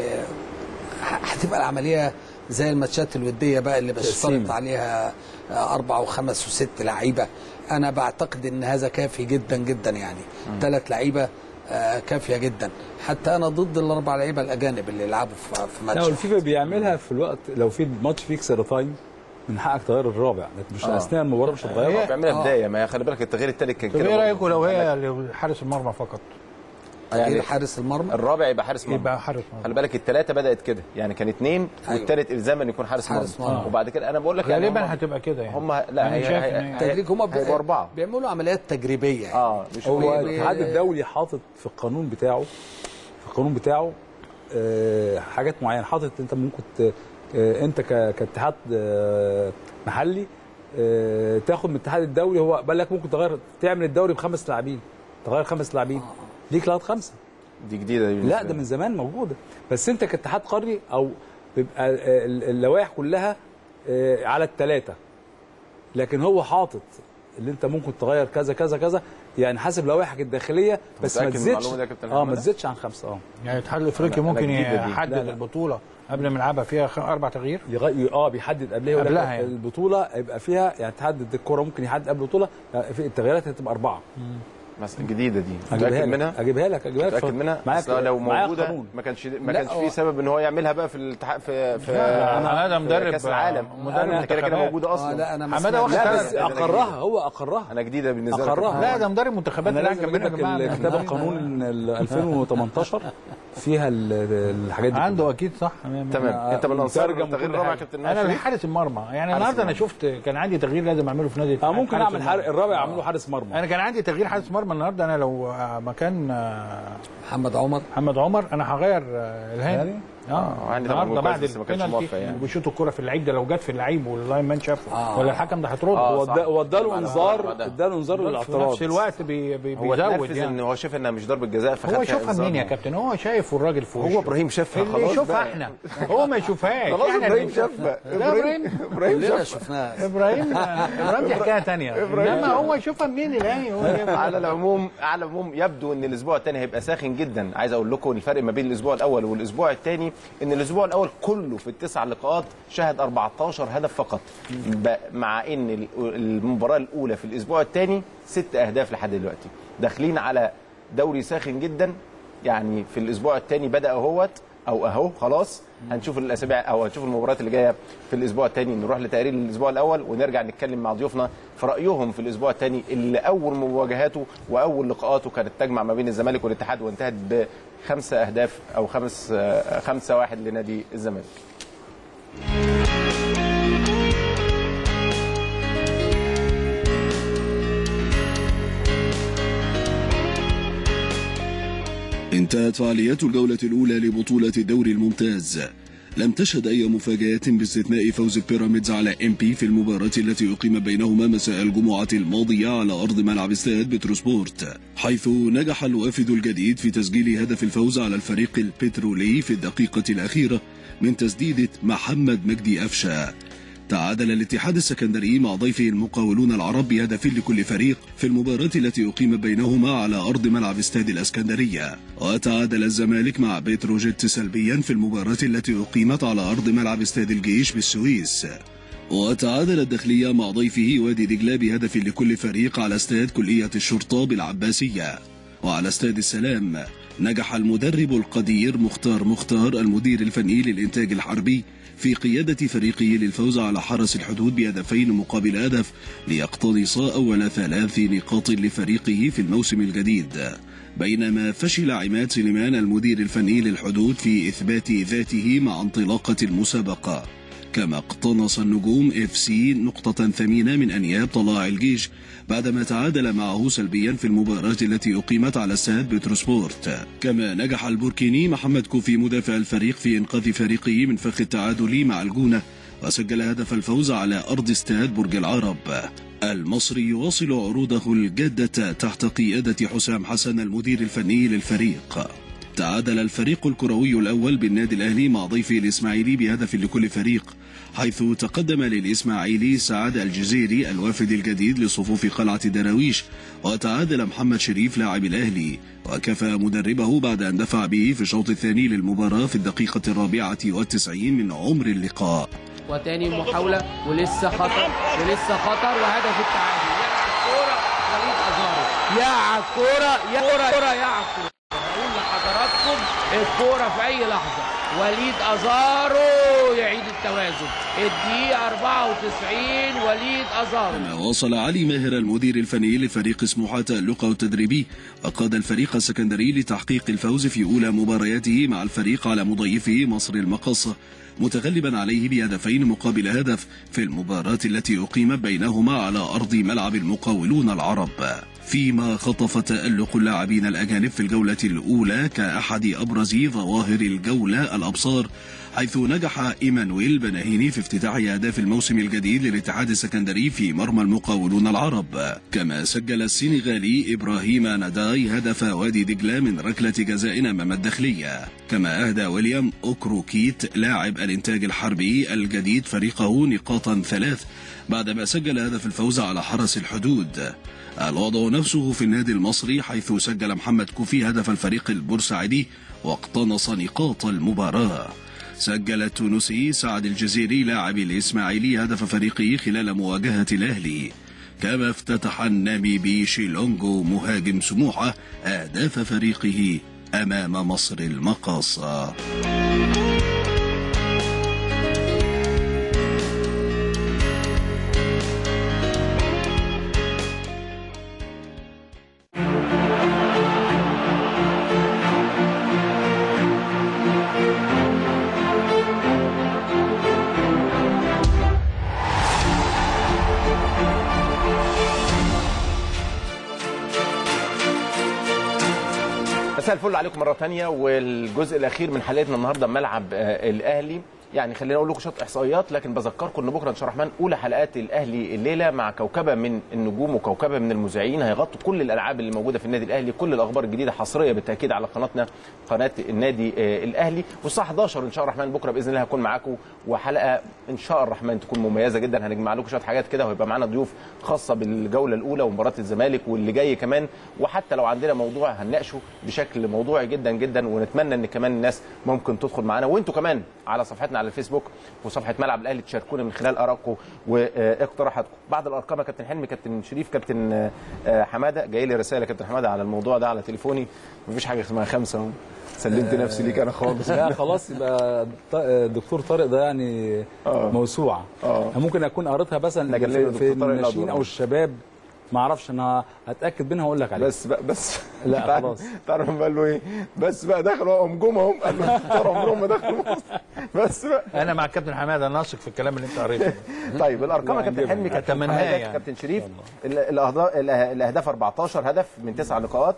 ه- هتبقى العمليه زي الماتشات الوديه بقى اللي بشترط تقسيم. عليها آه، اربع وخمس وست لعيبه انا بعتقد ان هذا كافي جدا جدا يعني ثلاث لعيبه آه، كافيه جدا حتى انا ضد الاربع لعيبه الاجانب اللي يلعبوا في في لا ماتش والفيفا بيعملها في الوقت لو في ماتش فيه اكسترا تايم من حقك تغير الرابع لكن مش آه. اثناء المباراه مش هتغيرها هي بيعملها بدايه ما خلي بالك التغيير الثالث كان طب كده ايه برضه. رايكم لو هي لحارس المرمى فقط تغيير حارس المرمى الرابع يبقى حارس مرمى يبقى حارس مرمى خلي بالك الثلاثه بدات كده يعني كان اثنين أيوة. والثالث الزاما يكون حارس, حارس مرمى مرمى. وبعد كده انا بقول لك يعني غالبا هم- هتبقى كده يعني هم لا أنا هي شايف هي إن هي- التدريج هم هيبقوا اربعه بيعملوا عمليات تجريبيه يعني. اه مش هو هو الاتحاد الدولي حاطط في القانون بتاعه في القانون بتاعه آه، حاجات معينه حاطط انت ممكن ت- آه، انت ك- كاتحاد آه، محلي آه، تاخد من الاتحاد الدولي هو قال لك ممكن تغير تعمل الدوري بخمس لاعبين تغير خمس لاعبين ليك لغايه خمسه دي جديده دي لا بالنسبة ده لي. من زمان موجوده بس انت كاتحاد قاري او بيبقى آه، اللوائح كلها آه، على الثلاثه لكن هو حاطط اللي انت ممكن تغير كذا كذا كذا يعني حسب لوائحك الداخليه بس ما متأكد من تزيدش المعلومة دي يا كابتن اه ما محمد؟ تزيدش عن خمسه اه يعني الاتحاد الافريقي أنا- أنا ممكن جديدة دي. يحدد لا، لا. البطوله قبل ما يلعبها فيها خ- اربع تغيير يغ... اه بيحدد قبلها يقول لك قبلها يعني. البطوله هيبقى فيها يعني اتحاد الكوره ممكن يحدد قبل البطوله يعني في التغييرات هتبقى اربعه مثلا جديده دي اجيبها متاكد لك منها اجيبها لك اجيبها لك متاكد منها معاك أصل لو معايا موجوده قانون. ما كانش ما لا، كانش هو- في سبب ان هو يعملها بقى في الاتحاد في في لا، في هذا مدرب- كاس العالم مدرب انا كده كده منتخبات. موجوده اه اصلا لا انا ما حماده واخد سمعتش. لا ثلاث- بس اقرها هو اقرها انا جديده بالنسبه لي أقرها. لا ده مدرب منتخبات انا لا لازم كمان يا اجيب لك جماعه الكتاب القانون ال 2018 فيها ال- الحاجات دي عنده اكيد صح تمام انت من انصار مترجم التغيير وكل الرابع حاجة. كابتن انا شريف؟ حارس المرمى يعني حارس النهارده انا المرمى. شفت كان عندي تغيير لازم اعمله في نادي اه الاتحاد، ممكن حارس اعمل المرمى. حارس الرابع اعمله حارس مرمى انا كان عندي تغيير حارس مرمى النهارده انا لو آه، مكان آه، محمد عمر محمد عمر انا هغير آه، الهاني الهاني؟ اه وعندي طبعا النهارده كويس بعد بس ما كانش البينالتي موفق يعني. وبيشوط الكره في اللعيب ده لو جت في اللعيب واللاين مان شافه آه. ولا الحكم ده هيطرد آه، هو صح. ادى- هو اداله بعد- انذار بعدها. اداله انذار في للاعتراض نفس الوقت بي بي هو بيزود اتنرفز ان يعني هو شاف انها مش ضربه جزاء فخد هو فيها يشوفها إنذار. منين يا كابتن هو شايف والراجل في هو وشه ابراهيم شافها اللي خلاص يشوفها بقى. احنا هو ما يشوفهاش خلاص إحنا ابراهيم اللي شافها لا ابراهيم ابراهيم كلنا شافها شفناها ابراهيم ابراهيم دي حكايه ثانيه انما هو يشوفها منين الهاني هو جايبها. على العموم على العموم يبدو ان الاسبوع الثاني هيبقى ساخن جدا عايز اقول لكم الفرق ما بين الاسبوع الاول والاسبوع الثاني ان الاسبوع الاول كله في التسع لقاءات شهد 14 هدف فقط ب- مع ان ال- المباراه الاولى في الاسبوع الثاني ست اهداف لحد دلوقتي داخلين على دوري ساخن جدا يعني في الاسبوع الثاني بدا اهوت او اهو خلاص هنشوف الاسابيع او هنشوف المباريات اللي جايه في الاسبوع الثاني نروح لتقرير الاسبوع الاول ونرجع نتكلم مع ضيوفنا في رايهم في الاسبوع الثاني اللي اول مواجهاته واول لقاءاته كانت تجمع ما بين الزمالك والاتحاد وانتهت بخمسه اهداف او خمس آه، خمسه واحد لنادي الزمالك انتهت فعاليات الجولة الأولى لبطولة الدوري الممتاز لم تشهد أي مفاجآت باستثناء فوز بيراميدز على ام بي في المباراة التي أقيمت بينهما مساء الجمعة الماضية على أرض ملعب استاد بتروسبورت حيث نجح الوافد الجديد في تسجيل هدف الفوز على الفريق البترولي في الدقيقة الأخيرة من تسديدة محمد مجدي أفشا تعادل الاتحاد السكندري مع ضيفه المقاولون العرب بهدف لكل فريق في المباراة التي أقيمت بينهما على أرض ملعب استاد الأسكندرية وتعادل الزمالك مع بتروجيت سلبيا في المباراة التي أقيمت على أرض ملعب استاد الجيش بالسويس وتعادل الداخلية مع ضيفه وادي دجلة بهدف لكل فريق على استاد كلية الشرطة بالعباسية وعلى استاد السلام نجح المدرب القدير مختار مختار المدير الفني للإنتاج الحربي في قيادة فريقه للفوز على حرس الحدود بهدفين مقابل هدف ليقتنص أول ثلاث نقاط لفريقه في الموسم الجديد بينما فشل عماد سليمان المدير الفني للحدود في إثبات ذاته مع انطلاقة المسابقة كما اقتنص النجوم اف سي نقطة ثمينة من أنياب طلاع الجيش بعدما تعادل معه سلبيا في المباراة التي أقيمت على استاد بتروسبورت كما نجح البوركيني محمد كوفي مدافع الفريق في إنقاذ فريقه من فخ التعادل مع الجونة وسجل هدف الفوز على أرض استاد برج العرب المصري يواصل عروضه الجادة تحت قيادة حسام حسن المدير الفني للفريق تعادل الفريق الكروي الأول بالنادي الأهلي مع ضيفه الإسماعيلي بهدف لكل فريق حيث تقدم للإسماعيلي سعد الجزيري الوافد الجديد لصفوف قلعة دراويش وتعادل محمد شريف لاعب الأهلي وكفى مدربه بعد أن دفع به في الشوط الثاني للمباراة في الدقيقة الرابعة والتسعين من عمر اللقاء وتاني محاولة ولسه خطر ولسه خطر وهدف التعادل يا على الكورة يا كورة يا كورة يا على الكورة بقول لحضراتكم الكورة في أي لحظة وليد أزارو يعيد التوازن الدقيقة 94 وليد أزارو كما واصل علي ماهر المدير الفني لفريق سموحة اللقاء التدريبي وقاد الفريق السكندري لتحقيق الفوز في أولى مبارياته مع الفريق على مضيفه مصر المقاصة متغلبا عليه بهدفين مقابل هدف في المباراة التي أقيمت بينهما على أرض ملعب المقاولون العرب فيما خطف تألق اللاعبين الأجانب في الجولة الأولى كأحد أبرز ظواهر الجولة الأبصار حيث نجح إيمانويل بناهيني في افتتاح أهداف الموسم الجديد للاتحاد السكندري في مرمى المقاولون العرب كما سجل السنغالي إبراهيم نداي هدف وادي دجلة من ركلة جزاء أمام الداخلية كما أهدى ويليام أوكروكيت لاعب الإنتاج الحربي الجديد فريقه نقاطا ثلاث بعدما سجل هدف الفوز على حرس الحدود الوضع نفسه في النادي المصري حيث سجل محمد كوفي هدف الفريق البورسعيدي واقتنص نقاط المباراة سجل التونسي سعد الجزيري لاعب الإسماعيلي هدف فريقه خلال مواجهة الأهلي كما افتتح الناميبي شيلونجو مهاجم سموحة أهداف فريقه أمام مصر المقاصة مساء الفل عليكم مره ثانيه والجزء الاخير من حلقتنا النهارده ملعب آه، الاهلي يعني خلينا اقول لكم شويه احصائيات لكن بذكركم ان بكره ان شاء الله الرحمن اولى حلقات الاهلي الليله مع كوكبه من النجوم وكوكبه من المذيعين هيغطوا كل الالعاب اللي موجوده في النادي الاهلي كل الاخبار الجديده حصريه بالتاكيد على قناتنا قناه النادي آه، الاهلي والساعه 11 ان شاء الله الرحمن بكره باذن الله هكون معاكم وحلقه ان شاء الله الرحمن تكون مميزه جدا هنجمع لكم شويه حاجات كده وهيبقى معانا ضيوف خاصه بالجوله الاولى ومباراه الزمالك واللي جاي كمان وحتى لو عندنا موضوع هنناقشه بشكل موضوعي جدا جدا ونتمنى ان كمان الناس ممكن تدخل معانا وانتم كمان على صفحتنا على الفيسبوك وصفحه ملعب الاهلي تشاركونا من خلال ارائكم واقتراحاتكم بعض الارقام يا كابتن حلمي كابتن شريف كابتن آه، حماده جاي لي رساله كابتن حماده على الموضوع ده على تليفوني مفيش حاجه اسمها خمسه اهو سلمت نفسي ليك انا خالص لا خلاص يبقى ط- دكتور طارق ده يعني موسوعه آه. ممكن اكون قريتها مثلا لكن ليه في, في دكتور طارق الناشئين الأدور؟ او الشباب ما اعرفش انا هتاكد منها واقول لك عليها بس بقى بس لا تعرف- خلاص تعرف قال له ايه بس بقى دخلوا هم جم اهم قال له دكتور عمرهم ما دخلوا مصر بس بقى انا مع كابتن حماده انا واثق في الكلام اللي انت قريته طيب الارقام يا كابتن هنجيبها. حلمي كابتن أتمناها حمادة، يعني. كابتن شريف ال- الأهدا- الأه- الاهداف 14 هدف من تسع لقاءات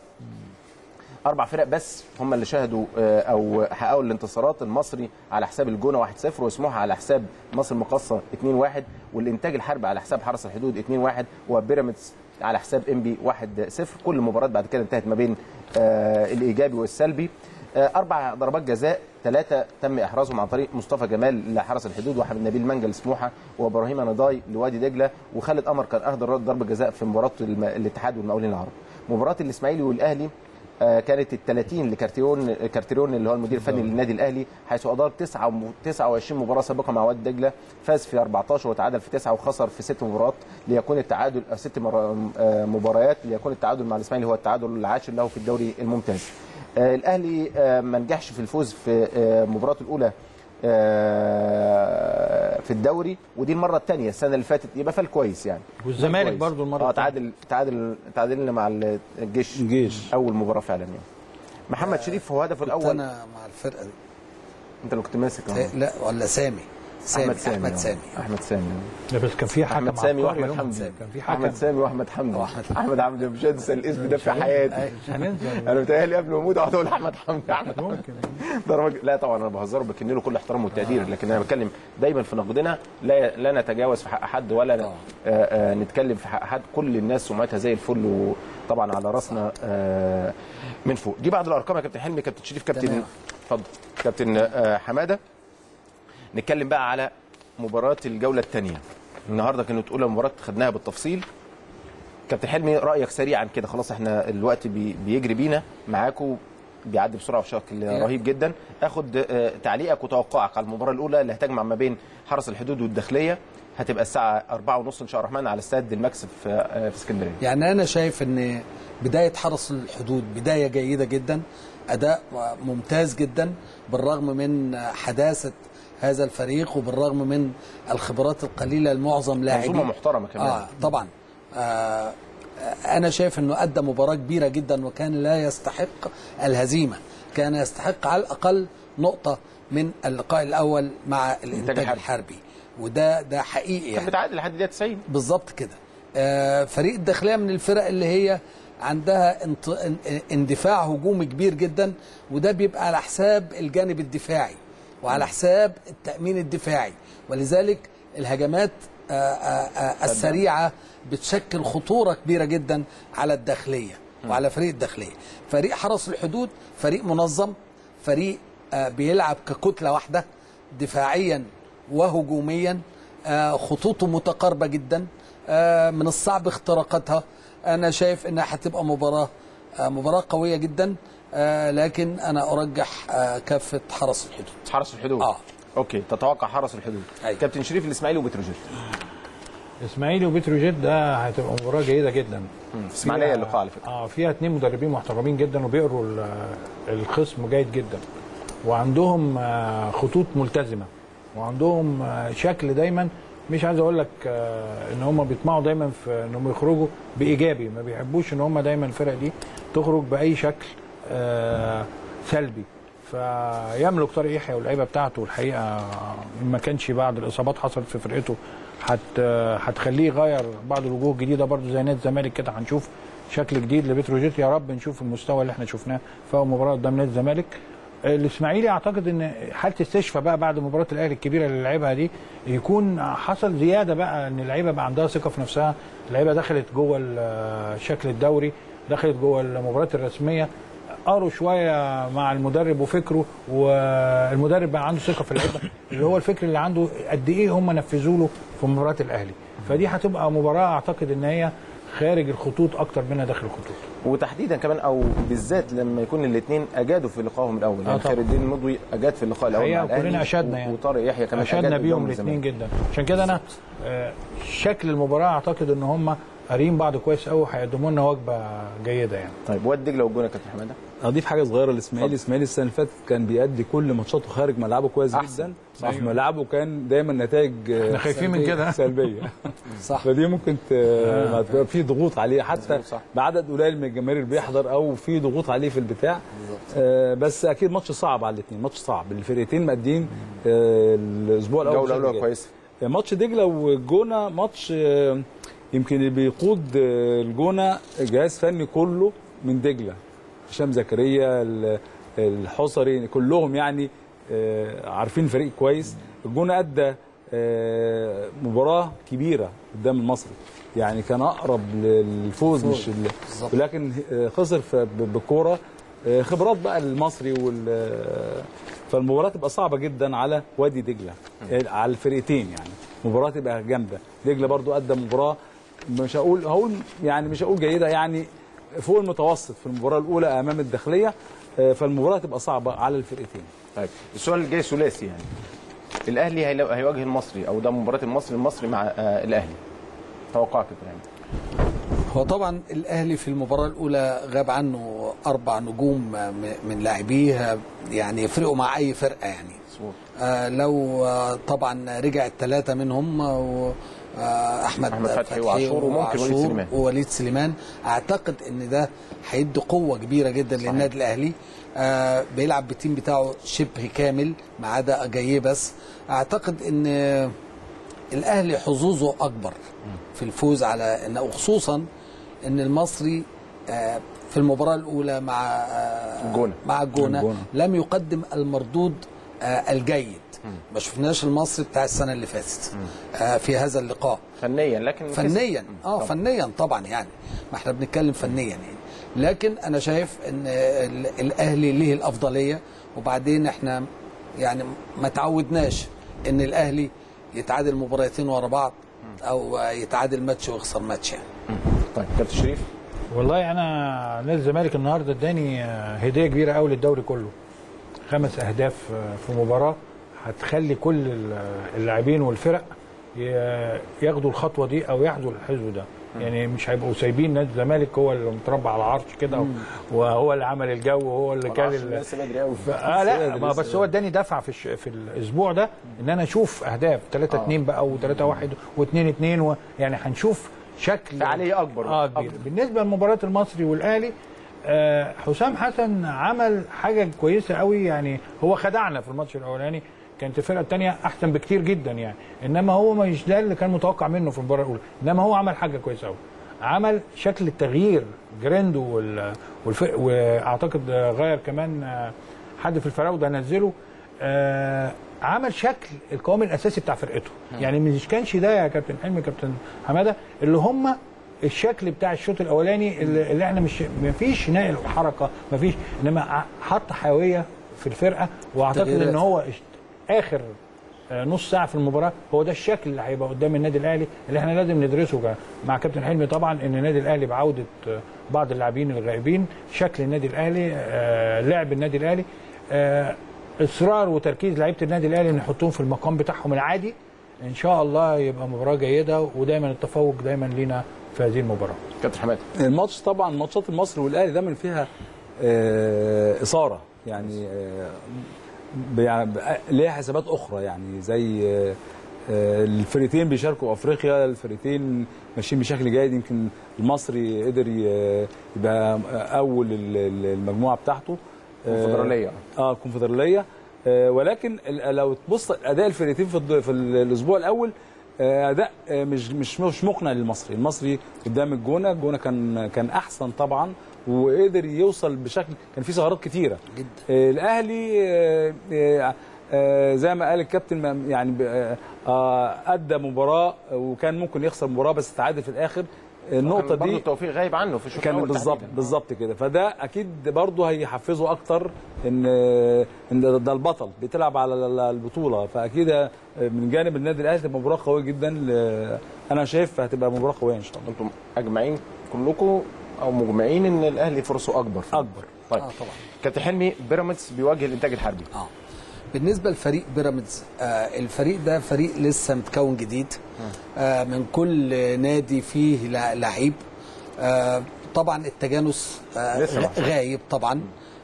اربع فرق بس هم اللي شاهدوا آه، او حققوا الانتصارات المصري على حساب الجونه 1-0 وسموحه على حساب مصر المقاصه 2-1 والانتاج الحربي على حساب حرس الحدود 2-1 وبيراميدز على حساب انبي 1-0 كل المباريات بعد كده انتهت ما بين آه، الايجابي والسلبي آه، اربع ضربات جزاء ثلاثه تم احرازهم عن طريق مصطفى جمال لحرس الحدود واحمد نبيل منجل لسموحه وابراهيم نضاي لوادي دجله وخالد قمر كان اهدى ضربه جزاء في مباراه الم- الاتحاد والمقاولين العرب مباراه الاسماعيلي والاهلي آه، كانت ال 30 لكارتيرون كارتيرون اللي هو المدير الفني للنادي الاهلي حيث ادار 9 29 مباراه سابقه مع وادي دجله فاز في 14 وتعادل في 9 وخسر في 6 مباريات ليكون التعادل آه، ست مر- آه، مباريات ليكون التعادل مع الاسماعيلي هو التعادل العاشر له في الدوري الممتاز. آه، الاهلي آه، ما نجحش في الفوز في آه، مباراته الاولى آه، في الدوري ودي المره الثانيه السنه اللي فاتت يبقى فال كويس يعني والزمالك كويس. برضو المرة اه التانية. تعادل تعادل تعادلنا مع الجيش الجيش اول مباراه فعلا يعني محمد شريف هو هدفه كنت الاول انا مع الفرقه دي انت اللي كنت ماسك اه لا ولا سامي سامي احمد سامي احمد آه. سامي احمد سامي لا بس كان في حكم احمد سامي عبقري واحمد يوم. حمدي كان في حكم احمد سامي واحمد حمدي احمد حمدي مش هنسى الاسم ده في حياتي مش هننسى انا متهيألي قبل ما اموت اقعد اقول احمد حمدي احمد ممكن ضربة لا طبعا انا بهزر وبكن له كل الاحترام والتقدير لكن انا بتكلم دايما في نقدنا لا لا نتجاوز في حق حد ولا ن- آه، آه، نتكلم في حق حد كل الناس سمعتها زي الفل وطبعا على راسنا آه، من فوق دي بعض الارقام يا كابتن حلمي كابتن شريف كابتن تمام. اتفضل كابتن آه، حماده نتكلم بقى على مباراه الجوله الثانيه النهارده كانت اولى مباراه خدناها بالتفصيل كابتن حلمي رايك سريعا كده خلاص احنا الوقت بي بيجري بينا معاكم بيعدي بسرعه بشكل رهيب جدا اخد آه، تعليقك وتوقعك على المباراه الاولى اللي هتجمع ما بين حرس الحدود والداخليه هتبقى الساعه 4:30 ان شاء الله الرحمن على استاد المكسب في آه، في اسكندريه يعني انا شايف ان بدايه حرس الحدود بدايه جيده جدا اداء ممتاز جدا بالرغم من حداثه هذا الفريق وبالرغم من الخبرات القليله لمعظم لاعبيه منظومه محترمه كمان اه طبعا آه انا شايف انه ادى مباراه كبيره جدا وكان لا يستحق الهزيمه كان يستحق على الاقل نقطه من اللقاء الاول مع الانتاج الحربي. الحربي وده ده حقيقي كان يعني بتعادل لحد دقيقه 90 بالظبط كده آه فريق الداخليه من الفرق اللي هي عندها انت... ان- اندفاع هجومي كبير جدا وده بيبقى على حساب الجانب الدفاعي وعلى حساب التامين الدفاعي ولذلك الهجمات آه، آه، آه، السريعه بتشكل خطوره كبيره جدا على الداخليه وعلى فريق الداخليه فريق حرس الحدود فريق منظم فريق آه، بيلعب ككتله واحده دفاعيا وهجوميا آه، خطوطه متقاربه جدا آه، من الصعب اختراقاتها انا شايف انها هتبقى مباراه آه، مباراه قويه جدا آه، لكن انا ارجح آه، كافه حرس الحدود حرس الحدود اه اوكي تتوقع حرس الحدود أيوة. كابتن شريف الاسماعيلي وبتروجيت اسماعيلي وبتروجيت ده هتبقى مباراه جيده جدا اسماعيليه فيها- اللقاء على فكره اه فيها اتنين مدربين محترمين جدا وبيقروا ال- الخصم جيد جدا وعندهم آه، خطوط ملتزمه وعندهم آه، شكل دايما مش عايز اقول لك آه، ان هم بيطمعوا دايما في انهم يخرجوا بايجابي ما بيحبوش ان هم دايما الفرق دي تخرج باي شكل آه، سلبي فيملك طارق يحيى واللعيبه بتاعته الحقيقه ما كانش بعد الاصابات حصلت في فرقته هت هتخليه يغير بعض الوجوه الجديده برضو زي نادي الزمالك كده هنشوف شكل جديد لبتروجيت يا رب نشوف المستوى اللي احنا شفناه في أول مباراه قدام نادي الزمالك الاسماعيلي اعتقد ان حاله استشفاء بقى بعد مباراه الاهلي الكبيره اللي لعبها دي يكون حصل زياده بقى ان اللعيبه بقى عندها ثقه في نفسها اللعيبه دخلت جوه الشكل الدوري دخلت جوه المباريات الرسميه قروا شويه مع المدرب وفكره والمدرب بقى عنده ثقه في اللعيبه اللي هو الفكر اللي عنده قد ايه هم نفذوا له في مباراه الاهلي فدي هتبقى مباراه اعتقد ان هي خارج الخطوط اكتر منها داخل الخطوط وتحديدا كمان او بالذات لما يكون الاثنين اجادوا في لقائهم الاول يعني آه طبعا. خير الدين المضوي اجاد في اللقاء الاول مع الحقيقه الاهلي كلنا اشدنا و- يعني وطارق يحيى كمان اشدنا أجاد بيهم قدام الاثنين الزمالك. جدا عشان كده انا آه، شكل المباراه اعتقد ان هم قاريين بعض كويس قوي هيقدموا لنا وجبه جيده يعني طيب واد دجله والجونه يا كابتن حماده اضيف حاجه صغيره للاسماعيلي الاسماعيلي السنه اللي فاتت كان بيأدي كل ماتشاته خارج ملعبه كويس أحسن. جدا صح. في ملعبه كان دايما نتائج آه، احنا خايفين من سلبية- كده. سلبيه صح فدي ممكن ت- ما تبقى في ضغوط عليه حتى صح. بعدد قليل من الجماهير بيحضر او في ضغوط عليه في البتاع آه بس اكيد ماتش صعب على الاثنين ماتش صعب الفرقتين مادين آه الاسبوع الاول جوله بشكل اولى جيد. كويسه ماتش دجله والجونه ماتش آه، يمكن اللي بيقود آه، الجونه جهاز فني كله من دجله هشام زكريا ال- الحصري كلهم يعني آه، عارفين الفريق كويس الجونه ادى آه، مباراه كبيره قدام المصري يعني كان اقرب للفوز مش ال- بالظبط. ولكن آه، خسر في- ب- بكوره آه، خبرات بقى المصري وال آه، فالمباراه تبقى صعبه جدا على وادي دجله آه، على الفرقتين يعني مباراه تبقى جامده دجله برضو ادى مباراه مش هقول هقول يعني مش هقول جيده يعني فوق المتوسط في المباراه الاولى امام الداخليه آه، فالمباراه تبقى صعبه على الفرقتين طيب السؤال الجاي ثلاثي يعني الاهلي هيلو- هيواجه المصري او ده مباراه المصري المصري مع آه الاهلي توقعك يا يعني هو طبعا الاهلي في المباراه الاولى غاب عنه اربع نجوم م- من لاعبيه يعني يفرقوا مع اي فرقه يعني آه لو آه طبعا رجع الثلاثه منهم آه و- آه احمد, أحمد فتحي وعاشور وممكن وليد وعاشور سليمان. ووليد سليمان اعتقد ان ده هيدي قوه كبيره جدا صحيح. للنادي الاهلي آه بيلعب بالتيم بتاعه شبه كامل ما عدا جايه بس اعتقد ان آه، الاهلي حظوظه اكبر في الفوز على إن وخصوصا ان المصري آه، في المباراه الاولى مع آه، الجونة. مع الجونه الجونة. لم يقدم المردود آه، الجيد ما شفناش المصري بتاع السنه اللي فاتت آه، في هذا اللقاء فنيا لكن كسب. فنيا اه طبعاً. فنيا طبعا يعني ما احنا بنتكلم فنيا يعني لكن انا شايف ان ال- الاهلي ليه الافضليه وبعدين احنا يعني ما تعودناش ان الاهلي يتعادل مباراتين ورا بعض او يتعادل ماتش ويخسر ماتش يعني طيب كابتن شريف والله انا نادي الزمالك النهارده اداني آه، هديه كبيره قوي للدوري كله خمس اهداف آه، في مباراه هتخلي كل ال- اللاعبين والفرق ي- ياخدوا الخطوه دي او ياخدوا الحزب ده يعني مش هيبقوا سايبين نادي الزمالك هو اللي متربع على العرش كده مم. وهو اللي عمل الجو وهو اللي كان العرش ال- لسه بدري قوي اه لا ما بس هو اداني دفعه في الش... في الاسبوع ده ان انا اشوف اهداف 3 آه. 2 بقى و3 1 و2 2 و... يعني هنشوف شكل فعالية أكبر. اه كبير بالنسبه لمباراه المصري والاهلي آه حسام حسن عمل حاجه كويسه قوي يعني هو خدعنا في الماتش الاولاني كانت الفرقه الثانيه احسن بكتير جدا يعني انما هو مش ده اللي كان متوقع منه في المباراه الاولى انما هو عمل حاجه كويسه قوي عمل شكل التغيير جريندو وال... والف... واعتقد غير كمان آه، حد في الفراوده نزله آه عمل شكل القوام الاساسي بتاع فرقته يعني مش كانش ده يا كابتن حلمي كابتن حماده اللي هم الشكل بتاع الشوط الاولاني اللي, اللي احنا مش ما فيش نقل حركه ما فيش انما ع- حط حيويه في الفرقه واعتقد تغييرات. ان هو اشت- اخر آه، نص ساعه في المباراه هو ده الشكل اللي هيبقى قدام النادي الاهلي اللي احنا لازم ندرسه ك- مع كابتن حلمي طبعا ان النادي الاهلي بعوده آه، بعض اللاعبين الغائبين شكل النادي الاهلي آه، لعب النادي الاهلي آه، اصرار وتركيز لعيبه النادي الاهلي ان يحطوهم في المقام بتاعهم العادي ان شاء الله يبقى مباراه جيده ودايما التفوق دايما لينا في هذه المباراه كابتن حماد الماتش طبعا ماتشات المصري والاهلي دايما فيها آه، اثاره يعني آه، ب- يعني ب- ليها حسابات اخرى يعني زي آه، آه، الفريقين بيشاركوا افريقيا الفريقين ماشيين بشكل جيد يمكن المصري قدر ي- يبقى اول ال- ال- المجموعه بتاعته آه، كونفدرالية. اه كونفدراليه آه، ولكن ال- لو تبص اداء الفرقتين في الد- في ال- الاسبوع الاول آه، اداء آه، مش مش مش مقنع للمصري المصري قدام الجونه الجونه كان كان احسن طبعا وقدر يوصل بشكل كان في ثغرات كتيره جدا الاهلي آه، آه، آه، زي ما قال الكابتن ما- يعني ب- آه، آه، ادى مباراه وكان ممكن يخسر مباراه بس تعادل في الاخر النقطه كان برضه دي التوفيق غايب عنه في الشوط كان الأول بالظبط تحديداً. بالظبط كده فده اكيد برضه هيحفزه اكتر ان ان ده- ده البطل بتلعب على ال- البطوله فاكيد من جانب النادي الاهلي تبقى مباراه قويه جدا ل- انا شايف هتبقى مباراه قويه ان شاء الله انتم اجمعين كلكم او مجمعين ان الاهلي فرصه اكبر اكبر طيب اه طبعا كابتن حلمي بيراميدز بيواجه الانتاج الحربي اه بالنسبه لفريق بيراميدز آه الفريق ده فريق لسه متكون جديد آه من كل نادي فيه لع- لعيب آه طبعا التجانس آه لسه غ- محتاج. غايب طبعا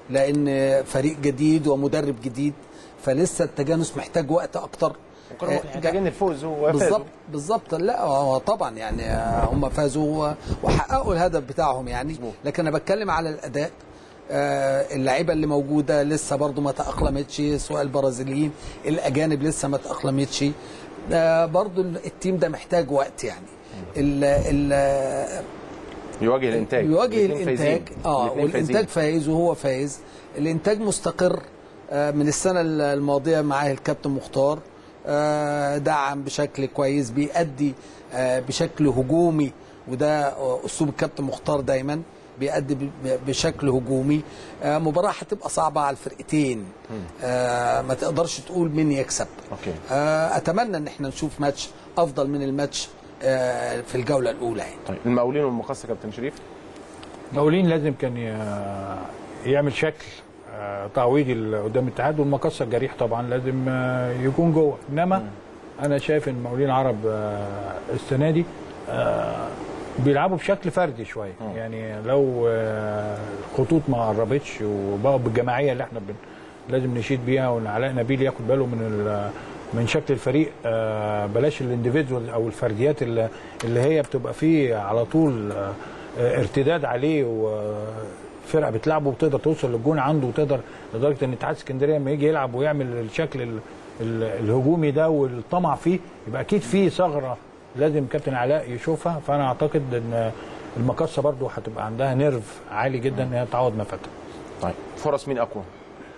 لان فريق جديد ومدرب جديد فلسه التجانس محتاج وقت اكتر كانوا آه، محتاجين الفوز وفازوا بالظبط بالظبط لا هو طبعا يعني آه، هم فازوا وحققوا الهدف بتاعهم يعني لكن انا بتكلم على الاداء آه، اللعيبه اللي موجوده لسه برضو ما تاقلمتش سواء البرازيليين الاجانب لسه ما تاقلمتش آه، برضو التيم ده محتاج وقت يعني ال ال يواجه الانتاج يواجه الاتنين الانتاج فايزين. اه الاتنين والانتاج فايزين. فايز وهو فايز الانتاج مستقر آه، من السنه الماضيه معاه الكابتن مختار آه، دعم بشكل كويس بيأدي آه، بشكل هجومي وده آه، اسلوب الكابتن مختار دايما بيأدي ب- بشكل هجومي آه، مباراه هتبقى صعبه على الفرقتين آه، ما تقدرش تقول مين يكسب اوكي آه، اتمنى ان احنا نشوف ماتش افضل من الماتش آه، في الجوله الاولى يعني طيب المقاولين والمقصه كابتن شريف مقاولين لازم كان ي- يعمل شكل آه، تعويضي ال- قدام الاتحاد والمقصه الجريح طبعا لازم آه، يكون جوه انما انا شايف ان مقاولين العرب آه، السنه دي آه، بيلعبوا بشكل فردي شويه يعني لو آه، الخطوط ما قربتش وبقوا بالجماعيه اللي احنا بن لازم نشيد بيها وان علاء نبيل ياخد باله من ال- من شكل الفريق آه، بلاش الانديفيدوال او الفرديات اللي اللي هي بتبقى فيه على طول آه، آه، ارتداد عليه وفرقه بتلعبه وتقدر توصل للجون عنده وتقدر لدرجه ان اتحاد اسكندريه لما يجي يلعب ويعمل الشكل ال- ال- الهجومي ده والطمع فيه يبقى اكيد في ثغره لازم كابتن علاء يشوفها فانا اعتقد ان المقصه برضو هتبقى عندها نيرف عالي جدا ان هي تعوض ما فاتها طيب فرص مين اقوى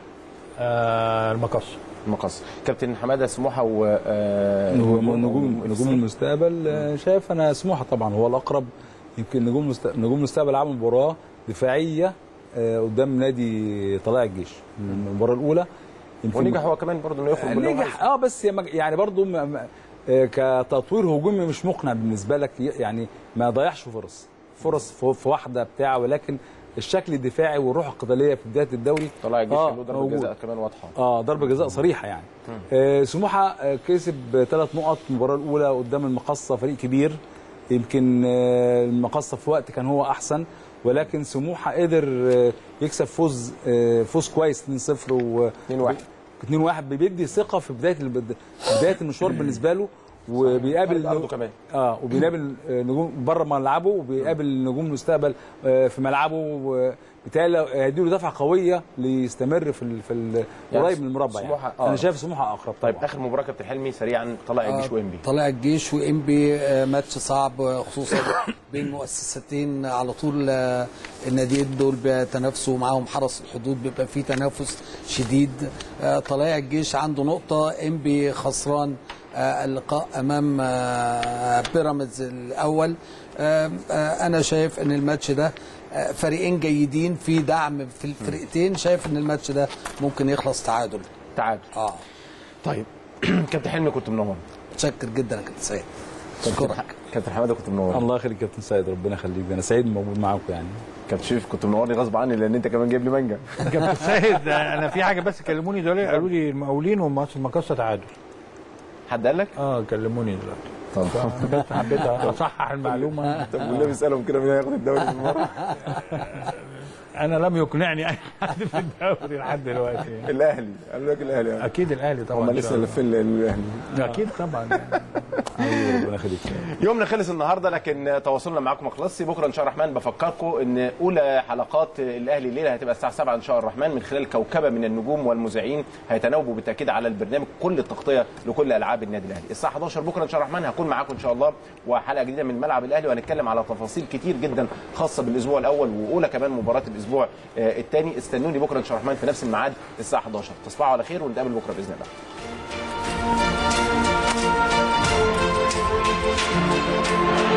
آه المقصه المقصه كابتن حماده سموحه و آه، نجوم نجوم نجوم المستقبل آه، شايف انا سموحه طبعا هو الاقرب يمكن نجوم المست... نجوم المستقبل عمل مباراه دفاعيه آه، قدام نادي طلائع الجيش المباراه الاولى ونجح هو كمان برضه انه يخرج باللي هو نجح اه بس يا مج- يعني برضه م- م- آه، كتطوير هجومي مش مقنع بالنسبه لك ي- يعني ما ضيعش فرص فرص في في واحده بتاع ولكن الشكل الدفاعي والروح القتاليه في بدايه الدوري طلائع الجيش آه، كان له ضربه موجود. جزاء كمان واضحه اه ضربه جزاء صريحه يعني آه سموحه آه كسب ثلاث نقط المباراه الاولى قدام المقصه فريق كبير يمكن آه، المقصه في وقت كان هو احسن ولكن سموحه قدر آه، يكسب فوز آه، فوز كويس 2-0 و 2-1 2-1 بيدي ثقه في بدايه البد- بدايه المشوار بالنسبه له وبيقابل فرق أرضه كمان. اه وبيقابل آه، نجوم بره ملعبه وبيقابل نجوم المستقبل آه، في ملعبه وبالتالي هيديله دفعه قويه ليستمر في ال- في ال- يعني قريب من المربع يعني سموحة- آه. انا شايف سموحه اقرب طيب اخر مباراه كابتن حلمي سريعا طلع الجيش آه، وانبي طلع الجيش وانبي آه، ماتش صعب آه، خصوصا بين مؤسستين على طول آه، الناديين دول بيتنافسوا معاهم حرس الحدود بيبقى فيه تنافس شديد آه، طلائع الجيش عنده نقطة انبي خسران آه، اللقاء امام آه، بيراميدز الاول آه، آه، انا شايف ان الماتش ده آه، فريقين جيدين في دعم في الفرقتين شايف ان الماتش ده ممكن يخلص تعادل تعادل اه طيب كابتن حلمي كنت منور متشكر جدا يا كابتن سيد كابتن كابتن حماده كنت منور الله يخليك كابتن سيد ربنا يخليك انا سعيد موجود معاكم يعني كابتن شريف كنت منورني غصب عني لان انت كمان جايب لي مانجا كابتن سيد انا في حاجه بس كلموني دلوقتي قالوا لي المقاولين والمقصه تعادل حد قال لك؟ اه كلموني دلوقتي طب بس حبيت اصحح المعلومه طب والنبي اسالهم كده مين هياخد الدوري بالمره انا لم يقنعني اي حد في الدوري لحد دلوقتي الاهلي قالوا لك الاهلي اكيد الاهلي طبعا هم إن لسه شاء الله. لافين الاهلي اكيد طبعا ربنا يخليك يومنا خلص النهارده لكن تواصلنا معاكم ما خلصش بكره ان شاء الله الرحمن بفكركم ان اولى حلقات الاهلي الليله هتبقى الساعه 7 ان شاء الله الرحمن من خلال كوكبه من النجوم والمذيعين هيتناوبوا بالتاكيد على البرنامج كل التغطيه لكل العاب النادي الاهلي الساعه 11 بكره ان شاء الله الرحمن هكون معاكم ان شاء الله وحلقه جديده من ملعب الاهلي وهنتكلم على تفاصيل كتير جدا خاصه بالاسبوع الاول واولى كمان مباراه الاسبوع الثاني استنوني بكره ان شاء الله الرحمن في نفس الميعاد الساعه 11 تصبحوا على خير ونتقابل بكره باذن الله